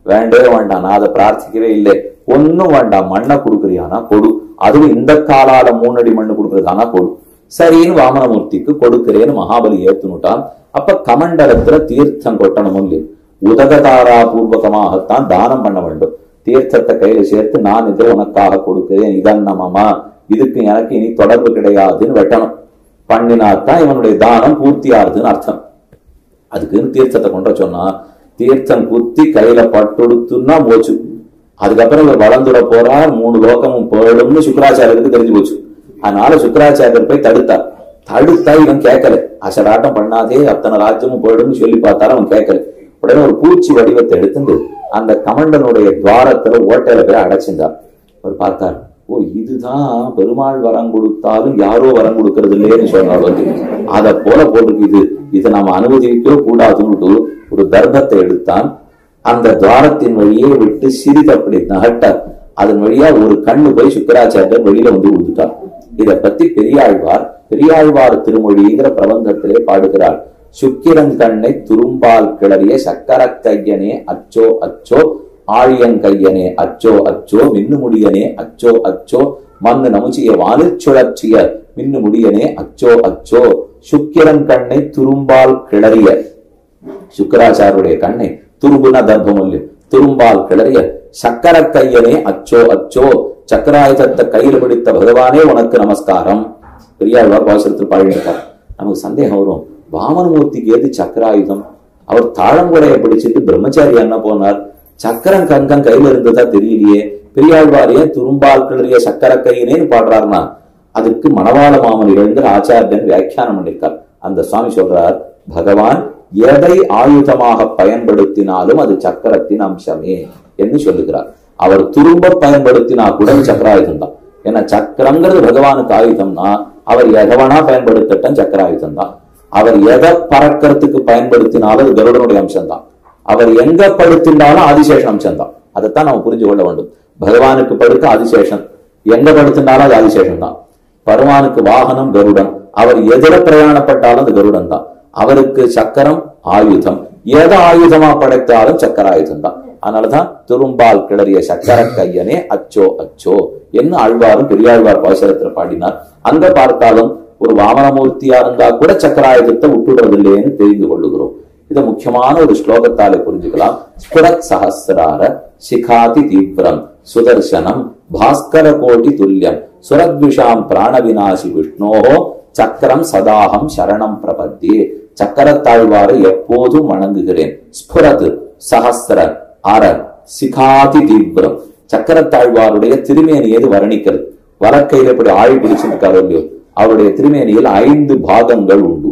வேண்டவே வேண்டாம் நான் அதை பிரார்த்திக்கவே இல்லை ஒன்னும் வேண்டாம் மண்ணை கொடுக்குறியானா கொடு அதுவும் இந்த காலால மூணடி மண்ணு கொடுக்கறதானா கொடு சரின்னு வாமனமூர்த்திக்கு கொடுக்கிறேன்னு மகாபலி ஏத்துனுட்டான் அப்ப கமண்டலத்துல தீர்த்தம் கொட்டணும் இல்லையோ உதகதாரா பூர்வகமாகத்தான் தானம் பண்ண வேண்டும் தீர்த்தத்தை கையில சேர்த்து நான் இதை உனக்காக கொடுக்கிறேன் இதன் நமமா இதுக்கு எனக்கு இனி தொடர்பு கிடையாதுன்னு வெட்டணும் பண்ணினாத்தான் இவனுடைய தானம் பூர்த்தி ஆகுதுன்னு அர்த்தம் அதுக்குன்னு தீர்த்தத்தை கொண்ட சொன்னா தீர்த்தம் குத்தி கையில பட்டொடுத்துன்னா போச்சு அதுக்கப்புறம் இவர் வளர்ந்துட போறார் மூணு லோகமும் போயிடும்னு சுக்கராச்சாரியருக்கு தெரிஞ்சு போச்சு அதனால சுக்கராச்சாரியர் போய் தடுத்தார் தடுத்தா இவன் கேட்கல அசடாட்டம் பண்ணாதே அத்தனை ராஜ்யமும் போயிடும்னு சொல்லி பார்த்தாலும் அவன் கேட்கல உடனே ஒரு பூச்சி வடிவத்தை எடுத்துட்டு அந்த கமண்டனுடைய துவாரத்துல ஓட்டையில போய் அடைச்சிருந்தார் அவர் பார்த்தார் ஓ இதுதான் பெருமாள் வரம் கொடுத்தாலும் யாரோ வரம் கொடுக்கறது இல்லையேன்னு சொன்னார் வந்து அதை போல போட்டிருக்கு இது இதை நாம அனுமதிக்கவே கூடாதுன்னு ஒரு தர்மத்தை எடுத்தான் அந்த துவாரத்தின் வழியே விட்டு சிறிது அப்படி நகட்டார் அதன் வழியா ஒரு கண்ணு போய் சுக்கராச்சாரியர் வெளியில வந்து விழுந்துட்டார் இத பத்தி பெரியாழ்வார் பெரியாழ்வார் திருமொழிங்கிற பிரபந்தத்திலே பாடுகிறார் சுக்கிரன் கண்ணை துரும்பால் கிளறிய சக்கரத்தையனே அச்சோ அச்சோ ஆழியங்கையனே அச்சோ அச்சோ மின்னு முடியனே அச்சோ அச்சோ மண்ணு நமுச்சிய வானில் சுழற்சிய மின்னு முடியனே அச்சோ அச்சோ சுக்கிரன் கண்ணை துரும்பால் கிளறிய சுக்கராச்சாருடைய கண்ணை துரும்புன தர்ப்பமல்லு துரும்பால் கிளறிய சக்கர கையனே அச்சோ அச்சோ சக்கராயுதத்தை கையில் பிடித்த பகவானே உனக்கு நமஸ்காரம் பெரியாழ்வார் பாசுரத்தில் பாடினார் நமக்கு சந்தேகம் வரும் வாமனமூர்த்திக்கு எது சக்கராயுதம் அவர் தாழங்குடையை பிடிச்சிட்டு பிரம்மச்சாரி என்ன போனார் சக்கரம் கங்கம் கையில இருந்ததா தெரியலையே பெரியாழ்வார் ஏன் துரும்பால் கிளறிய சக்கர கையினேன்னு பாடுறாருன்னா அதுக்கு மணவாள மாமனிகள்ங்கிற ஆச்சாரியன் வியாக்கியானம் பண்ணிருக்கார் அந்த சுவாமி சொல்றார் பகவான் எதை ஆயுதமாக பயன்படுத்தினாலும் அது சக்கரத்தின் அம்சமே என்று சொல்லுகிறார் அவர் திரும்ப பயன்படுத்தினா கூட அது சக்கராயுதம் தான் ஏன்னா சக்கரங்கிறது பகவானுக்கு ஆயுதம்னா அவர் எதவனா பயன்படுத்தட்டும் சக்கராயுதம் தான் அவர் எதை பறக்கிறதுக்கு பயன்படுத்தினாலும் அது கருடனுடைய அம்சம் தான் அவர் எங்க படுத்தினாலும் ஆதிசேஷன் அம்சம் தான் அதைத்தான் நம்ம புரிஞ்சு கொள்ள வேண்டும் பகவானுக்கு படுக்க ஆதிசேஷன் எங்க படுத்தினாலும் அது ஆதிசேஷன் தான் பகவானுக்கு வாகனம் கருடன் அவர் எதிர பிரயாணப்பட்டாலும் அது கருடன் தான் அவருக்கு சக்கரம் ஆயுதம் எதை ஆயுதமா படைத்தாலும் சக்கராயுதம் தான் அதனாலதான் துரும்பால் கிளறிய சக்கர கையனே அச்சோ அச்சோ என்ன ஆழ்வாரும் பெரியாழ்வார் பாசரத்துல பாடினார் அங்க பார்த்தாலும் ஒரு வாமனமூர்த்தியா இருந்தா கூட சக்கராயுதத்தை விட்டுடுறது இல்லையேன்னு தெரிந்து கொள்ளுகிறோம் இதை முக்கியமான ஒரு ஸ்லோகத்தாலே புரிஞ்சுக்கலாம் ஸ்புரத் சஹசிரார சிகாதி தீவிரம் சுதர்சனம் பாஸ்கர கோட்டி துல்லியம் சுரத்விஷாம் பிராணவிநாசி விஷ்ணோஹோ சக்கரம் சதாகம் சரணம் பிரபத்தி சக்கரத்தாழ்வாரை எப்போதும் வணங்குகிறேன் ஸ்புரத் சஹசிர அர சிகாதி தீவிரம் சக்கரத்தாழ்வாருடைய திருமேனியது வர்ணிக்கிறது வலக்கையில் இப்படி ஆழி பிடிச்சிருக்காரு இல்லையோ அவருடைய திருமேனியில் ஐந்து பாகங்கள் உண்டு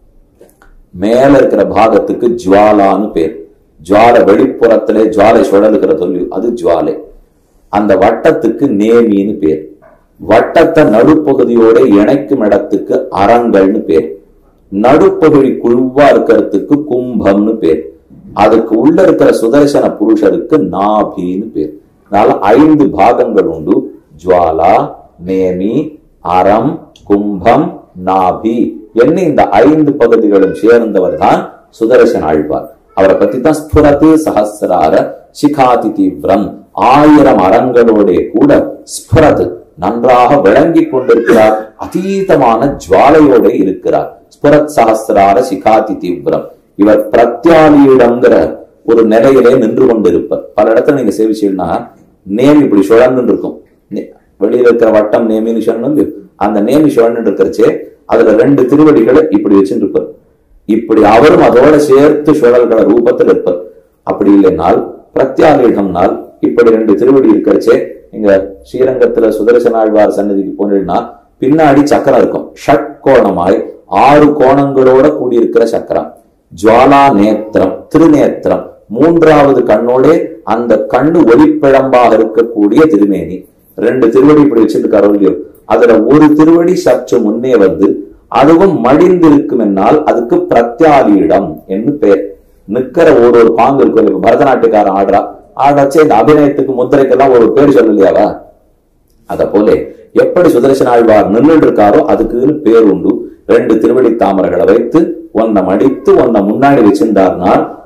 மேல இருக்கிற பாகத்துக்கு ஜுவாலான்னு பேர் ஜுவால வெளிப்புறத்திலே ஜுவாலை சுழலுகிற சொல்லி அது ஜுவாலை அந்த வட்டத்துக்கு நேமின்னு பேர் வட்டத்தை நடுப்பகுதியோட இணைக்கும் இடத்துக்கு அரங்கல்னு பேர் நடுப்பகுதி குழுவா இருக்கிறதுக்கு கும்பம்னு பேர் அதுக்கு உள்ள இருக்கிற சுதர்சன புருஷருக்கு நாபின்னு பேர் அதனால ஐந்து பாகங்கள் உண்டு ஜுவாலா நேமி அறம் கும்பம் நாபி என்ன இந்த ஐந்து பகுதிகளும் சேர்ந்தவர் தான் சுதர்சன் ஆழ்வார் அவரை பத்தி தான் ஸ்புரத்து சஹசிரார சிகாதி தீவிரம் ஆயிரம் அறங்களோட கூட ஸ்புரது நன்றாக விளங்கி கொண்டிருக்கிறார் அதீதமான ஜுவாலையோட இருக்கிறார் ஸ்புரத் சஹசிரார சிகாதி தீவிரம் இவர் பிரத்யாலியிடங்கிற ஒரு நிலையிலே நின்று கொண்டிருப்பார் பல இடத்துல நீங்க சேவிச்சீங்கன்னா நேம் இப்படி சுழன்னு இருக்கும் நே- வெளியில இருக்கிற வட்டம் நேமின்னு சொன்னு அந்த நேமி சுழன்னு இருக்கிறச்சே அதுல ரெண்டு திருவடிகளை இப்படி வச்சுட்டு இருப்பார் இப்படி அவரும் அதோட சேர்த்து சுழல்கள ரூபத்தில் இருப்பார் அப்படி இல்லைனால் பிரத்யாலிடம்னால் இப்படி ரெண்டு திருவடி இருக்கிறச்சே இங்க ஸ்ரீரங்கத்துல சுதர்சனாழ்வார் சன்னதிக்கு போனீங்கன்னா பின்னாடி சக்கரம் இருக்கும் ஷட்கோணமாய் ஆறு கோணங்களோட கூடியிருக்கிற சக்கரம் ஜுவாலா நேத்திரம் திருநேத்திரம் மூன்றாவது கண்ணோட அந்த கண்ணு ஒளிப்பிழம்பாக இருக்கக்கூடிய திருமேனி ரெண்டு திருவடி இப்படி வச்சிருக்காரோ இல்லையோ அதுல ஒரு திருவடி சற்று முன்னே வந்து அதுவும் மடிந்திருக்கும் என்னால் அதுக்கு பிரத்யாலியிடம் என்று பெயர் நிக்கிற ஒரு ஒரு பாங்கு இருக்கும் இப்ப பரதநாட்டியக்காரன் ஆடுறா ஆடச்சே இந்த அபிநயத்துக்கு முத்திரைக்கெல்லாம் ஒரு பேர் சொல்லலையாவா அத போல எப்படி சுதர்சன ஆழ்வார் நின்றுட்டு இருக்காரோ அதுக்குன்னு பேர் உண்டு ரெண்டு திருவடி தாமரைகளை வைத்து ஒன்ன மடித்து ஒன்ன முன்னாடி வச்சிருந்தார்னால்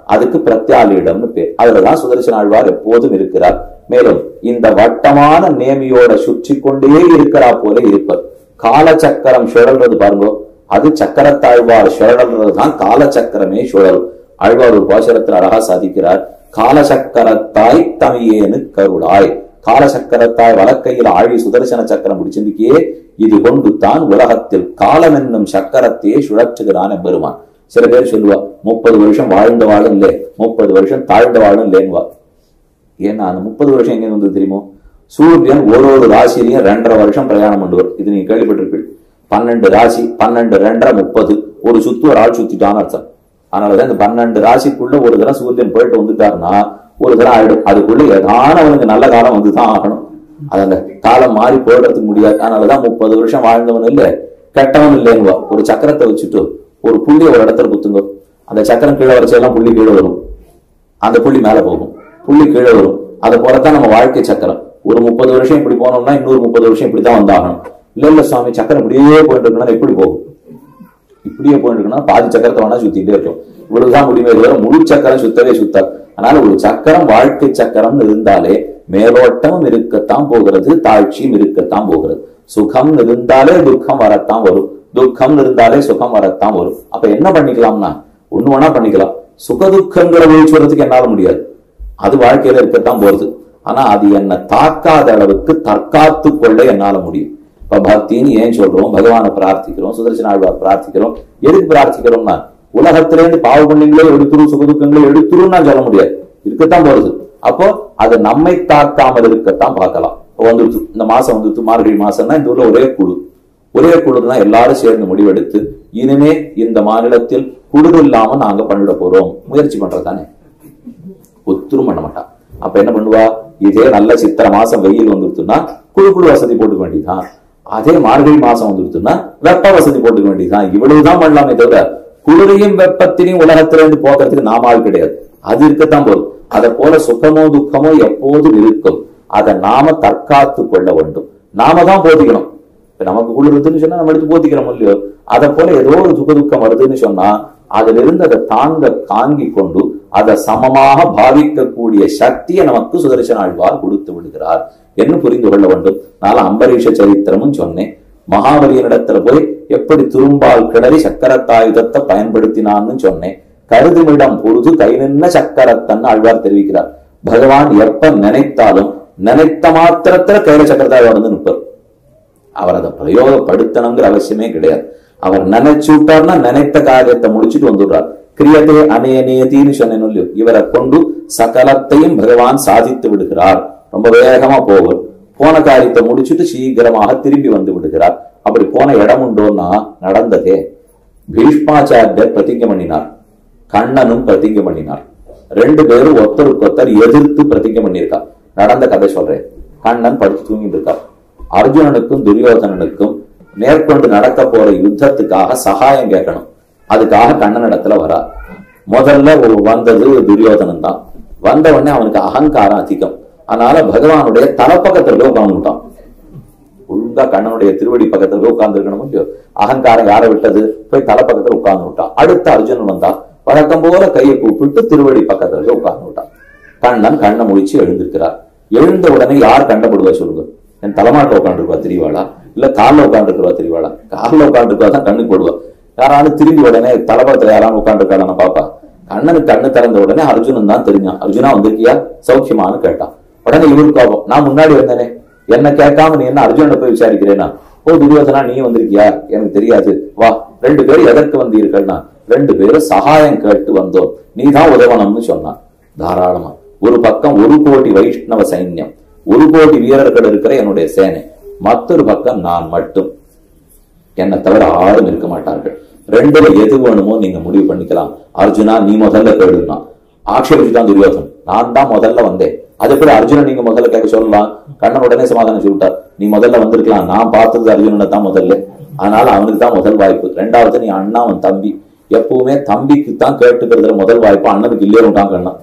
அதுக்கு பிரத்யாலிடம்னு பேர் அதுலதான் சுதர்சன ஆழ்வார் எப்போதும் இருக்கிறார் மேலும் இந்த வட்டமான நேமியோட சுற்றி கொண்டே இருக்கிறா போல இருப்பர் காலச்சக்கரம் சுழல்றது பாருங்க அது சக்கரத்தாழ்வார் சுழல்றது தான் காலச்சக்கரமே சுழலும் ஆழ்வார் ஒரு பாசரத்தில் அழகா சாதிக்கிறார் காலசக்கரத்தாய் தமியேனு கருளாய் காலசக்கரத்தாய் வலக்கையில் ஆழி சுதர்சன சக்கரம் பிடிச்சிருக்கே இது கொண்டு தான் உலகத்தில் காலம் என்னும் சக்கரத்தையே சுழற்றுகிறான் பெருமான் சில பேர் சொல்லுவா முப்பது வருஷம் வாழ்ந்த வாழும் இல்லை முப்பது வருஷம் தாழ்ந்த வாழும் இல்லைன்னுவா ஏன்னா அந்த முப்பது வருஷம் எங்க வந்து தெரியுமோ சூரியன் ஒரு ஒரு ராசிலையும் ரெண்டரை வருஷம் பிரயாணம் பண்ணுவார் இது நீங்க கேள்விப்பட்டிருப்பீங்க பன்னெண்டு ராசி பன்னெண்டு ரெண்டரை முப்பது ஒரு சுத்து ஒரு ஆள் சுத்திட்டான்னு அர்த்தம் அதனாலதான் இந்த பன்னெண்டு ராசிக்குள்ள ஒரு தடவை சூரியன் போயிட்டு வந்துட்டாருன்னா ஒரு தடவை ஆயிடும் அதுக்குள்ள ஏதான அவனுக்கு நல்ல காலம் வந்துதான் ஆகணும் அது அந்த காலம் மாறி போயிடுறதுக்கு முடியாது அதனாலதான் முப்பது வருஷம் வாழ்ந்தவன் இல்ல கெட்டவன் இல்லைன்னுவா ஒரு சக்கரத்தை வச்சுட்டு ஒரு புள்ளி ஒரு இடத்துல குத்துங்க அந்த சக்கரம் கீழே வரைச்செல்லாம் புள்ளி கீழே வரும் அந்த புள்ளி மேல போகும் புள்ளி கீழே வரும் அதை போலத்தான் நம்ம வாழ்க்கை சக்கரம் ஒரு முப்பது வருஷம் இப்படி போனோம்னா இன்னொரு முப்பது வருஷம் இப்படித்தான் வந்தாகணும் இல்ல இல்ல சுவாமி சக்கரம் இப்படியே போயிட்டு இருக்கணும்னா எப்படி போகும் இப்படியே போயிட்டு இருக்குன்னா பாதி சக்கரத்தை வேணா சுத்திட்டே இருக்கும் இவ்வளவுதான் முடியுமே தவிர முழு சக்கரம் சுத்தவே சுத்தாது அதனால ஒரு சக்கரம் வாழ்க்கை சக்கரம் இருந்தாலே மேலோட்டமும் இருக்கத்தான் போகிறது தாழ்ச்சியும் இருக்கத்தான் போகிறது சுகம் இருந்தாலே துக்கம் வரத்தான் வரும் துக்கம் இருந்தாலே சுகம் வரத்தான் வரும் அப்ப என்ன பண்ணிக்கலாம்னா ஒண்ணு வேணா பண்ணிக்கலாம் சுகதுக்கங்களை ஒழிச்சுறதுக்கு என்னால முடியாது அது வாழ்க்கையில இருக்கத்தான் போறது ஆனா அது என்ன தாக்காத அளவுக்கு தற்காத்து கொள்ள என்னால முடியும் இப்ப பக்தின்னு ஏன் சொல்றோம் பகவானை பிரார்த்திக்கிறோம் சுதர்சன ஆழ்வார் பிரார்த்திக்கிறோம் எதுக்கு பிரார்த்திக்கிறோம்னா உலகத்திலேருந்து பாவ புண்ணியங்களே எடுத்துரும் சுகதுக்கங்களே எடுத்துரும் நான் சொல்ல முடியாது இருக்கத்தான் போறது அப்போ அது நம்மை தாக்காமல் இருக்கத்தான் பார்க்கலாம் இப்போ வந்துருச்சு இந்த மாசம் வந்துருச்சு மார்கழி மாசம்னா இந்த ஊர்ல ஒரே குழு ஒரே குழு தான் எல்லாரும் சேர்ந்து முடிவெடுத்து இனிமே இந்த மாநிலத்தில் குழு இல்லாம நாங்க பண்ணிட போறோம் முயற்சி பண்றதானே ஒத்துரும் பண்ண மாட்டான் அப்ப என்ன பண்ணுவா இதே நல்ல சித்திரை மாசம் வெயில் வந்துருச்சுன்னா குழு குழு வசதி போட்டுக்க வேண்டியதுதான் அதே மார்கழி மாசம் வந்துருச்சுன்னா வெப்ப வசதி போட்டுக்க வேண்டியதுதான் இவ்வளவுதான் பண்ணலாமே தவிர குளிரையும் வெப்பத்திலையும் உலகத்திலிருந்து போக்குறதுக்கு நாம ஆள் கிடையாது அது இருக்கத்தான் போதும் அதை போல சுகமோ துக்கமோ எப்போதும் இருக்கும் அதை நாம தற்காத்து கொள்ள வேண்டும் நாம தான் போதிக்கணும் இப்ப நமக்கு குளிருதுன்னு சொன்னா நம்ம எடுத்து போத்திக்கிறோம் இல்லையோ அதை போல ஏதோ ஒரு சுக துக்கம் வருதுன்னு சொன்னா அதுல இருந்து அதை தாங்க தாங்கி கொண்டு அதை சமமாக பாவிக்கக்கூடிய சக்தியை நமக்கு சுதர்சன ஆழ்வார் கொடுத்து விடுகிறார் என்ன புரிந்து கொள்ள வேண்டும் நான் அம்பரீஷ சரித்திரமும் சொன்னேன் மகாபலியனிடத்துல போய் எப்படி துரும்பால் கிளறி சக்கரத்தாயுதத்தை பயன்படுத்தினான்னு சொன்னேன் கருதுமிடம் பொழுது கை நின்ன சக்கரத்தன் ஆழ்வார் தெரிவிக்கிறார் பகவான் எப்ப நினைத்தாலும் நினைத்த மாத்திரத்துல கையில சக்கரத்தாய் வந்து நிற்பார் அவர் அதை பிரயோகப்படுத்தணுங்கிற அவசியமே கிடையாது அவர் நினைச்சு விட்டார்னா நினைத்த காரியத்தை முடிச்சுட்டு வந்துடுறார் கிரியதே அநேனியதின்னு சொன்னேன் இல்லையோ இவரை கொண்டு சகலத்தையும் பகவான் சாதித்து விடுகிறார் ரொம்ப வேகமா போவர் போன காரியத்தை முடிச்சுட்டு சீக்கிரமாக திரும்பி வந்து விடுகிறார் அப்படி போன இடம் உண்டோன்னா நடந்ததே பீஷ்மாச்சாரியர் பிரதிங்க பண்ணினார் கண்ணனும் பிரதிங்க பண்ணினார் ரெண்டு பேரும் ஒருத்தருக்கு ஒருத்தர் எதிர்த்து பிரதிங்க பண்ணியிருக்கா நடந்த கதை சொல்றேன் கண்ணன் படுத்து தூங்கிட்டு இருக்கார் அர்ஜுனனுக்கும் துரியோதனனுக்கும் மேற்கொண்டு நடக்க போற யுத்தத்துக்காக சகாயம் கேட்கணும் அதுக்காக கண்ணன் இடத்துல வரா முதல்ல ஒரு வந்தது துரியோதனன் தான் வந்த உடனே அவனுக்கு அகங்காரம் அதிகம் அதனால பகவானுடைய தலைப்பக்கத்துல போய் உட்கார்ந்துட்டான் ஒழுங்கா கண்ணனுடைய திருவடி பக்கத்துல போய் உட்கார்ந்து இருக்கணும் இல்லையோ அகங்காரம் யாரை விட்டது போய் தலைப்பக்கத்துல உட்கார்ந்து விட்டான் அடுத்த அர்ஜுனன் வந்தா வழக்கம் போல கையை கூப்பிட்டு திருவடி பக்கத்துல போய் உட்கார்ந்து விட்டான் கண்ணன் கண்ணை முடிச்சு எழுந்திருக்கிறார் எழுந்த உடனே யார் கண்டப்படுவா சொல்லுங்க என் தலைமாட்ட உட்காந்துருக்கா தெரியவாளா இல்ல காலில் உட்காந்துருக்கிறவா தெரியவாளா காலில் உட்காந்துருக்கா தான் கண்ணுக்கு போடுவா யாராலும் திரும்பி உடனே தலைப்பக்கத்துல யாராலும் உட்காந்துருக்காளா பாப்பா கண்ணனுக்கு கண்ணு திறந்த உடனே அர்ஜுனன் தான் தெரிஞ்சான் அர்ஜுனா வந்திருக்கியா சௌக்கியமானு கேட்டான் உடனே இவரு கோபம் நான் முன்னாடி வந்தேனே என்ன கேட்காம நீ என்ன அர்ஜுனனை போய் விசாரிக்கிறேனா ஓ துரியோதனா நீ வந்திருக்கியா எனக்கு தெரியாது வா ரெண்டு பேரும் எதற்கு வந்தீர்கள்னா ரெண்டு பேரும் சகாயம் கேட்டு வந்தோம் நீ தான் உதவணும்னு சொன்னான் தாராளமா ஒரு பக்கம் ஒரு கோடி வைஷ்ணவ சைன்யம் ஒரு கோடி வீரர்கள் இருக்கிற என்னுடைய சேனை மற்றொரு பக்கம் நான் மட்டும் என்னை தவிர யாரும் இருக்க மாட்டார்கள் ரெண்டுல எது வேணுமோ நீங்க முடிவு பண்ணிக்கலாம் அர்ஜுனா நீ முதல்ல கேளுனா ஆட்சேபிச்சுதான் துரியோதன் நான் தான் முதல்ல வந்தேன் அது எப்படி அர்ஜுனன் நீங்க முதல்ல கேட்க சொல்லலாம் கண்ணன் உடனே சமாதானம் சொல்லிட்டார் நீ முதல்ல வந்திருக்கலாம் நான் பார்த்தது அர்ஜுனனை தான் முதல்ல அதனால அவனுக்கு தான் முதல் வாய்ப்பு ரெண்டாவது நீ அண்ணா அவன் தம்பி எப்பவுமே தம்பிக்கு தான் கேட்டுக்கிறதுல முதல் வாய்ப்பு அண்ணனுக்கு இல்லையோட்டான் கண்ணன்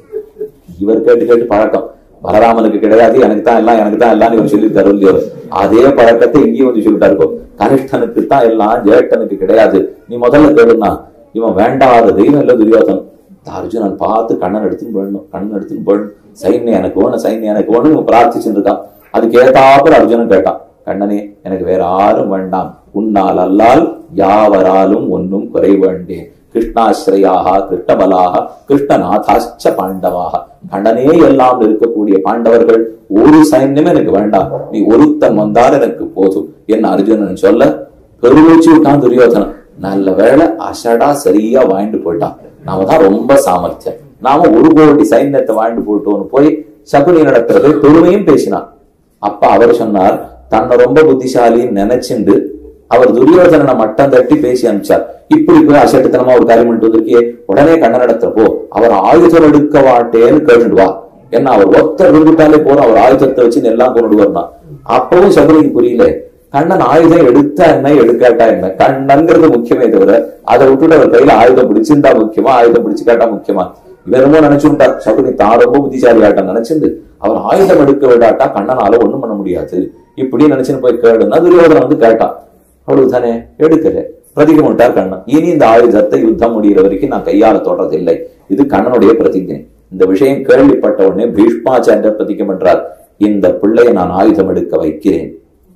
இவர் கேட்டு கேட்டு பழக்கம் பலராமனுக்கு கிடையாது எனக்கு தான் எல்லாம் எனக்கு தான் எல்லாம் இவர் சொல்லியிருக்காரு இல்லையோ அதே பழக்கத்தை இங்கேயும் வந்து சொல்லிட்டாரு இப்போ கனிஷ்டனுக்கு தான் எல்லாம் ஜேஷ்டனுக்கு கிடையாது நீ முதல்ல கேளுனா இவன் வேண்டாத தெய்வம் இல்ல துரியோதன் இந்த அர்ஜுனன் பார்த்து கண்ணன் எடுத்துன்னு போயிடணும் கண்ணன் எடுத்துன்னு போயிடணும் சைன்யம் எனக்கு வேணும் சைன்யம் எனக்கு வேணும் இவன் பிரார்த்திச்சுட்டு இருக்கான் அதுக்கு ஏத்தாப்புல அர்ஜுனன் கேட்டான் கண்ணனே எனக்கு வேற யாரும் வேண்டாம் உன்னால் அல்லால் யாவராலும் ஒன்னும் குறை வேண்டேன் கிருஷ்ணாஸ்ரயாக கிருஷ்ணபலாக கிருஷ்ணநாதாச்ச பாண்டவாக கண்ணனே எல்லாம் இருக்கக்கூடிய பாண்டவர்கள் ஒரு சைன்யம் எனக்கு வேண்டாம் நீ ஒருத்தன் வந்தால் எனக்கு போதும் என்ன அர்ஜுனன் சொல்ல பெருமூச்சு விட்டான் துரியோதனன் நல்ல வேளை அசடா சரியா வாங்கிட்டு போயிட்டான் நாம தான் ரொம்ப சாமர்த்தியம் நாம ஒரு கோடி சைன்யத்தை வாங்கிட்டு போட்டோம்னு போய் சகுனி நடத்துறது பெருமையும் பேசினான் அப்ப அவர் சொன்னார் தன்னை ரொம்ப புத்திசாலின்னு நினைச்சுண்டு அவர் துரியோதனனை மட்டம் தட்டி பேசி அனுப்பிச்சார் இப்படி போய் அசட்டுத்தனமா ஒரு காரியம் பண்ணிட்டு வந்திருக்கியே உடனே கண்ணன் நடத்துறப்போ அவர் ஆயுதம் எடுக்க மாட்டேன்னு கேட்டுட்டு வா ஏன்னா அவர் ஒத்தர் இருந்துட்டாலே போறோம் அவர் ஆயுதத்தை வச்சு எல்லாம் கொண்டு வரணும் அப்பவும் சகுனிக்கு புரியல கண்ணன் ஆயுதம் எடுத்தா என்ன எடுக்காட்டா என்ன கண்ணன்கிறது முக்கியமே தவிர அதை விட்டுட்டு அவர் கையில ஆயுதம் பிடிச்சிருந்தா முக்கியமா ஆயுதம் பிடிச்சு காட்டா முக்கியமா இவன் ரொம்ப நினைச்சுட்டார் சகுனி தான் ரொம்ப புத்திசாலி ஆட்டம் நினைச்சிருந்து அவர் ஆயுதம் எடுக்க விடாட்டா கண்ணனால ஒண்ணும் பண்ண முடியாது இப்படி நினைச்சுன்னு போய் கேடுன்னா துரியோதனன் வந்து கேட்டான் அவ்வளவுதானே எடுக்கல பிரதிகமிட்டார் கண்ணன் இனி இந்த ஆயுதத்தை யுத்தம் முடிகிற வரைக்கும் நான் கையால தொடர்றதில்லை இது கண்ணனுடைய பிரதிஜை இந்த விஷயம் கேள்விப்பட்ட உடனே பீஷ்மாச்சாரியர் பிரதிகம் என்றார் இந்த பிள்ளையை நான் ஆயுதம் எடுக்க வைக்கிறேன்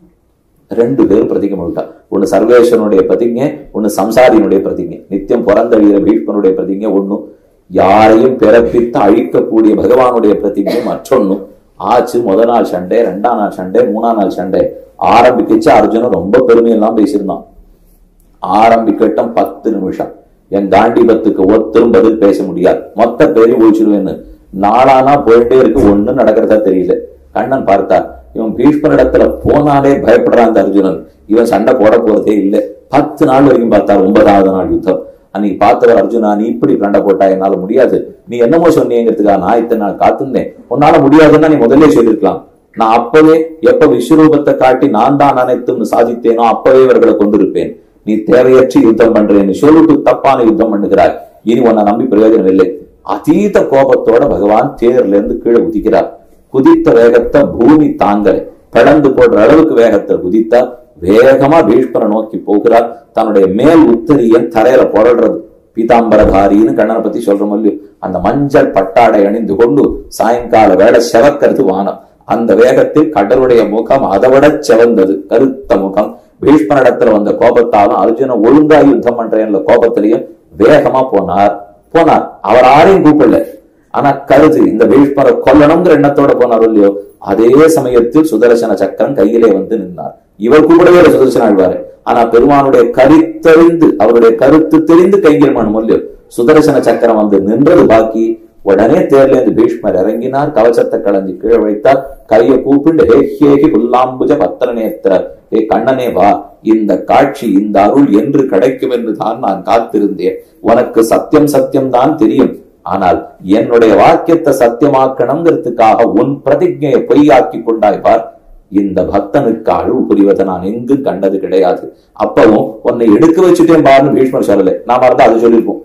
ரெண்டு பேரும் பிரதிகம் விட்டா ஒண்ணு சர்வேஸ்வரனுடைய பிரதிஜை ஒண்ணு சம்சாரியினுடைய பிரதிஜை நித்தியம் பிறந்தழிகிற பீஷ்மனுடைய பிரதிஜை ஒண்ணு யாரையும் பிறப்பித்து அழிக்கக்கூடிய பகவானுடைய பிரதிஜை மற்றொன்னு ஆச்சு முத நாள் சண்டை ரெண்டாம் நாள் சண்டை மூணாம் நாள் சண்டை ஆரம்பிக்கச்சு அர்ஜுனன் ரொம்ப பெருமையெல்லாம் பேசியிருந்தான் ஆரம்பிக்கட்டும் பத்து நிமிஷம் என் காண்டிபத்துக்கு ஒருத்தரும் பதில் பேச முடியாது மொத்த பேரையும் ஒழிச்சிருவேன்னு நாளானா போயிட்டே இருக்கு ஒண்ணும் நடக்கிறதா தெரியல கண்ணன் பார்த்தார் இவன் பீஷ்மனிடத்துல போனாலே பயப்படுறான் அந்த அர்ஜுனன் இவன் சண்டை போட போறதே இல்லை பத்து நாள் வரைக்கும் பார்த்தார் ஒன்பதாவது நாள் யுத்தம் அன்னைக்கு பார்த்தவர் அர்ஜுனா நீ இப்படி சண்டை போட்டா என்னால முடியாது நீ என்னமோ சொன்னீங்கிறதுக்காக நான் இத்தனை நாள் காத்திருந்தேன் உன்னால முடியாதுன்னா நீ முதல்ல சொல்லிருக்கலாம் நான் அப்பவே எப்ப விஸ்வரூபத்தை காட்டி நான் தான் அனைத்தும் சாதித்தேனோ அப்பவே இவர்களை கொண்டிருப்பேன் நீ தேவையற்ற யுத்தம் பண்றேன்னு சொல்லிட்டு தப்பான யுத்தம் பண்ணுகிறாய் இனி உன்னை நம்பி பிரயோஜனம் இல்லை அதீத கோபத்தோட பகவான் தேர்ல இருந்து கீழே குதிக்கிறார் குதித்த வேகத்தை பூமி தாங்கலை பிளந்து போடுற அளவுக்கு வேகத்தை குதித்தா வேகமா பீஷ்மரை நோக்கி போகிறார் தன்னுடைய மேல் உத்தரியன் தரையில புரடுறது பீதாம்பரதாரின்னு கண்ணனை பத்தி சொல்ற இல்லையோ அந்த மஞ்சள் பட்டாடை அணிந்து கொண்டு சாயங்கால வேலை செவக்கிறது வானம் அந்த வேகத்தில் கடலுடைய முகம் அதை விட செவந்தது கருத்த முகம் பீஷ்மனிடத்துல வந்த கோபத்தாலும் அர்ஜுன ஒழுங்கா யுத்தம் பண்றேன்ல கோபத்திலையும் வேகமா போனார் போனார் அவர் யாரையும் கூப்பிடல ஆனா கருது இந்த பீஷ்மரை கொல்லணுங்கிற எண்ணத்தோட போனார் இல்லையோ அதே சமயத்தில் சுதர்சன சக்கரம் கையிலே வந்து நின்றார் இவர் கூப்பிடவே இல்லை சுதர்சன ஆழ்வாரு ஆனா பெருமானுடைய கருத்தறிந்து அவருடைய கருத்து தெரிந்து கையில் மணும் இல்லையோ சுதர்சன சக்கரம் வந்து நின்றது பாக்கி உடனே தேர்ல இருந்து பீஷ்மர் இறங்கினார் கவச்சத்தை களைஞ்சு கீழே வைத்தார் கையை கூப்பிண்டு ஹே ஹேகி புல்லாம்புஜ பத்திர நேத்திர ஹே கண்ணனே வா இந்த காட்சி இந்த அருள் என்று கிடைக்கும் என்று தான் நான் காத்திருந்தேன் உனக்கு சத்தியம் சத்தியம் தான் தெரியும் ஆனால் என்னுடைய வாக்கியத்தை சத்தியமாக்கணுங்கிறதுக்காக உன் பிரதிஜையை பொய்யாக்கி கொண்டாய் பார் இந்த பக்தனுக்கு அழுவு புரிவதை நான் எங்கும் கண்டது கிடையாது அப்பவும் உன்னை எடுக்க வச்சுட்டேன் பாருன்னு பீஷ்மர் சொல்லலை நாம இருந்தா அது சொல்லியிருப்போம்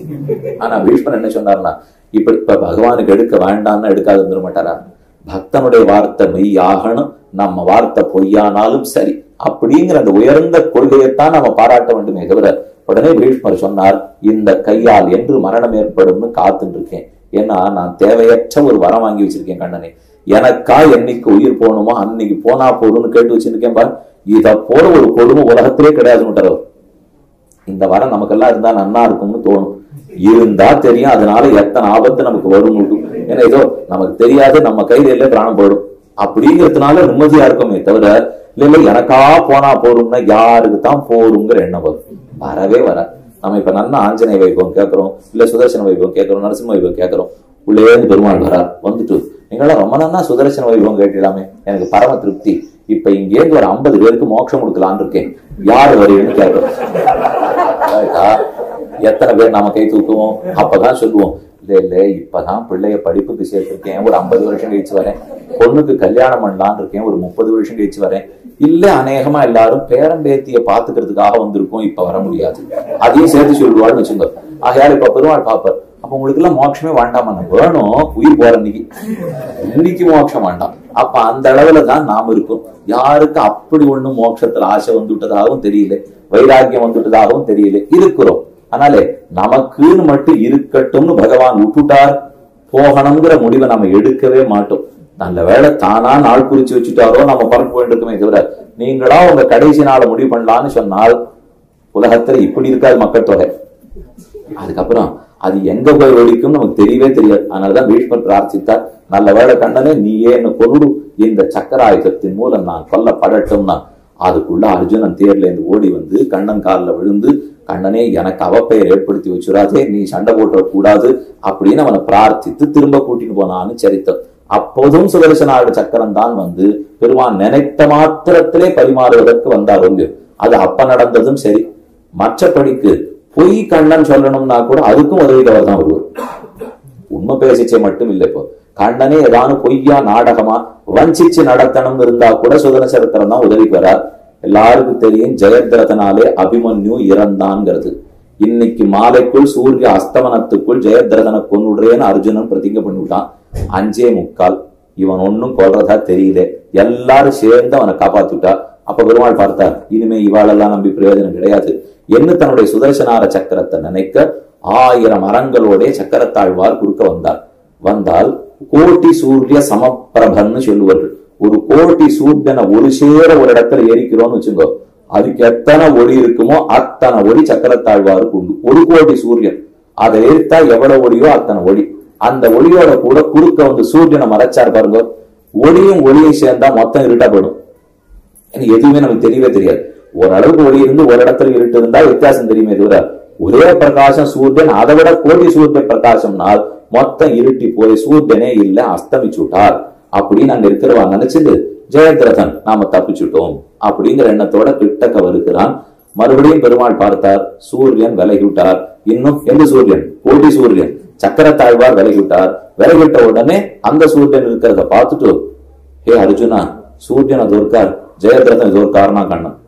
ஆனா பீஷ்மர் என்ன சொன்னார்னா இப்படி இப்ப பகவானுக்கு எடுக்க வேண்டாம்னு எடுக்காது வந்துட மாட்டாரா பக்தனுடைய வார்த்தை மெய்யாகணும் நம்ம வார்த்தை பொய்யானாலும் சரி அப்படிங்கிற அந்த உயர்ந்த கொள்கையைத்தான் நம்ம பாராட்ட வேண்டுமே தவிர உடனே பீஷ்மர் சொன்னார் இந்த கையால் என்று மரணம் ஏற்படும்னு காத்துட்டு இருக்கேன் ஏன்னா நான் தேவையற்ற ஒரு வரம் வாங்கி வச்சிருக்கேன் கண்ணனே எனக்கா என்னைக்கு உயிர் போகணுமோ அன்னைக்கு போனா போதும்னு கேட்டு வச்சிருக்கேன் பார் இத போல ஒரு கொடுமை உலகத்திலே கிடையாதுன்னு இந்த வரம் நமக்கெல்லாம் இருந்தா நன்னா இருக்கும்னு தோணும் இருந்தா தெரியும் அதனால எத்தனை ஆபத்து நமக்கு வரும் ஏன்னா ஏதோ நமக்கு தெரியாது நம்ம கையில இல்ல பிராணம் போயிடும் அப்படிங்கிறதுனால நிம்மதியா இருக்குமே தவிர இல்ல இல்ல எனக்கா போனா போறோம்னா யாருக்கு தான் போருங்கிற எண்ணம் வரும் வரவே வர நம்ம இப்ப நல்லா ஆஞ்சநேய வைபவம் கேட்கிறோம் இல்ல சுதர்சன வைபவம் கேட்கிறோம் நரசிம்ம வைபவம் கேட்கிறோம் உள்ளே இருந்து பெருமாள் வரார் வந்துட்டு நீங்களாம் ரொம்ப நல்லா சுதர்சன வைபவம் கேட்டிடலாமே எனக்கு பரம திருப்தி இப்ப இங்கேருந்து ஒரு ஐம்பது பேருக்கு மோட்சம் கொடுக்கலான்னு இருக்கேன் யார் வருவீன்னு கேட்கிறோம் எத்தனை பேர் நாம கை தூக்குவோம் அப்பதான் சொல்லுவோம் இல்ல இல்ல இப்பதான் பிள்ளைய படிப்புக்கு சேர்த்திருக்கேன் ஒரு ஐம்பது வருஷம் கழிச்சு வரேன் பொண்ணுக்கு கல்யாணம் பண்ணலான்னு இருக்கேன் ஒரு முப்பது வருஷம் கழிச்சு வரேன் இல்ல அநேகமா எல்லாரும் பேரம்பேத்திய பாத்துக்கிறதுக்காக வந்திருக்கோம் இப்ப வர முடியாது அதையும் சேர்த்து சொல்லுவாள்னு வச்சுங்க ஆகையால் இப்ப பெருமாள் பாப்பார் அப்ப உங்களுக்கு எல்லாம் மோட்சமே வேண்டாமா வேணும் உயிர் போற இன்னைக்கு இன்னைக்கு மோட்சம் வேண்டாம் அப்ப அந்த அளவுல தான் நாம இருக்கும் யாருக்கு அப்படி ஒண்ணும் மோட்சத்துல ஆசை வந்துட்டதாகவும் தெரியல வைராக்கியம் வந்துட்டதாகவும் தெரியல இருக்கிறோம் அதனாலே நமக்குன்னு மட்டும் இருக்கட்டும்னு பகவான் விட்டுட்டார் போகணுங்கிற முடிவை நம்ம எடுக்கவே மாட்டோம் நல்ல வேளை தானா நாள் குறிச்சு வச்சுட்டாரோ நம்ம பறக்க வேண்டியிருக்குமே தவிர நீங்களா உங்க கடைசி நாளை முடிவு பண்ணலாம்னு சொன்னால் உலகத்துல இப்படி இருக்காது மக்கள் தொகை அதுக்கப்புறம் அது எங்க போய் ஒழிக்கும் நமக்கு தெரியவே தெரியாது அதனாலதான் பீஷ்மர் பிரார்த்தித்தார் நல்ல வேளை கண்ணனே நீயே என்ன கொண்டு இந்த சக்கராயுதத்தின் மூலம் நான் கொல்லப்படட்டும்னா அதுக்குள்ள அர்ஜுனன் தேர்ல இருந்து ஓடி வந்து கண்ணன் காலில் விழுந்து கண்ணனே எனக்கு அவப்பெயர் ஏற்படுத்தி வச்சுடாதே நீ சண்டை போட்டுற கூடாது அப்படின்னு அவனை பிரார்த்தித்து திரும்ப கூட்டிட்டு போனான்னு சரித்தம் அப்போதும் சுதர்சனாவோட சக்கரம் தான் வந்து பெருமான் நினைத்த மாத்திரத்திலே பரிமாறுவதற்கு வந்தார் இல்லையோ அது அப்ப நடந்ததும் சரி மற்றபடிக்கு பொய் கண்ணன் சொல்லணும்னா கூட அதுக்கும் உதவிக்கு அவர் தான் வருவார் உண்மை பேசிச்சே மட்டும் இல்லை இப்போ கண்ணனே ஏதாவது பொய்யா நாடகமா வஞ்சிச்சு நடத்தணும் இருந்தா கூட சுதன சரித்திரம் தான் உதவிக்கு வரார் எல்லாருக்கும் தெரியும் ஜெயத்ரதனாலே அபிமன்யு இறந்தான்ங்கிறது இன்னைக்கு மாலைக்குள் சூரிய அஸ்தமனத்துக்குள் ஜெயத்ரதனை கொன்னுடுறேன்னு அர்ஜுனன் பிரதிங்க பண்ணிவிட்டான் அஞ்சே முக்கால் இவன் ஒன்னும் கொல்றதா தெரியல எல்லாரும் சேர்ந்து அவனை காப்பாத்துட்டா அப்ப பெருமாள் பார்த்தார் இனிமே இவாளெல்லாம் நம்பி பிரயோஜனம் கிடையாது என்ன தன்னுடைய சுதர்சனார சக்கரத்தை நினைக்க ஆயிரம் மரங்களோட சக்கரத்தாழ்வார் குறுக்க வந்தார் வந்தால் கோட்டி சூரிய சமப்பிரபன்னு சொல்லுவார்கள் ஒரு கோட்டி சூரியனை ஒரு சேர ஒரு இடத்துல எரிக்கிறோம்னு வச்சுக்கோ அதுக்கு எத்தனை ஒளி இருக்குமோ அத்தனை ஒளி சக்கரத்தாழ்வாருக்கு உண்டு ஒரு கோடி சூரியன் அதை எரித்தா எவ்வளவு ஒளியோ அத்தனை ஒளி அந்த ஒளியோட கூட குறுக்க வந்து சூரியனை மறைச்சார் பாருங்க ஒளியும் ஒளியும் சேர்ந்தா மொத்தம் இருட்டா போயிடும் எனக்கு எதுவுமே நமக்கு தெரியவே தெரியாது ஓரளவுக்கு ஒளி இருந்து ஒரு இடத்துல இருட்டு இருந்தா வித்தியாசம் தெரியுமே தவிர ஒரே பிரகாசம் சூரியன் அதை விட கோடி சூரிய பிரகாசம்னால் மொத்தம் இருட்டி போய் சூரியனே இல்ல அஸ்தமிச்சு விட்டார் அப்படின்னு அங்க இருக்கிறவா நினைச்சது ஜெயத்ரதன் நாம தப்பிச்சுட்டோம் அப்படிங்கிற எண்ணத்தோட கிட்டக்க வருகிறான் மறுபடியும் பெருமாள் பார்த்தார் சூரியன் விலகி விட்டார் இன்னும் எந்த சூரியன் கோடி சூரியன் சக்கரத்தாழ்வார் விலகி விட்டார் விலகிட்ட உடனே அந்த சூரியன் இருக்கிறத பார்த்துட்டு ஹே அர்ஜுனா சூரியனை தோற்கார் ஜெயத்ரதன் தோற்கார்னா கண்ணன்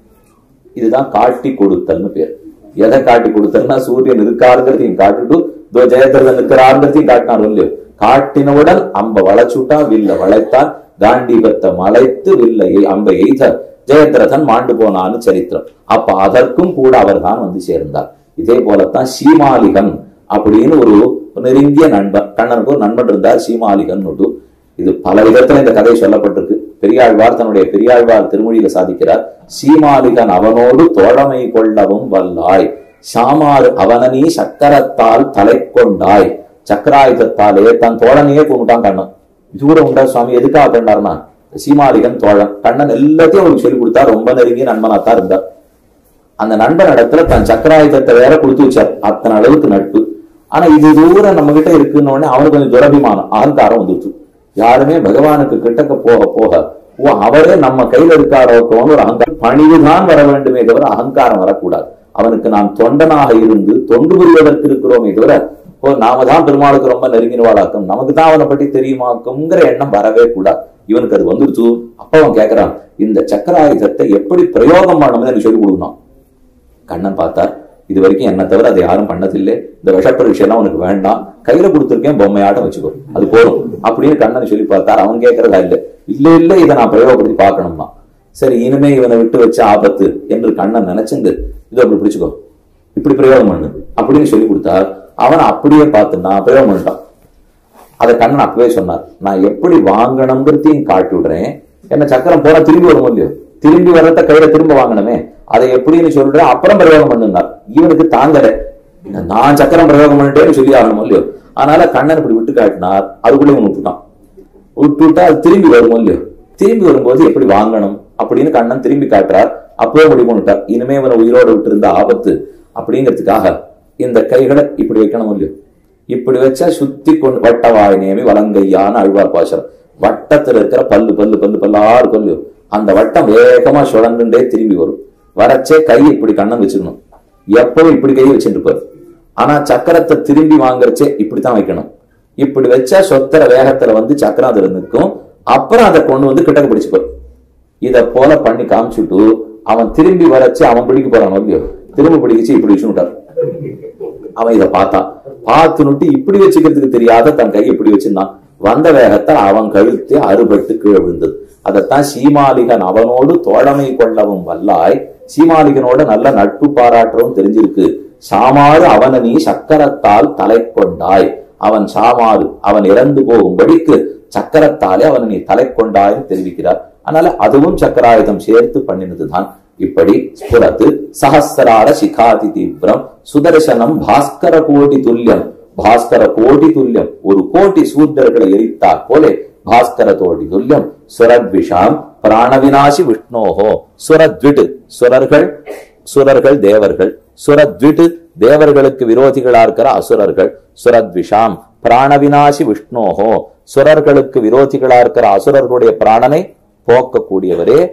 இதுதான் காட்டி கொடுத்தல்னு பேர் எதை காட்டி கொடுத்தல்னா சூரியன் இருக்காருங்கிறதையும் காட்டிட்டு இதோ ஜெயத்ரதன் இருக்கிறாருங்கிறதையும் காட்டினார் இல்லையோ காட்டினவுடன் அம்ப வளைச்சுட்டா வில்ல வளைத்தான் காண்டீபத்தை மலைத்து வில்லை அம்ப எய்த ஜெயத்ரதன் மாண்டு போனான்னு சரித்திரம் அப்ப அதற்கும் கூட அவர் தான் வந்து சேர்ந்தார் இதே போலத்தான் சீமாலிகன் அப்படின்னு ஒரு நெருங்கிய நண்பன் கண்ணனுக்கு ஒரு நண்பன் இருந்தார் சீமாலிகன் இது பல விதத்துல இந்த கதை சொல்லப்பட்டிருக்கு பெரியாழ்வார் தன்னுடைய பெரியாழ்வார் திருமொழியில சாதிக்கிறார் சீமாலிகன் அவனோடு தோழமை கொள்ளவும் வல்லாய் சாமாறு அவனனி சக்கரத்தால் தலை கொண்டாய் சக்கராயுதத்தாலே தன் தோழனையே கொண்டுட்டான் கண்ணன் இது கூட உண்டா சுவாமி எதுக்காக பண்ணார்னா சீமாலிகன் தோழன் கண்ணன் எல்லாத்தையும் அவனுக்கு சொல்லி கொடுத்தா ரொம்ப நெருங்கிய நண்பனாத்தான் இருந்தார் அந்த நண்பன் இடத்துல தன் சக்கராயுதத்தை வேற கொடுத்து வச்சார் அத்தனை அளவுக்கு நட்பு ஆனா இது தூரம் நம்ம கிட்ட இருக்குன்னு உடனே அவனுக்கு கொஞ்சம் துரபிமானம் அகங்காரம் வந்துருச்சு யாருமே பகவானுக்கு கிட்டக்க போக போக ஓ அவரே நம்ம கையில இருக்காரோக்கோன்னு ஒரு அகங்காரம் பணிவுதான் வர வேண்டுமே தவிர அகங்காரம் வரக்கூடாது அவனுக்கு நாம் தொண்டனாக இருந்து தொண்டு புரிவதற்கு இருக்கிறோமே தவிர ஓ நாம தான் பெருமாளுக்கு ரொம்ப நெருங்கினவாளாக்கும் நமக்கு தான் அவனை பற்றி தெரியுமாக்குங்கிற எண்ணம் வரவே கூடாது இவனுக்கு அது வந்துருச்சு அப்ப அவன் கேட்கிறான் இந்த சக்கராயுதத்தை எப்படி பிரயோகம் பண்ணணும்னு எனக்கு சொல்லிக் கொடுக்கணும் கண்ணன் பார்த்தார் இது வரைக்கும் என்ன தவிர அதை யாரும் பண்ணதில்லை இந்த விஷப்பரீட்சை எல்லாம் உனக்கு வேண்டாம் கையில கொடுத்துருக்கேன் பொம்மையாட்டம் வச்சுக்கோ அது போதும் அப்படின்னு கண்ணன் சொல்லி பார்த்தார் அவன் கேட்கறதா இல்ல இல்ல இல்ல இதை நான் பிரயோகப்படுத்தி பார்க்கணும்னா சரி இனிமே இவனை விட்டு வச்ச ஆபத்து என்று கண்ணன் நினைச்சிருந்து இதை அப்படி பிடிச்சுக்கோ இப்படி பிரயோகம் பண்ணு அப்படின்னு சொல்லி கொடுத்தார் அவன் அப்படியே பார்த்து நான் பிரயோகம் பண்ணிட்டான் அதை கண்ணன் அப்பவே சொன்னார் நான் எப்படி வாங்கணுங்கிறதையும் காட்டி விடுறேன் என்ன சக்கரம் போனா திரும்பி வரும் இல்லையோ திரும்பி வர்றத கையில திரும்ப வாங்கணுமே அதை எப்படின்னு சொல்றேன் அப்புறம் பிரயோகம் பண்ணுனார் இவனுக்கு தாங்கல நான் சக்கரம் பிரயோகம் பண்ணிட்டேன்னு சொல்லி ஆகணும் இல்லையோ அதனால கண்ணன் இப்படி விட்டு காட்டினார் அதுக்குள்ளே இவன் விட்டுட்டான் விட்டுட்டா அது திரும்பி வரும் இல்லையோ திரும்பி வரும்போது எப்படி வாங்கணும் அப்படின்னு கண்ணன் திரும்பி காட்டுறார் அப்பவே முடிவு பண்ணிட்டார் இனிமே இவனை உயிரோட விட்டு இருந்த ஆபத்து அப்படிங்கிறதுக்காக இந்த கைகளை இப்படி வைக்கணும் இல்லையோ இப்படி வச்சா சுத்தி கொண்டு வட்டவாய் நேமி வலங்கையான அழ்வார் பாசரம் வட்டத்துல இருக்கிற பல்லு பல்லு பல்லு பல்லா இருக்கும் இல்லையோ அந்த வட்டம் வேகமா சுழண்டுண்டே திரும்பி வரும் வரச்சே கை இப்படி கண்ணன் வச்சுக்கணும் எப்பவும் இப்படி கை வச்சுட்டு இருப்பாரு ஆனா சக்கரத்தை திரும்பி வாங்குறச்சே இப்படித்தான் வைக்கணும் இப்படி வச்சா சொத்தர வேகத்துல வந்து சக்கரம் அதுல நிற்கும் அப்புறம் அதை கொண்டு வந்து கிட்டக்க பிடிச்சுப்பாரு இத போல பண்ணி காமிச்சுட்டு அவன் திரும்பி வரச்சு அவன் பிடிக்க போறான் இல்லையோ திரும்ப பிடிக்கிச்சு இப்படி வச்சுட்டார் அவன் இதை பார்த்தான் பார்த்துனுட்டு இப்படி வச்சுக்கிறதுக்கு தெரியாத தன் கை இப்படி வச்சிருந்தான் வந்த வேகத்தை அவன் கழுத்தே அறுபட்டு கீழே விழுந்தது அதைத்தான் சீமாலிகன் அவனோடு தோழமை கொள்ளவும் வல்லாய் சீமாலிகனோட நல்ல நட்பு பாராட்டவும் தெரிஞ்சிருக்கு சாமாறு அவன நீ சக்கரத்தால் தலை கொண்டாய் அவன் சாமாறு அவன் இறந்து போகும்படிக்கு சக்கரத்தாலே அவனை நீ தலை கொண்டாய்னு தெரிவிக்கிறார் அதனால அதுவும் சக்கராயுதம் சேர்த்து பண்ணினதுதான் இப்படி ஸ்புரத்து சஹஸ்ரார சிகாதி தீவிரம் சுதர்சனம் பாஸ்கர கோடி துல்லியம் பாஸ்கர கோடி துல்லியம் ஒரு கோடி சூத்திரர்களை எரித்தாற் போலே பாஸ்கர தோடி துல்லியம் சுரத்விஷாம் பிராணவினாசி விஷ்ணோஹோ சுரத்விட் சுரர்கள் சுரர்கள் தேவர்கள் சுரத்விட் தேவர்களுக்கு விரோதிகளா இருக்கிற அசுரர்கள் சுரத்விஷாம் பிராணவினாசி விஷ்ணோஹோ சுரர்களுக்கு விரோதிகளா இருக்கிற அசுரர்களுடைய பிராணனை போக்கக்கூடியவரே